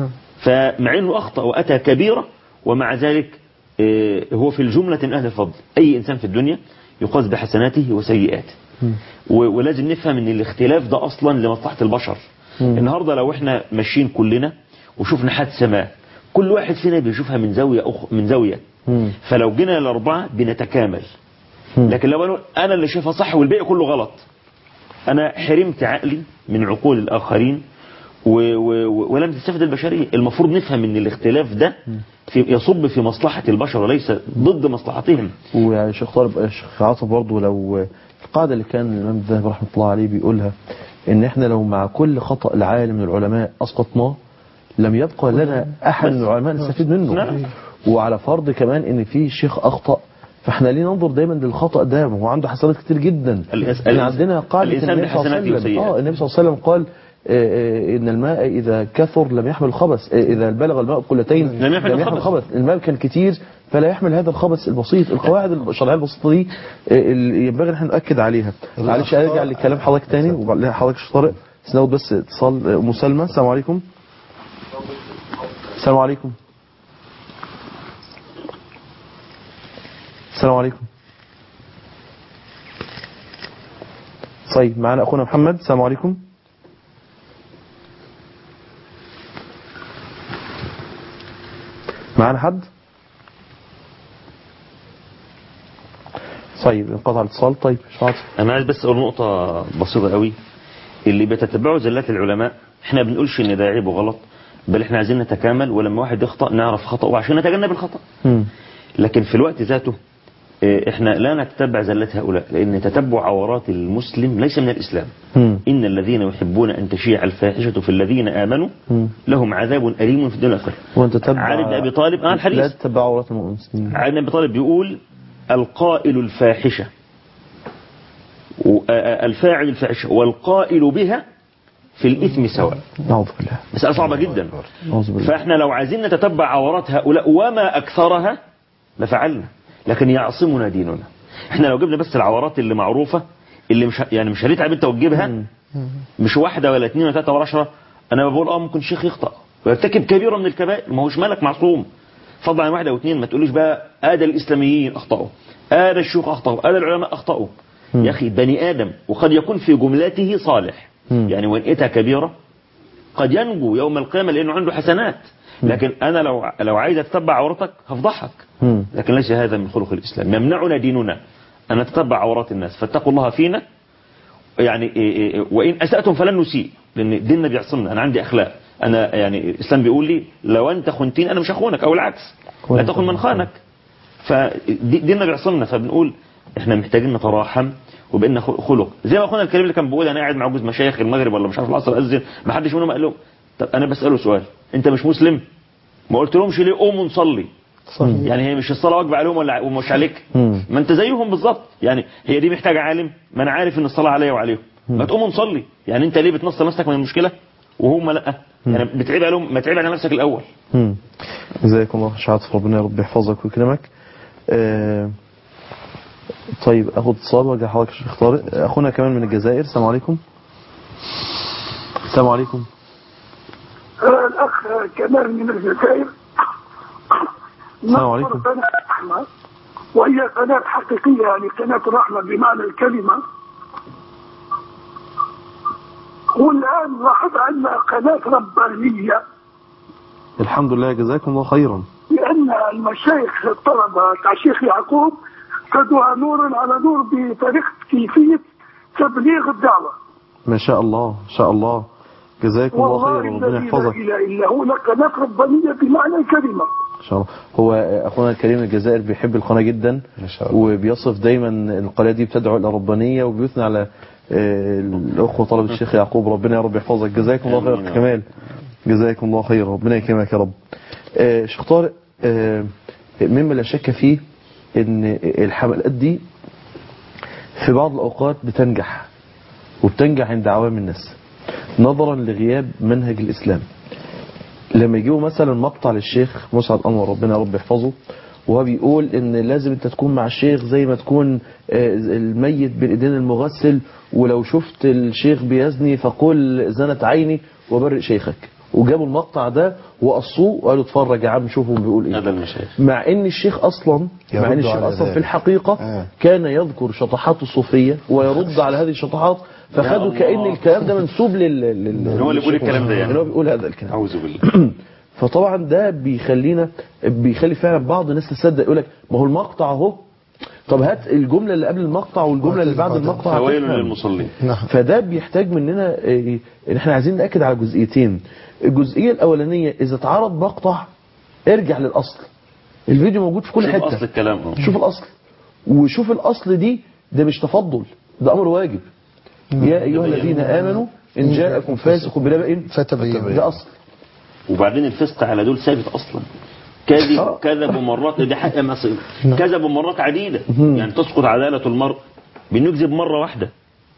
فمع أنه أخطأ وأتى كبيرة ومع ذلك آه، هو في الجملة من أهل الفضل أي إنسان في الدنيا يقاس بحسناته وسيئاته و- ولازم نفهم ان الاختلاف ده اصلا لمصلحة البشر النهاردة لو احنا ماشيين كلنا وشفنا حادثة ما كل واحد فينا بيشوفها من زاوية أخ... من زاوية فلو جينا الأربعة بنتكامل لكن لو أنا, أنا اللي شايفها صح والباقي كله غلط أنا حرمت عقلي من عقول الآخرين و... و... و... ولم تستفد البشرية المفروض نفهم ان الاختلاف ده في يصب في مصلحة البشر وليس ضد مصلحتهم ويعني شيخ طارق شيخ عاطف برضه لو القاعدة اللي كان الإمام الذهبي رحمة الله عليه بيقولها إن إحنا لو مع كل خطأ العالم من العلماء أسقطناه لم يبقى لنا أحد من العلماء نستفيد منه نعم. وعلى فرض كمان إن في شيخ أخطأ فاحنا ليه ننظر دايما للخطأ ده هو عنده حسنات كتير جدا الإس- احنا عندنا قاعدة الإنسان النبي صلى الله عليه بحسناته وسلم وسيئاته. اه النبي صلى الله عليه وسلم قال آه، آه، إن الماء إذا كثر لم يحمل الخبث آه، إذا بلغ الماء قلتين لم يحمل الخبث. الخبث الماء كان كتير فلا يحمل هذا الخبث البسيط القواعد الشرعية البسيطة دي آه، اللي ينبغي ان احنا نؤكد عليها معلش ارجع لكلام حضرتك تاني وبعدين حضرتك شيخ طارق بس ناخد بس اتصال آه، ام سلمى السلام عليكم السلام عليكم السلام عليكم طيب معنا اخونا محمد السلام عليكم معنا حد طيب انقطع الاتصال طيب مش عاطف انا عايز بس اقول نقطة بسيطة قوي اللي بتتبعوا زلات العلماء احنا بنقولش ان ده عيب وغلط بل احنا عايزين نتكامل ولما واحد يخطأ نعرف خطأه عشان نتجنب الخطأ لكن في الوقت ذاته إيه، احنا لا نتبع زلات هؤلاء لان تتبع عورات المسلم ليس من الاسلام مم. ان الذين يحبون ان تشيع الفاحشه في الذين امنوا مم. لهم عذاب اليم في الدنيا والاخره وانت تتبع علي بن ابي طالب اه لا الحديث تتبع عورات المؤمنين علي بن ابي طالب بيقول القائل الفاحشه و- آه، آه، الفاعل الفاحشه والقائل بها في الاثم سواء نعوذ بالله مساله صعبه جدا نعوذ بالله فاحنا لو عايزين نتتبع عورات هؤلاء وما اكثرها لفعلنا لكن يعصمنا ديننا احنا لو جبنا بس العورات اللي معروفه اللي مش يعني مش هنتعب انت وتجيبها مش واحده ولا اثنين ولا ثلاثه ولا عشرة انا بقول اه ممكن شيخ يخطا ويرتكب كبيره من الكبائر ما هوش مالك معصوم فضلا عن واحده او اثنين ما تقوليش بقى ادى الاسلاميين اخطاوا ادى الشيوخ اخطاوا ادى العلماء اخطاوا يا اخي بني ادم وقد يكون في جملته صالح يعني وان اتى كبيره قد ينجو يوم القيامه لانه عنده حسنات لكن انا لو لو عايز اتتبع عورتك هفضحك مم. لكن ليس هذا من خلق الإسلام يمنعنا ديننا أن نتتبع عورات الناس فاتقوا الله فينا يعني إيه إيه وإن أسأتم فلن نسيء لأن ديننا بيعصمنا أنا عندي أخلاق أنا يعني الإسلام بيقول لي لو أنت خنتين أنا مش هخونك أو العكس لا تخن من خانك فديننا بيعصمنا فبنقول احنا محتاجين نتراحم وبقينا خلق زي ما اخونا الكريم اللي كان بيقول انا قاعد مع جوز مشايخ المغرب ولا مش عارف العصر اذن ما حدش منهم قال لهم طب انا بساله سؤال انت مش مسلم ما قلت لهمش ليه قوموا نصلي صحيح. يعني هي مش الصلاه واجب عليهم ولا ومش عليك مم. ما انت زيهم بالظبط يعني هي دي محتاجه عالم ما انا عارف ان الصلاه عليا وعليهم ما تقوموا نصلي يعني انت ليه بتنصر نفسك من المشكله وهم لا يعني بتعيب عليهم ما تعيب على نفسك الاول مم. جزاكم الله خير عاطف ربنا يا رب يحفظك ويكرمك آه طيب اخد اتصال وارجع حضرتك يا شيخ طارق اخونا كمان من الجزائر السلام عليكم السلام عليكم الأخ كمال من الجزائر السلام عليكم. نصر قناة رحمة وهي قناة حقيقية يعني قناة رحمة بمعنى الكلمة والآن لاحظ أن قناة ربانية الحمد لله جزاكم الله خيرا لأن المشايخ الطلبة تاع الشيخ يعقوب خذوها نورا على نور بطريقة كيفية تبليغ الدعوة ما شاء الله ما شاء الله جزاكم الله والله خيرا ربنا الذي لا يحفظك إله إلا هو قناة ربانية بمعنى الكلمة ان شاء الله هو اخونا الكريم من الجزائر بيحب القناه جدا ما شاء الله. وبيصف دايما القناه دي بتدعو الى الربانيه وبيثني على آه، الاخوه طلبه الشيخ يعقوب ربنا يا رب يحفظك جزاكم الله خير آمين يا أخ رب. كمال جزاكم الله خير ربنا يكرمك يا رب آه، شيخ طارق آه، مما لا شك فيه ان الحملات دي في بعض الاوقات بتنجح وبتنجح عند عوام الناس نظرا لغياب منهج الاسلام لما يجيبوا مثلا مقطع للشيخ مسعد انور ربنا يا رب يحفظه وهو بيقول ان لازم انت تكون مع الشيخ زي ما تكون آه، الميت بين ايدين المغسل ولو شفت الشيخ بيزني فقل زنت عيني وبرئ شيخك وجابوا المقطع ده وقصوه وقالوا اتفرج يا عم شوفوا بيقول ايه هذا المشايخ مع ان الشيخ اصلا مع ان يرد الشيخ على اصلا في ذلك. الحقيقة آه. كان يذكر شطحات الصوفية ويرد على هذه الشطحات فخدوا الله. كأن الكلام ده منسوب لل, لل... هو اللي بيقول الكلام ده يعني. إن هو بيقول هذا الكلام اعوذ بالله فطبعا ده بيخلينا بيخلي فعلا بعض الناس تصدق يقول لك ما هو المقطع اهو طب هات الجملة اللي قبل المقطع والجملة اللي بعد المقطع فويل هتفهم. للمصلين نعم فده بيحتاج مننا إيه، ان احنا عايزين ناكد على جزئيتين الجزئيه الاولانيه اذا اتعرض مقطع ارجع للاصل الفيديو موجود في كل شوف حته اصل الكلام اه شوف الاصل وشوف الاصل دي ده مش تفضل ده امر واجب يا ايها الذين امنوا ان جاءكم فاسق بنبأ فتبين ده اصل وبعدين الفسق على دول ثابت اصلا كذب كذبوا مرات ده حق مصير كذبوا مرات عديدة يعني تسقط عدالة المرء بانه يكذب مرة واحدة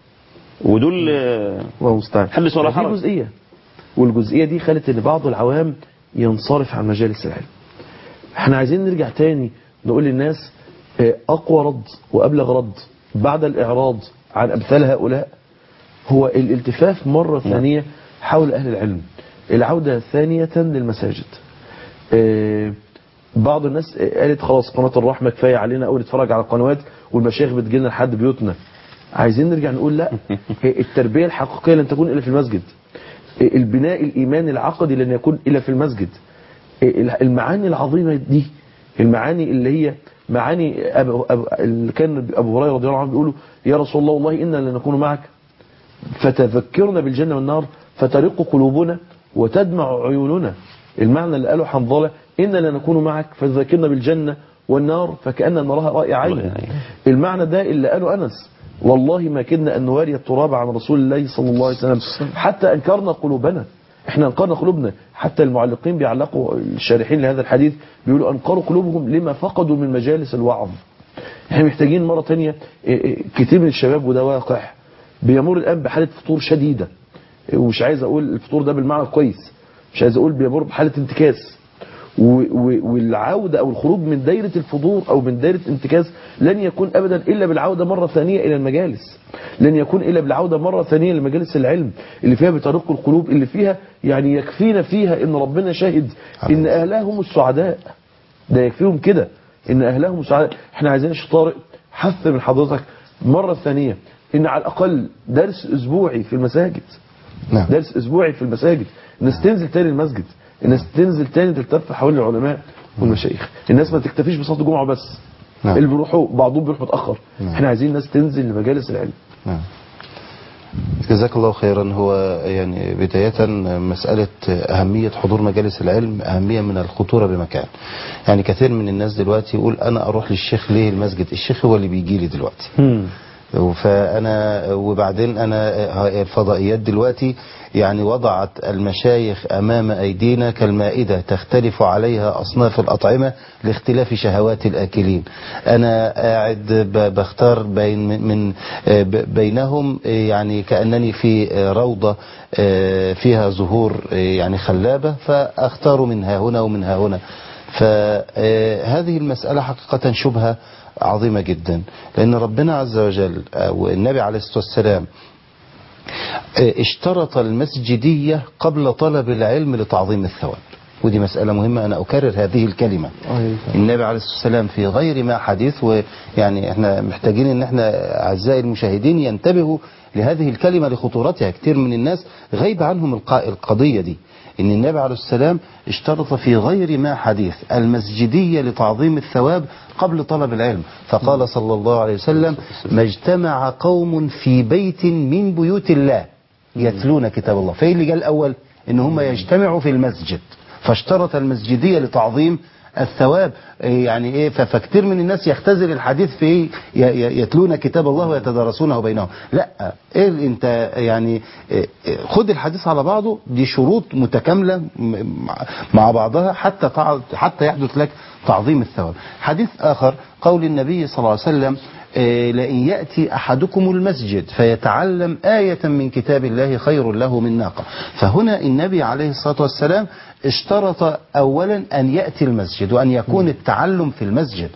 ودول آه، الله المستعان حدث ولا دي حرج جزئيه والجزئيه دي خلت ان بعض العوام ينصرف عن مجالس العلم احنا عايزين نرجع تاني نقول للناس آه، اقوى رد وابلغ رد بعد الاعراض عن امثال هؤلاء هو الالتفاف مرة ثانية حول اهل العلم العودة ثانية للمساجد آه، بعض الناس قالت خلاص قناة الرحمة كفاية علينا أو نتفرج على القنوات والمشايخ بتجيلنا لحد بيوتنا عايزين نرجع نقول لا التربية الحقيقية لن تكون إلا في المسجد البناء الإيماني العقدي لن يكون إلا في المسجد المعاني العظيمة دي المعاني اللي هي معاني أبو أبو اللي كان أبو هريرة رضي الله عنه بيقولوا يا رسول الله والله إنا لنكون معك فتذكرنا بالجنة والنار فترق قلوبنا وتدمع عيوننا المعنى اللي قاله حنظلة إنا لنكون معك فتذكرنا بالجنة والنار فكأن نراها رأي عين المعنى ده اللي قاله أنس والله ما كدنا أن نواري التراب عن رسول الله صلى الله عليه وسلم حتى أنكرنا قلوبنا احنا انكرنا قلوبنا حتى المعلقين بيعلقوا الشارحين لهذا الحديث بيقولوا انكروا قلوبهم لما فقدوا من مجالس الوعظ احنا محتاجين مرة تانية إيه إيه كتير من الشباب وده واقع بيمر الآن بحالة فطور شديدة ومش عايز أقول الفطور ده بالمعنى الكويس مش عايز أقول بيمر بحالة انتكاس و- و- والعودة أو الخروج من دايرة الفضول أو من دايرة انتكاس لن يكون أبدا إلا بالعودة مرة ثانية إلى المجالس لن يكون إلا بالعودة مرة ثانية لمجالس العلم اللي فيها بترق القلوب اللي فيها يعني يكفينا فيها إن ربنا شاهد إن أهلها هم السعداء ده يكفيهم كده إن أهلهم السعداء احنا عايزين يا شيخ طارق حث من حضرتك مرة ثانية إن على الأقل درس أسبوعي في المساجد نعم. درس أسبوعي في المساجد الناس تنزل تاني المسجد الناس تنزل تاني تلتف حوالين العلماء والمشايخ الناس ما تكتفيش بصلاة الجمعة بس نعم. اللي بيروحوا بعضهم بيروح متأخر نعم. احنا عايزين الناس تنزل لمجالس العلم نعم. جزاك الله خيرا هو يعني بداية مسألة أهمية حضور مجالس العلم أهمية من الخطورة بمكان يعني كثير من الناس دلوقتي يقول أنا أروح للشيخ ليه المسجد الشيخ هو اللي بيجي لي دلوقتي فانا وبعدين انا الفضائيات دلوقتي يعني وضعت المشايخ امام ايدينا كالمائده تختلف عليها اصناف الاطعمه لاختلاف شهوات الاكلين انا قاعد ب- بختار بين من من- ب- بينهم يعني كانني في روضه فيها زهور يعني خلابه فاختار من ها هنا ومن ها هنا فهذه المساله حقيقه شبهه عظيمة جدا لأن ربنا عز وجل والنبي عليه الصلاة والسلام اشترط المسجدية قبل طلب العلم لتعظيم الثواب ودي مسألة مهمة أنا أكرر هذه الكلمة النبي عليه الصلاة والسلام في غير ما حديث ويعني احنا محتاجين ان احنا أعزائي المشاهدين ينتبهوا لهذه الكلمة لخطورتها كتير من الناس غيب عنهم الق- القضية دي ان النبي عليه السلام اشترط في غير ما حديث المسجدية لتعظيم الثواب قبل طلب العلم فقال صلى الله عليه وسلم ما اجتمع قوم في بيت من بيوت الله يتلون كتاب الله فايه اللي جاء الاول ان هم يجتمعوا في المسجد فاشترط المسجدية لتعظيم الثواب إيه يعني ايه ف- فكتير من الناس يختزل الحديث في إيه؟ ي- ي- يتلون كتاب الله ويتدارسونه بينهم لا ايه اللي انت يعني إيه إيه خد الحديث على بعضه دي شروط متكامله م- مع- مع بعضها حتى تع- حتى يحدث لك تعظيم الثواب حديث اخر قول النبي صلى الله عليه وسلم إيه، لئن يأتي أحدكم المسجد فيتعلم آية من كتاب الله خير له من ناقة فهنا النبي عليه الصلاة والسلام اشترط أولا أن يأتي المسجد وأن يكون التعلم في المسجد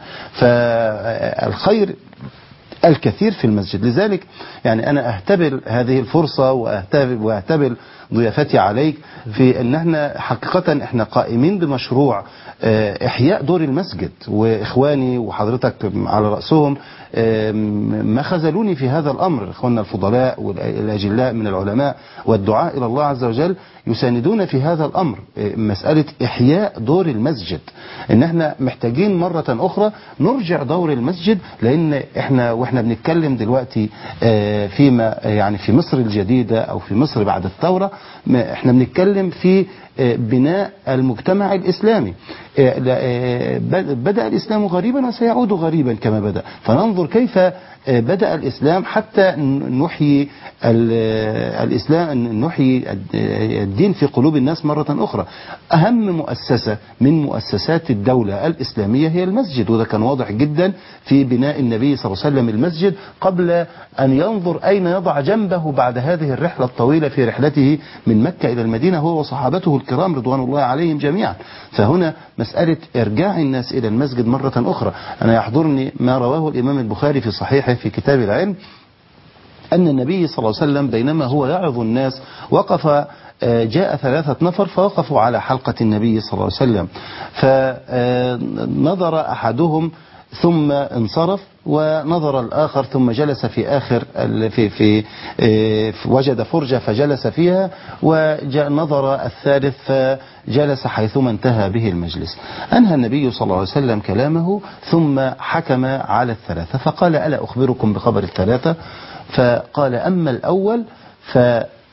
فالخير الكثير في المسجد لذلك يعني أنا أهتبل هذه الفرصة وأهتبل, وأهتبل ضيافتي عليك في أن احنا حقيقة احنا قائمين بمشروع آه، إحياء دور المسجد وإخواني وحضرتك على رأسهم آه، ما خذلوني في هذا الأمر إخواننا الفضلاء والأجلاء من العلماء والدعاء إلى الله عز وجل يساندون في هذا الأمر آه، مسألة إحياء دور المسجد إن احنا محتاجين مرة أخرى نرجع دور المسجد لأن احنا واحنا بنتكلم دلوقتي آه، فيما يعني في مصر الجديدة أو في مصر بعد الثورة ما احنا بنتكلم في آه، بناء المجتمع الإسلامي آه، لا، آه، بد- بدأ الإسلام غريبا وسيعود غريبا كما بدأ فننظر كيف آه، بدأ الإسلام حتى ن- نحيي ال- آه، الإسلام نحيي الد- آه، الدين في قلوب الناس مرة أخرى أهم مؤسسة من مؤسسات الدولة الإسلامية هي المسجد وده كان واضح جدا في بناء النبي صلى الله عليه وسلم المسجد قبل أن ينظر أين يضع جنبه بعد هذه الرحلة الطويلة في رحلته من مكة إلى المدينة هو وصحابته الكرام رضوان الله عليهم جميعا فهنا مسألة إرجاع الناس إلى المسجد مرة أخرى أنا يحضرني ما رواه الإمام البخاري في صحيحه في كتاب العلم أن النبي صلى الله عليه وسلم بينما هو يعظ الناس وقف آه، جاء ثلاثة نفر فوقفوا على حلقة النبي صلى الله عليه وسلم فنظر أحدهم ثم انصرف ونظر الآخر ثم جلس في آخر ال- في في آه، في- وجد فرجة فجلس فيها ونظر الثالث فجلس حيثما انتهى به المجلس أنهى النبي صلى الله عليه وسلم كلامه ثم حكم على الثلاثة فقال ألا أخبركم بخبر الثلاثة فقال أما الأول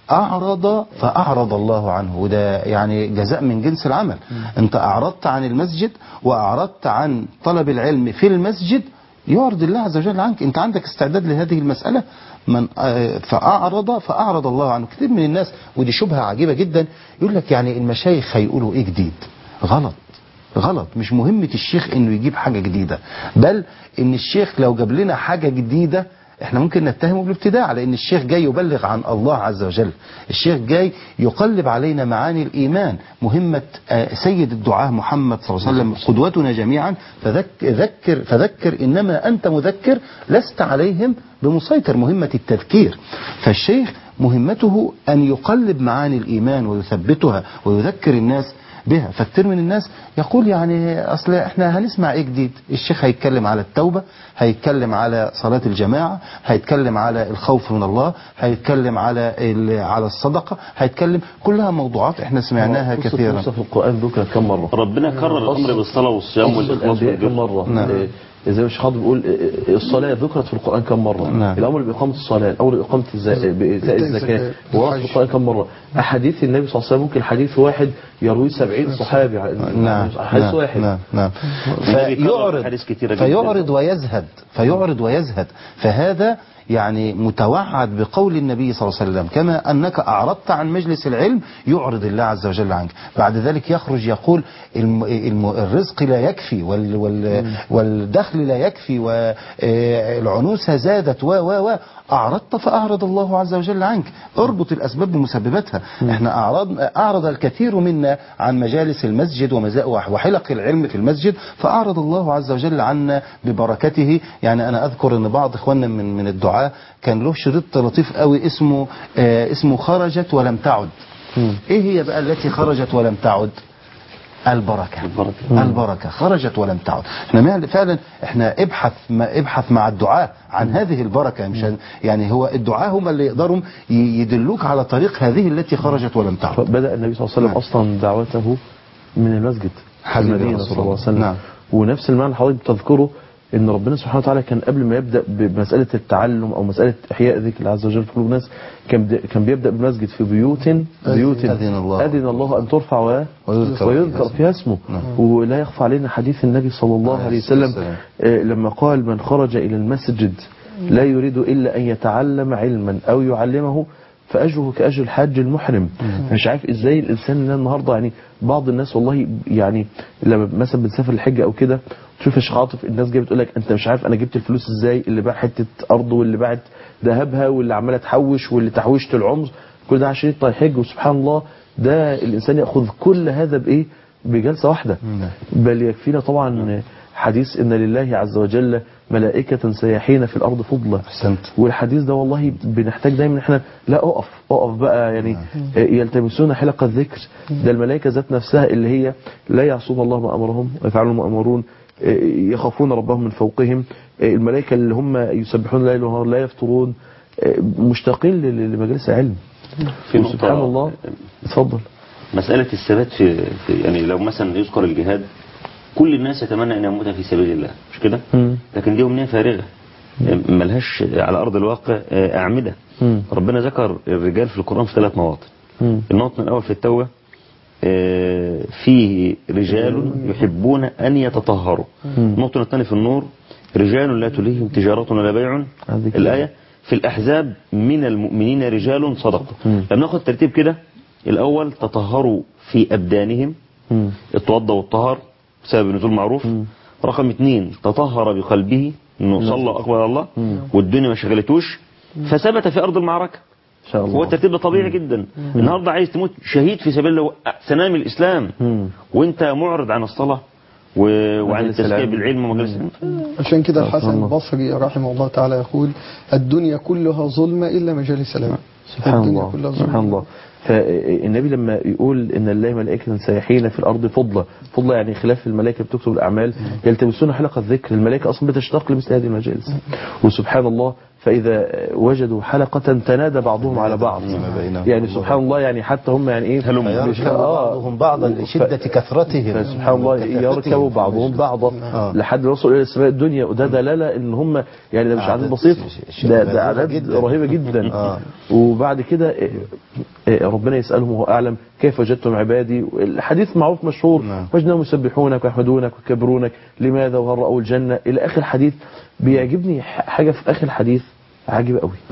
أعرض فأعرض الله عنه وده يعني جزاء من جنس العمل أنت أعرضت عن المسجد وأعرضت عن طلب العلم في المسجد يعرض الله عز وجل عنك أنت عندك استعداد لهذه المسألة من آه، فأعرض فأعرض الله عنه كثير من الناس ودي شبهة عجيبة جدا يقول لك يعني المشايخ هيقولوا إيه جديد غلط غلط مش مهمة الشيخ انه يجيب حاجة جديدة بل ان الشيخ لو جاب لنا حاجة جديدة احنا ممكن نتهمه بالابتداع لان الشيخ جاي يبلغ عن الله عز وجل الشيخ جاي يقلب علينا معاني الايمان مهمة آه، سيد الدعاة محمد صلى الله عليه وسلم قدوتنا جميعا فذكر ذكر فذكر انما انت مذكر لست عليهم بمسيطر مهمة التذكير فالشيخ مهمته ان يقلب معاني الايمان ويثبتها ويذكر الناس بها فكتير من الناس يقول يعني اصل احنا هنسمع ايه جديد الشيخ هيتكلم على التوبة هيتكلم على صلاة الجماعة هيتكلم على الخوف من الله هيتكلم على ال- على الصدقة هيتكلم كلها موضوعات احنا سمعناها قصة كثيرا موسى في القرآن ذكرت كم مرة ربنا كرر الامر بالصلاه والصيام قصة والاخلاص الأنبياء كم والبر. مرة نعم. إيه، زي ما الشيخ خالد بيقول إيه، الصلاة ذكرت في القرآن كم مرة نعم. الأمر بإقامة الصلاة الأمر بإقامة الزكاة بإيتاء الزكاة ورد في القرآن كم مرة أحاديث النبي صلى الله عليه وسلم ممكن حديث واحد يروي 70 صحابي نعم حديث نعم واحد نعم نعم النبي كرر فيعرض حديث كتيرة جدا. فيعرض ويزهد فيعرض ويزهد فهذا يعني متوعد بقول النبي صلى الله عليه وسلم كما أنك أعرضت عن مجلس العلم يعرض الله عز وجل عنك بعد ذلك يخرج يقول الم الم الرزق لا يكفي وال وال والدخل لا يكفي والعنوسة زادت و و و أعرضت فأعرض الله عز وجل عنك اربط الأسباب بمسبباتها احنا أعرض أعرض الكثير منا عن مجالس المسجد ومزا- وحلق العلم في المسجد فأعرض الله عز وجل عنا ببركته يعني أنا أذكر أن بعض إخواننا من من الدعاء كان له شريط لطيف قوي اسمه آه اسمه خرجت ولم تعد إيه هي بقى التي خرجت ولم تعد البركة البركة, البركة خرجت ولم تعد احنا مع- فعلا احنا ابحث ما ابحث مع الدعاء عن هذه البركة مش هن- يعني هو الدعاء هم اللي يقدروا ي- يدلوك على طريق هذه التي خرجت ولم تعد بدأ النبي صلى الله عليه وسلم أصلا دعوته من المسجد في حبيبي المدينة رسول صلى الله عليه الله. وسلم نعم. ونفس المعنى اللي حضرتك بتذكره ان ربنا سبحانه وتعالى كان قبل ما يبدا بمساله التعلم او مساله احياء ذكر الله عز وجل في قلوب الناس كان بد- كان بيبدا بالمسجد في بيوت بيوت أذن الله. اذن الله ان ترفع و- ويذكر ويذكر فيها فيها اسمه ولا يخفى علينا حديث النبي صلى الله عليه عليه الصلاة وسلم والسلام. آه، لما قال من خرج الى المسجد لا يريد الا ان يتعلم علما او يعلمه فاجره كاجر الحاج المحرم مش عارف ازاي الانسان ده النهارده يعني بعض الناس والله يعني لما مثلا بنسافر الحج او كده تشوف يا شيخ عاطف الناس جايه بتقول لك انت مش عارف انا جبت الفلوس ازاي اللي باع حته ارض واللي باعت ذهبها واللي عماله تحوش واللي تحويشه العمر كل ده عشان يطلع يحج وسبحان الله ده الانسان ياخذ كل هذا بايه بجلسه واحده بل يكفينا طبعا حديث ان لله عز وجل ملائكة سياحين في الأرض فضلا أحسنت. والحديث ده والله بنحتاج دايما احنا لا أقف أقف بقى يعني آه، يلتمسون حلق الذكر ده الملائكة ذات نفسها اللي هي لا يعصون الله ما أمرهم ويفعلون ما أمرون آه، يخافون ربهم من فوقهم آه، الملائكة اللي هم يسبحون الليل والنهار لا يفطرون آه، مشتاقين ل- لمجالس العلم في نقطة- سبحان الله اتفضل مسألة الثبات في, في يعني لو مثلا يذكر الجهاد كل الناس يتمنى أن يموت في سبيل الله مش كده؟ لكن دي أمنية فارغة ملهاش على أرض الواقع آه، أعمدة ربنا ذكر الرجال في القرآن في ثلاث مواطن الموطن الأول في التوبة آه، فيه رجال يحبون أن يتطهروا الموطن الثاني في النور رجال لا تليهم تجارة ولا بيع الآية في الأحزاب من المؤمنين رجال صدقوا لما ناخد ترتيب كده الأول تطهروا في أبدانهم اتوضى والطهر بسبب نزول معروف رقم اثنين تطهر بقلبه انه صلى واقبل على الله والدنيا ما شغلتوش فثبت في ارض المعركه ان شاء الله هو الترتيب ده طبيعي جدا النهارده عايز تموت شهيد في سبيل الله سنام الاسلام وانت معرض عن الصلاه و... وعن مجلس التزكيه العلم. بالعلم ومجلس العلم عشان كده الحسن الله. البصري رحمه الله تعالى يقول الدنيا كلها ظلمة إلا مجالس العلم سبحان الدنيا الله كلها سبحان ظلمة الله فالنبي لما يقول ان الله ملائكة سياحين في الارض فضلة فضلة يعني خلاف الملائكة بتكتب الاعمال يلتمسون حلقة الذكر الملائكة اصلا بتشتاق لمثل هذه المجالس وسبحان الله فإذا وجدوا حلقة تنادى بعضهم على بعض يعني سبحان الله يعني حتى هم يعني ايه مش- فيركب بعضهم بعضا لشدة كثرتهم سبحان الله يركبوا بعضهم بعضا لحد ما يوصلوا الى السماء الدنيا وده دلاله ان هم يعني ده مش عدد بسيط ده ده اعداد رهيبه جدا وبعد كده إيه، إيه، ربنا يسالهم وهو اعلم كيف وجدتم عبادي الحديث معروف مشهور وجدناهم يسبحونك ويحمدونك ويكبرونك لماذا وهل راوا الجنه الى اخر الحديث بيعجبني ح- حاجه في اخر الحديث عجيبه قوي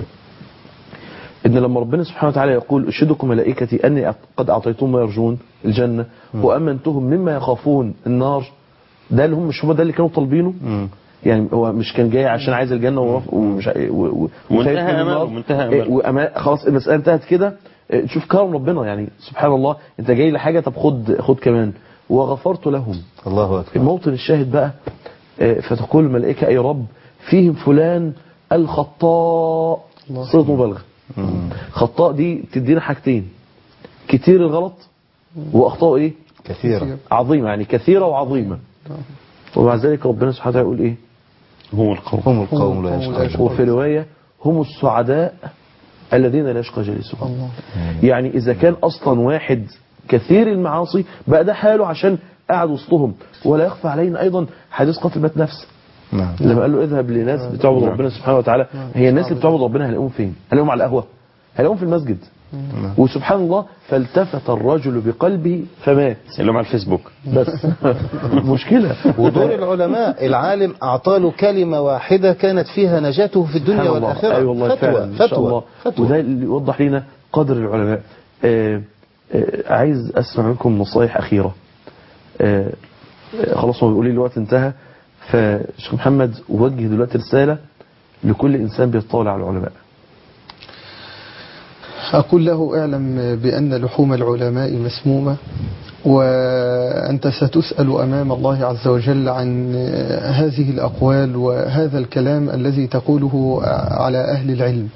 ان لما ربنا سبحانه وتعالى يقول اشهدكم ملائكتي اني قد اعطيتهم ما يرجون الجنه وامنتهم مما يخافون النار ده اللي هم مش هو ده اللي كانوا طالبينه يعني هو مش كان جاي عشان عايز الجنه ورف- ومش عاي- و- و- وانتهى وخايف من أمله، النار. وانتهى إيه، أمله. وأما خلاص المساله انتهت كده إيه، شوف كرم ربنا يعني سبحان الله انت جاي لحاجه طب خد خد كمان وغفرت لهم الله اكبر الموطن الشاهد بقى آه، فتقول الملائكة أي رب فيهم فلان الخطاء صيغة مبالغة خطاء دي تدينا حاجتين كتير الغلط وأخطاء إيه كثيرة عظيمة يعني كثيرة وعظيمة ومع ذلك ربنا سبحانه وتعالى يقول إيه هم القوم هم القوم لا يشقى وفي رواية هم السعداء الذين لا يشقى جليسهم يعني إذا كان أصلا واحد كثير المعاصي بقى ده حاله عشان قاعد وسطهم ولا يخفى علينا أيضا حديث قتل بات نفس نعم لما قال له اذهب لناس بتعبد ربنا سبحانه وتعالى هي الناس اللي بتعبد ربنا هلاقيهم فين هلاقيهم على القهوة هلاقيهم في المسجد وسبحان الله فالتفت الرجل بقلبه فمات اللي هم على الفيسبوك بس مشكلة ودور العلماء العالم أعطى له كلمة واحدة كانت فيها نجاته في الدنيا سبحان الله. والآخرة اي والله فتوى فعلا ما شاء الله فتوى وده اللي يوضح لنا قدر العلماء آه آه عايز اسمع منكم نصايح اخيره آه آه خلاص ما بيقول لي الوقت انتهى فشيخ محمد وجه دلوقتي رساله لكل انسان بيطلع على العلماء أقول له اعلم بأن لحوم العلماء مسمومة وأنت ستسأل أمام الله عز وجل عن هذه الأقوال وهذا الكلام الذي تقوله على أهل العلم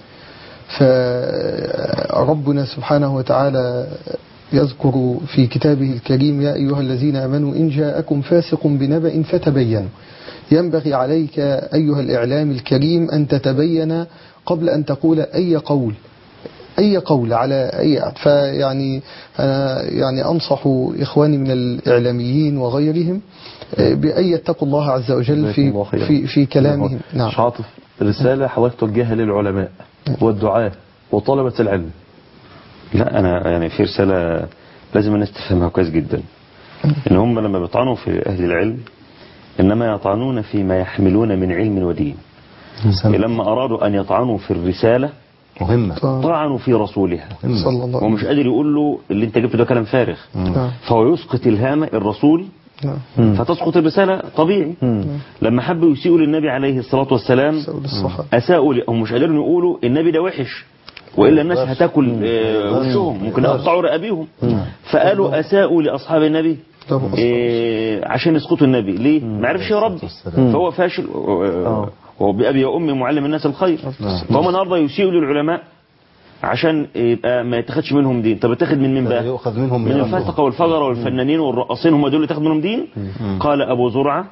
فربنا سبحانه وتعالى يذكر في كتابه الكريم يا أيها الذين آمنوا إن جاءكم فاسق بنبأ فتبينوا ينبغي عليك أيها الإعلام الكريم أن تتبين قبل أن تقول أي قول أي قول على أي أحد فيعني أنا يعني أنصح إخواني من الإعلاميين وغيرهم آه، بأن يتقوا الله عز وجل جزاكم في الله خيرا. في في كلامهم نعم مش عاطف رساله حضرتك توجهها للعلماء والدعاة وطلبة العلم لا انا يعني في رساله لازم الناس تفهمها كويس جدا ان هم لما بيطعنوا في اهل العلم انما يطعنون فيما يحملون من علم ودين لما ارادوا ان يطعنوا في الرساله مهمة طعنوا في رسولها صلى الله هو مش قادر يقول له اللي انت جبته ده كلام فارغ نعم. فهو يسقط الهامه الرسول نعم. فتسقط الرساله طبيعي لما حبوا يسيئوا للنبي عليه الصلاه والسلام الصحابة. اساءوا ل- هم مش قادرين يقولوا النبي ده وحش والا الناس هتاكل آه، وشهم ممكن يقطعوا رقابيهم فقالوا اساءوا لاصحاب النبي آه، عشان يسقطوا النبي ليه ما عرفش يربي فهو فاشل آه، وهو بأبي وأمي معلم الناس الخير فهم النهارده يسيئوا للعلماء عشان يبقى ما يتاخدش منهم دين طب يتاخد من مين بقى يؤخذ منهم من ميراثهم. الفسقة والفجرة والفنانين والرقاصين هم دول اللي تاخد منهم دين قال أبو زرعة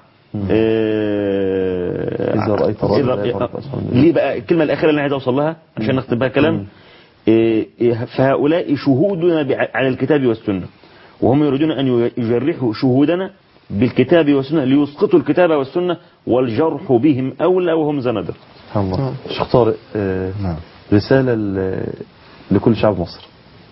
آه، إذا رأيت رجلا إذا- لا يفرق أصحاب ليه بقى الكلمة الأخيرة اللي أنا عايز أوصل لها عشان نختم بها كلام آه، آه، فهؤلاء شهودنا بع- على الكتاب والسنة وهم يريدون أن يجرحوا شهودنا بالكتاب والسنة ليسقطوا الكتاب والسنة والجرح بهم أولى وهم زندق سبحان الله شيخ طارق آه، رسالة ل- لكل شعب مصر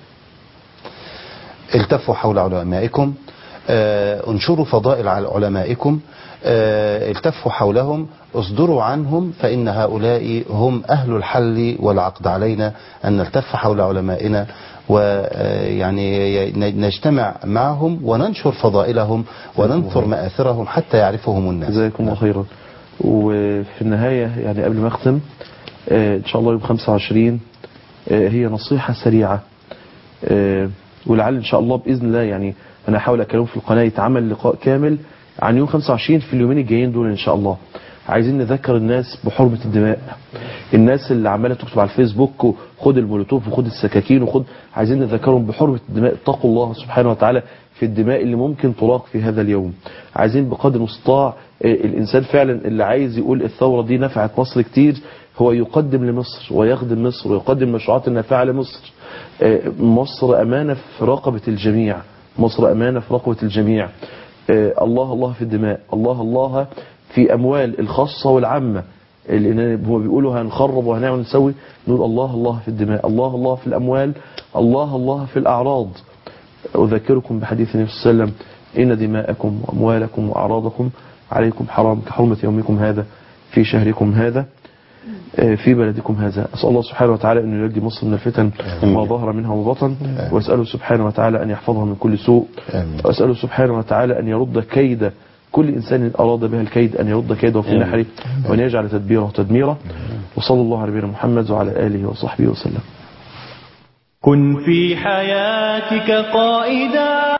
التفوا حول علمائكم آه، انشروا فضائل على علمائكم آه، التفوا حولهم اصدروا عنهم فإن هؤلاء هم أهل الحل والعقد علينا أن نلتف حول علمائنا ويعني نجتمع معهم وننشر فضائلهم وننثر مآثرهم حتى يعرفهم الناس جزاكم الله خيرا وفي النهاية يعني قبل ما أختم آه، إن شاء الله يوم 25 آه، هي نصيحة سريعة آه، ولعل إن شاء الله بإذن الله يعني أنا أحاول أكلم في القناة يتعمل لقاء كامل عن يوم 25 في اليومين الجايين دول إن شاء الله عايزين نذكر الناس بحرمة الدماء الناس اللي عمالة تكتب على الفيسبوك وخد المولوتوف وخد السكاكين وخد عايزين نذكرهم بحرمة الدماء اتقوا الله سبحانه وتعالى في الدماء اللي ممكن تراق في هذا اليوم عايزين بقدر المستطاع آه، الإنسان فعلا اللي عايز يقول الثورة دي نفعت مصر كتير هو يقدم لمصر ويخدم مصر ويقدم مشروعات النافعة لمصر آه، مصر أمانة في رقبة الجميع مصر أمانة في رقبة الجميع آه، الله الله في الدماء الله الله في أموال الخاصة والعامة لأن هو بيقولوا هنخرب وهنعمل ونسوي نقول الله الله في الدماء الله الله في الأموال الله الله في الأعراض أذكركم بحديث النبي صلى الله عليه وسلم إن دماءكم وأموالكم وأعراضكم عليكم حرام كحرمة يومكم هذا في شهركم هذا آه، في بلدكم هذا أسأل الله سبحانه وتعالى أن ينجي مصر من الفتن ما ظهر منها وبطن وأسأله سبحانه وتعالى أن يحفظها من كل سوء وأسأله سبحانه وتعالى أن يرد كيد كل إنسان أراد بها الكيد أن يرد كيده في آمين. نحره وأن يجعل تدبيره تدميره وصلى الله على نبينا محمد وعلى آله وصحبه وسلم كن في حياتك قائدا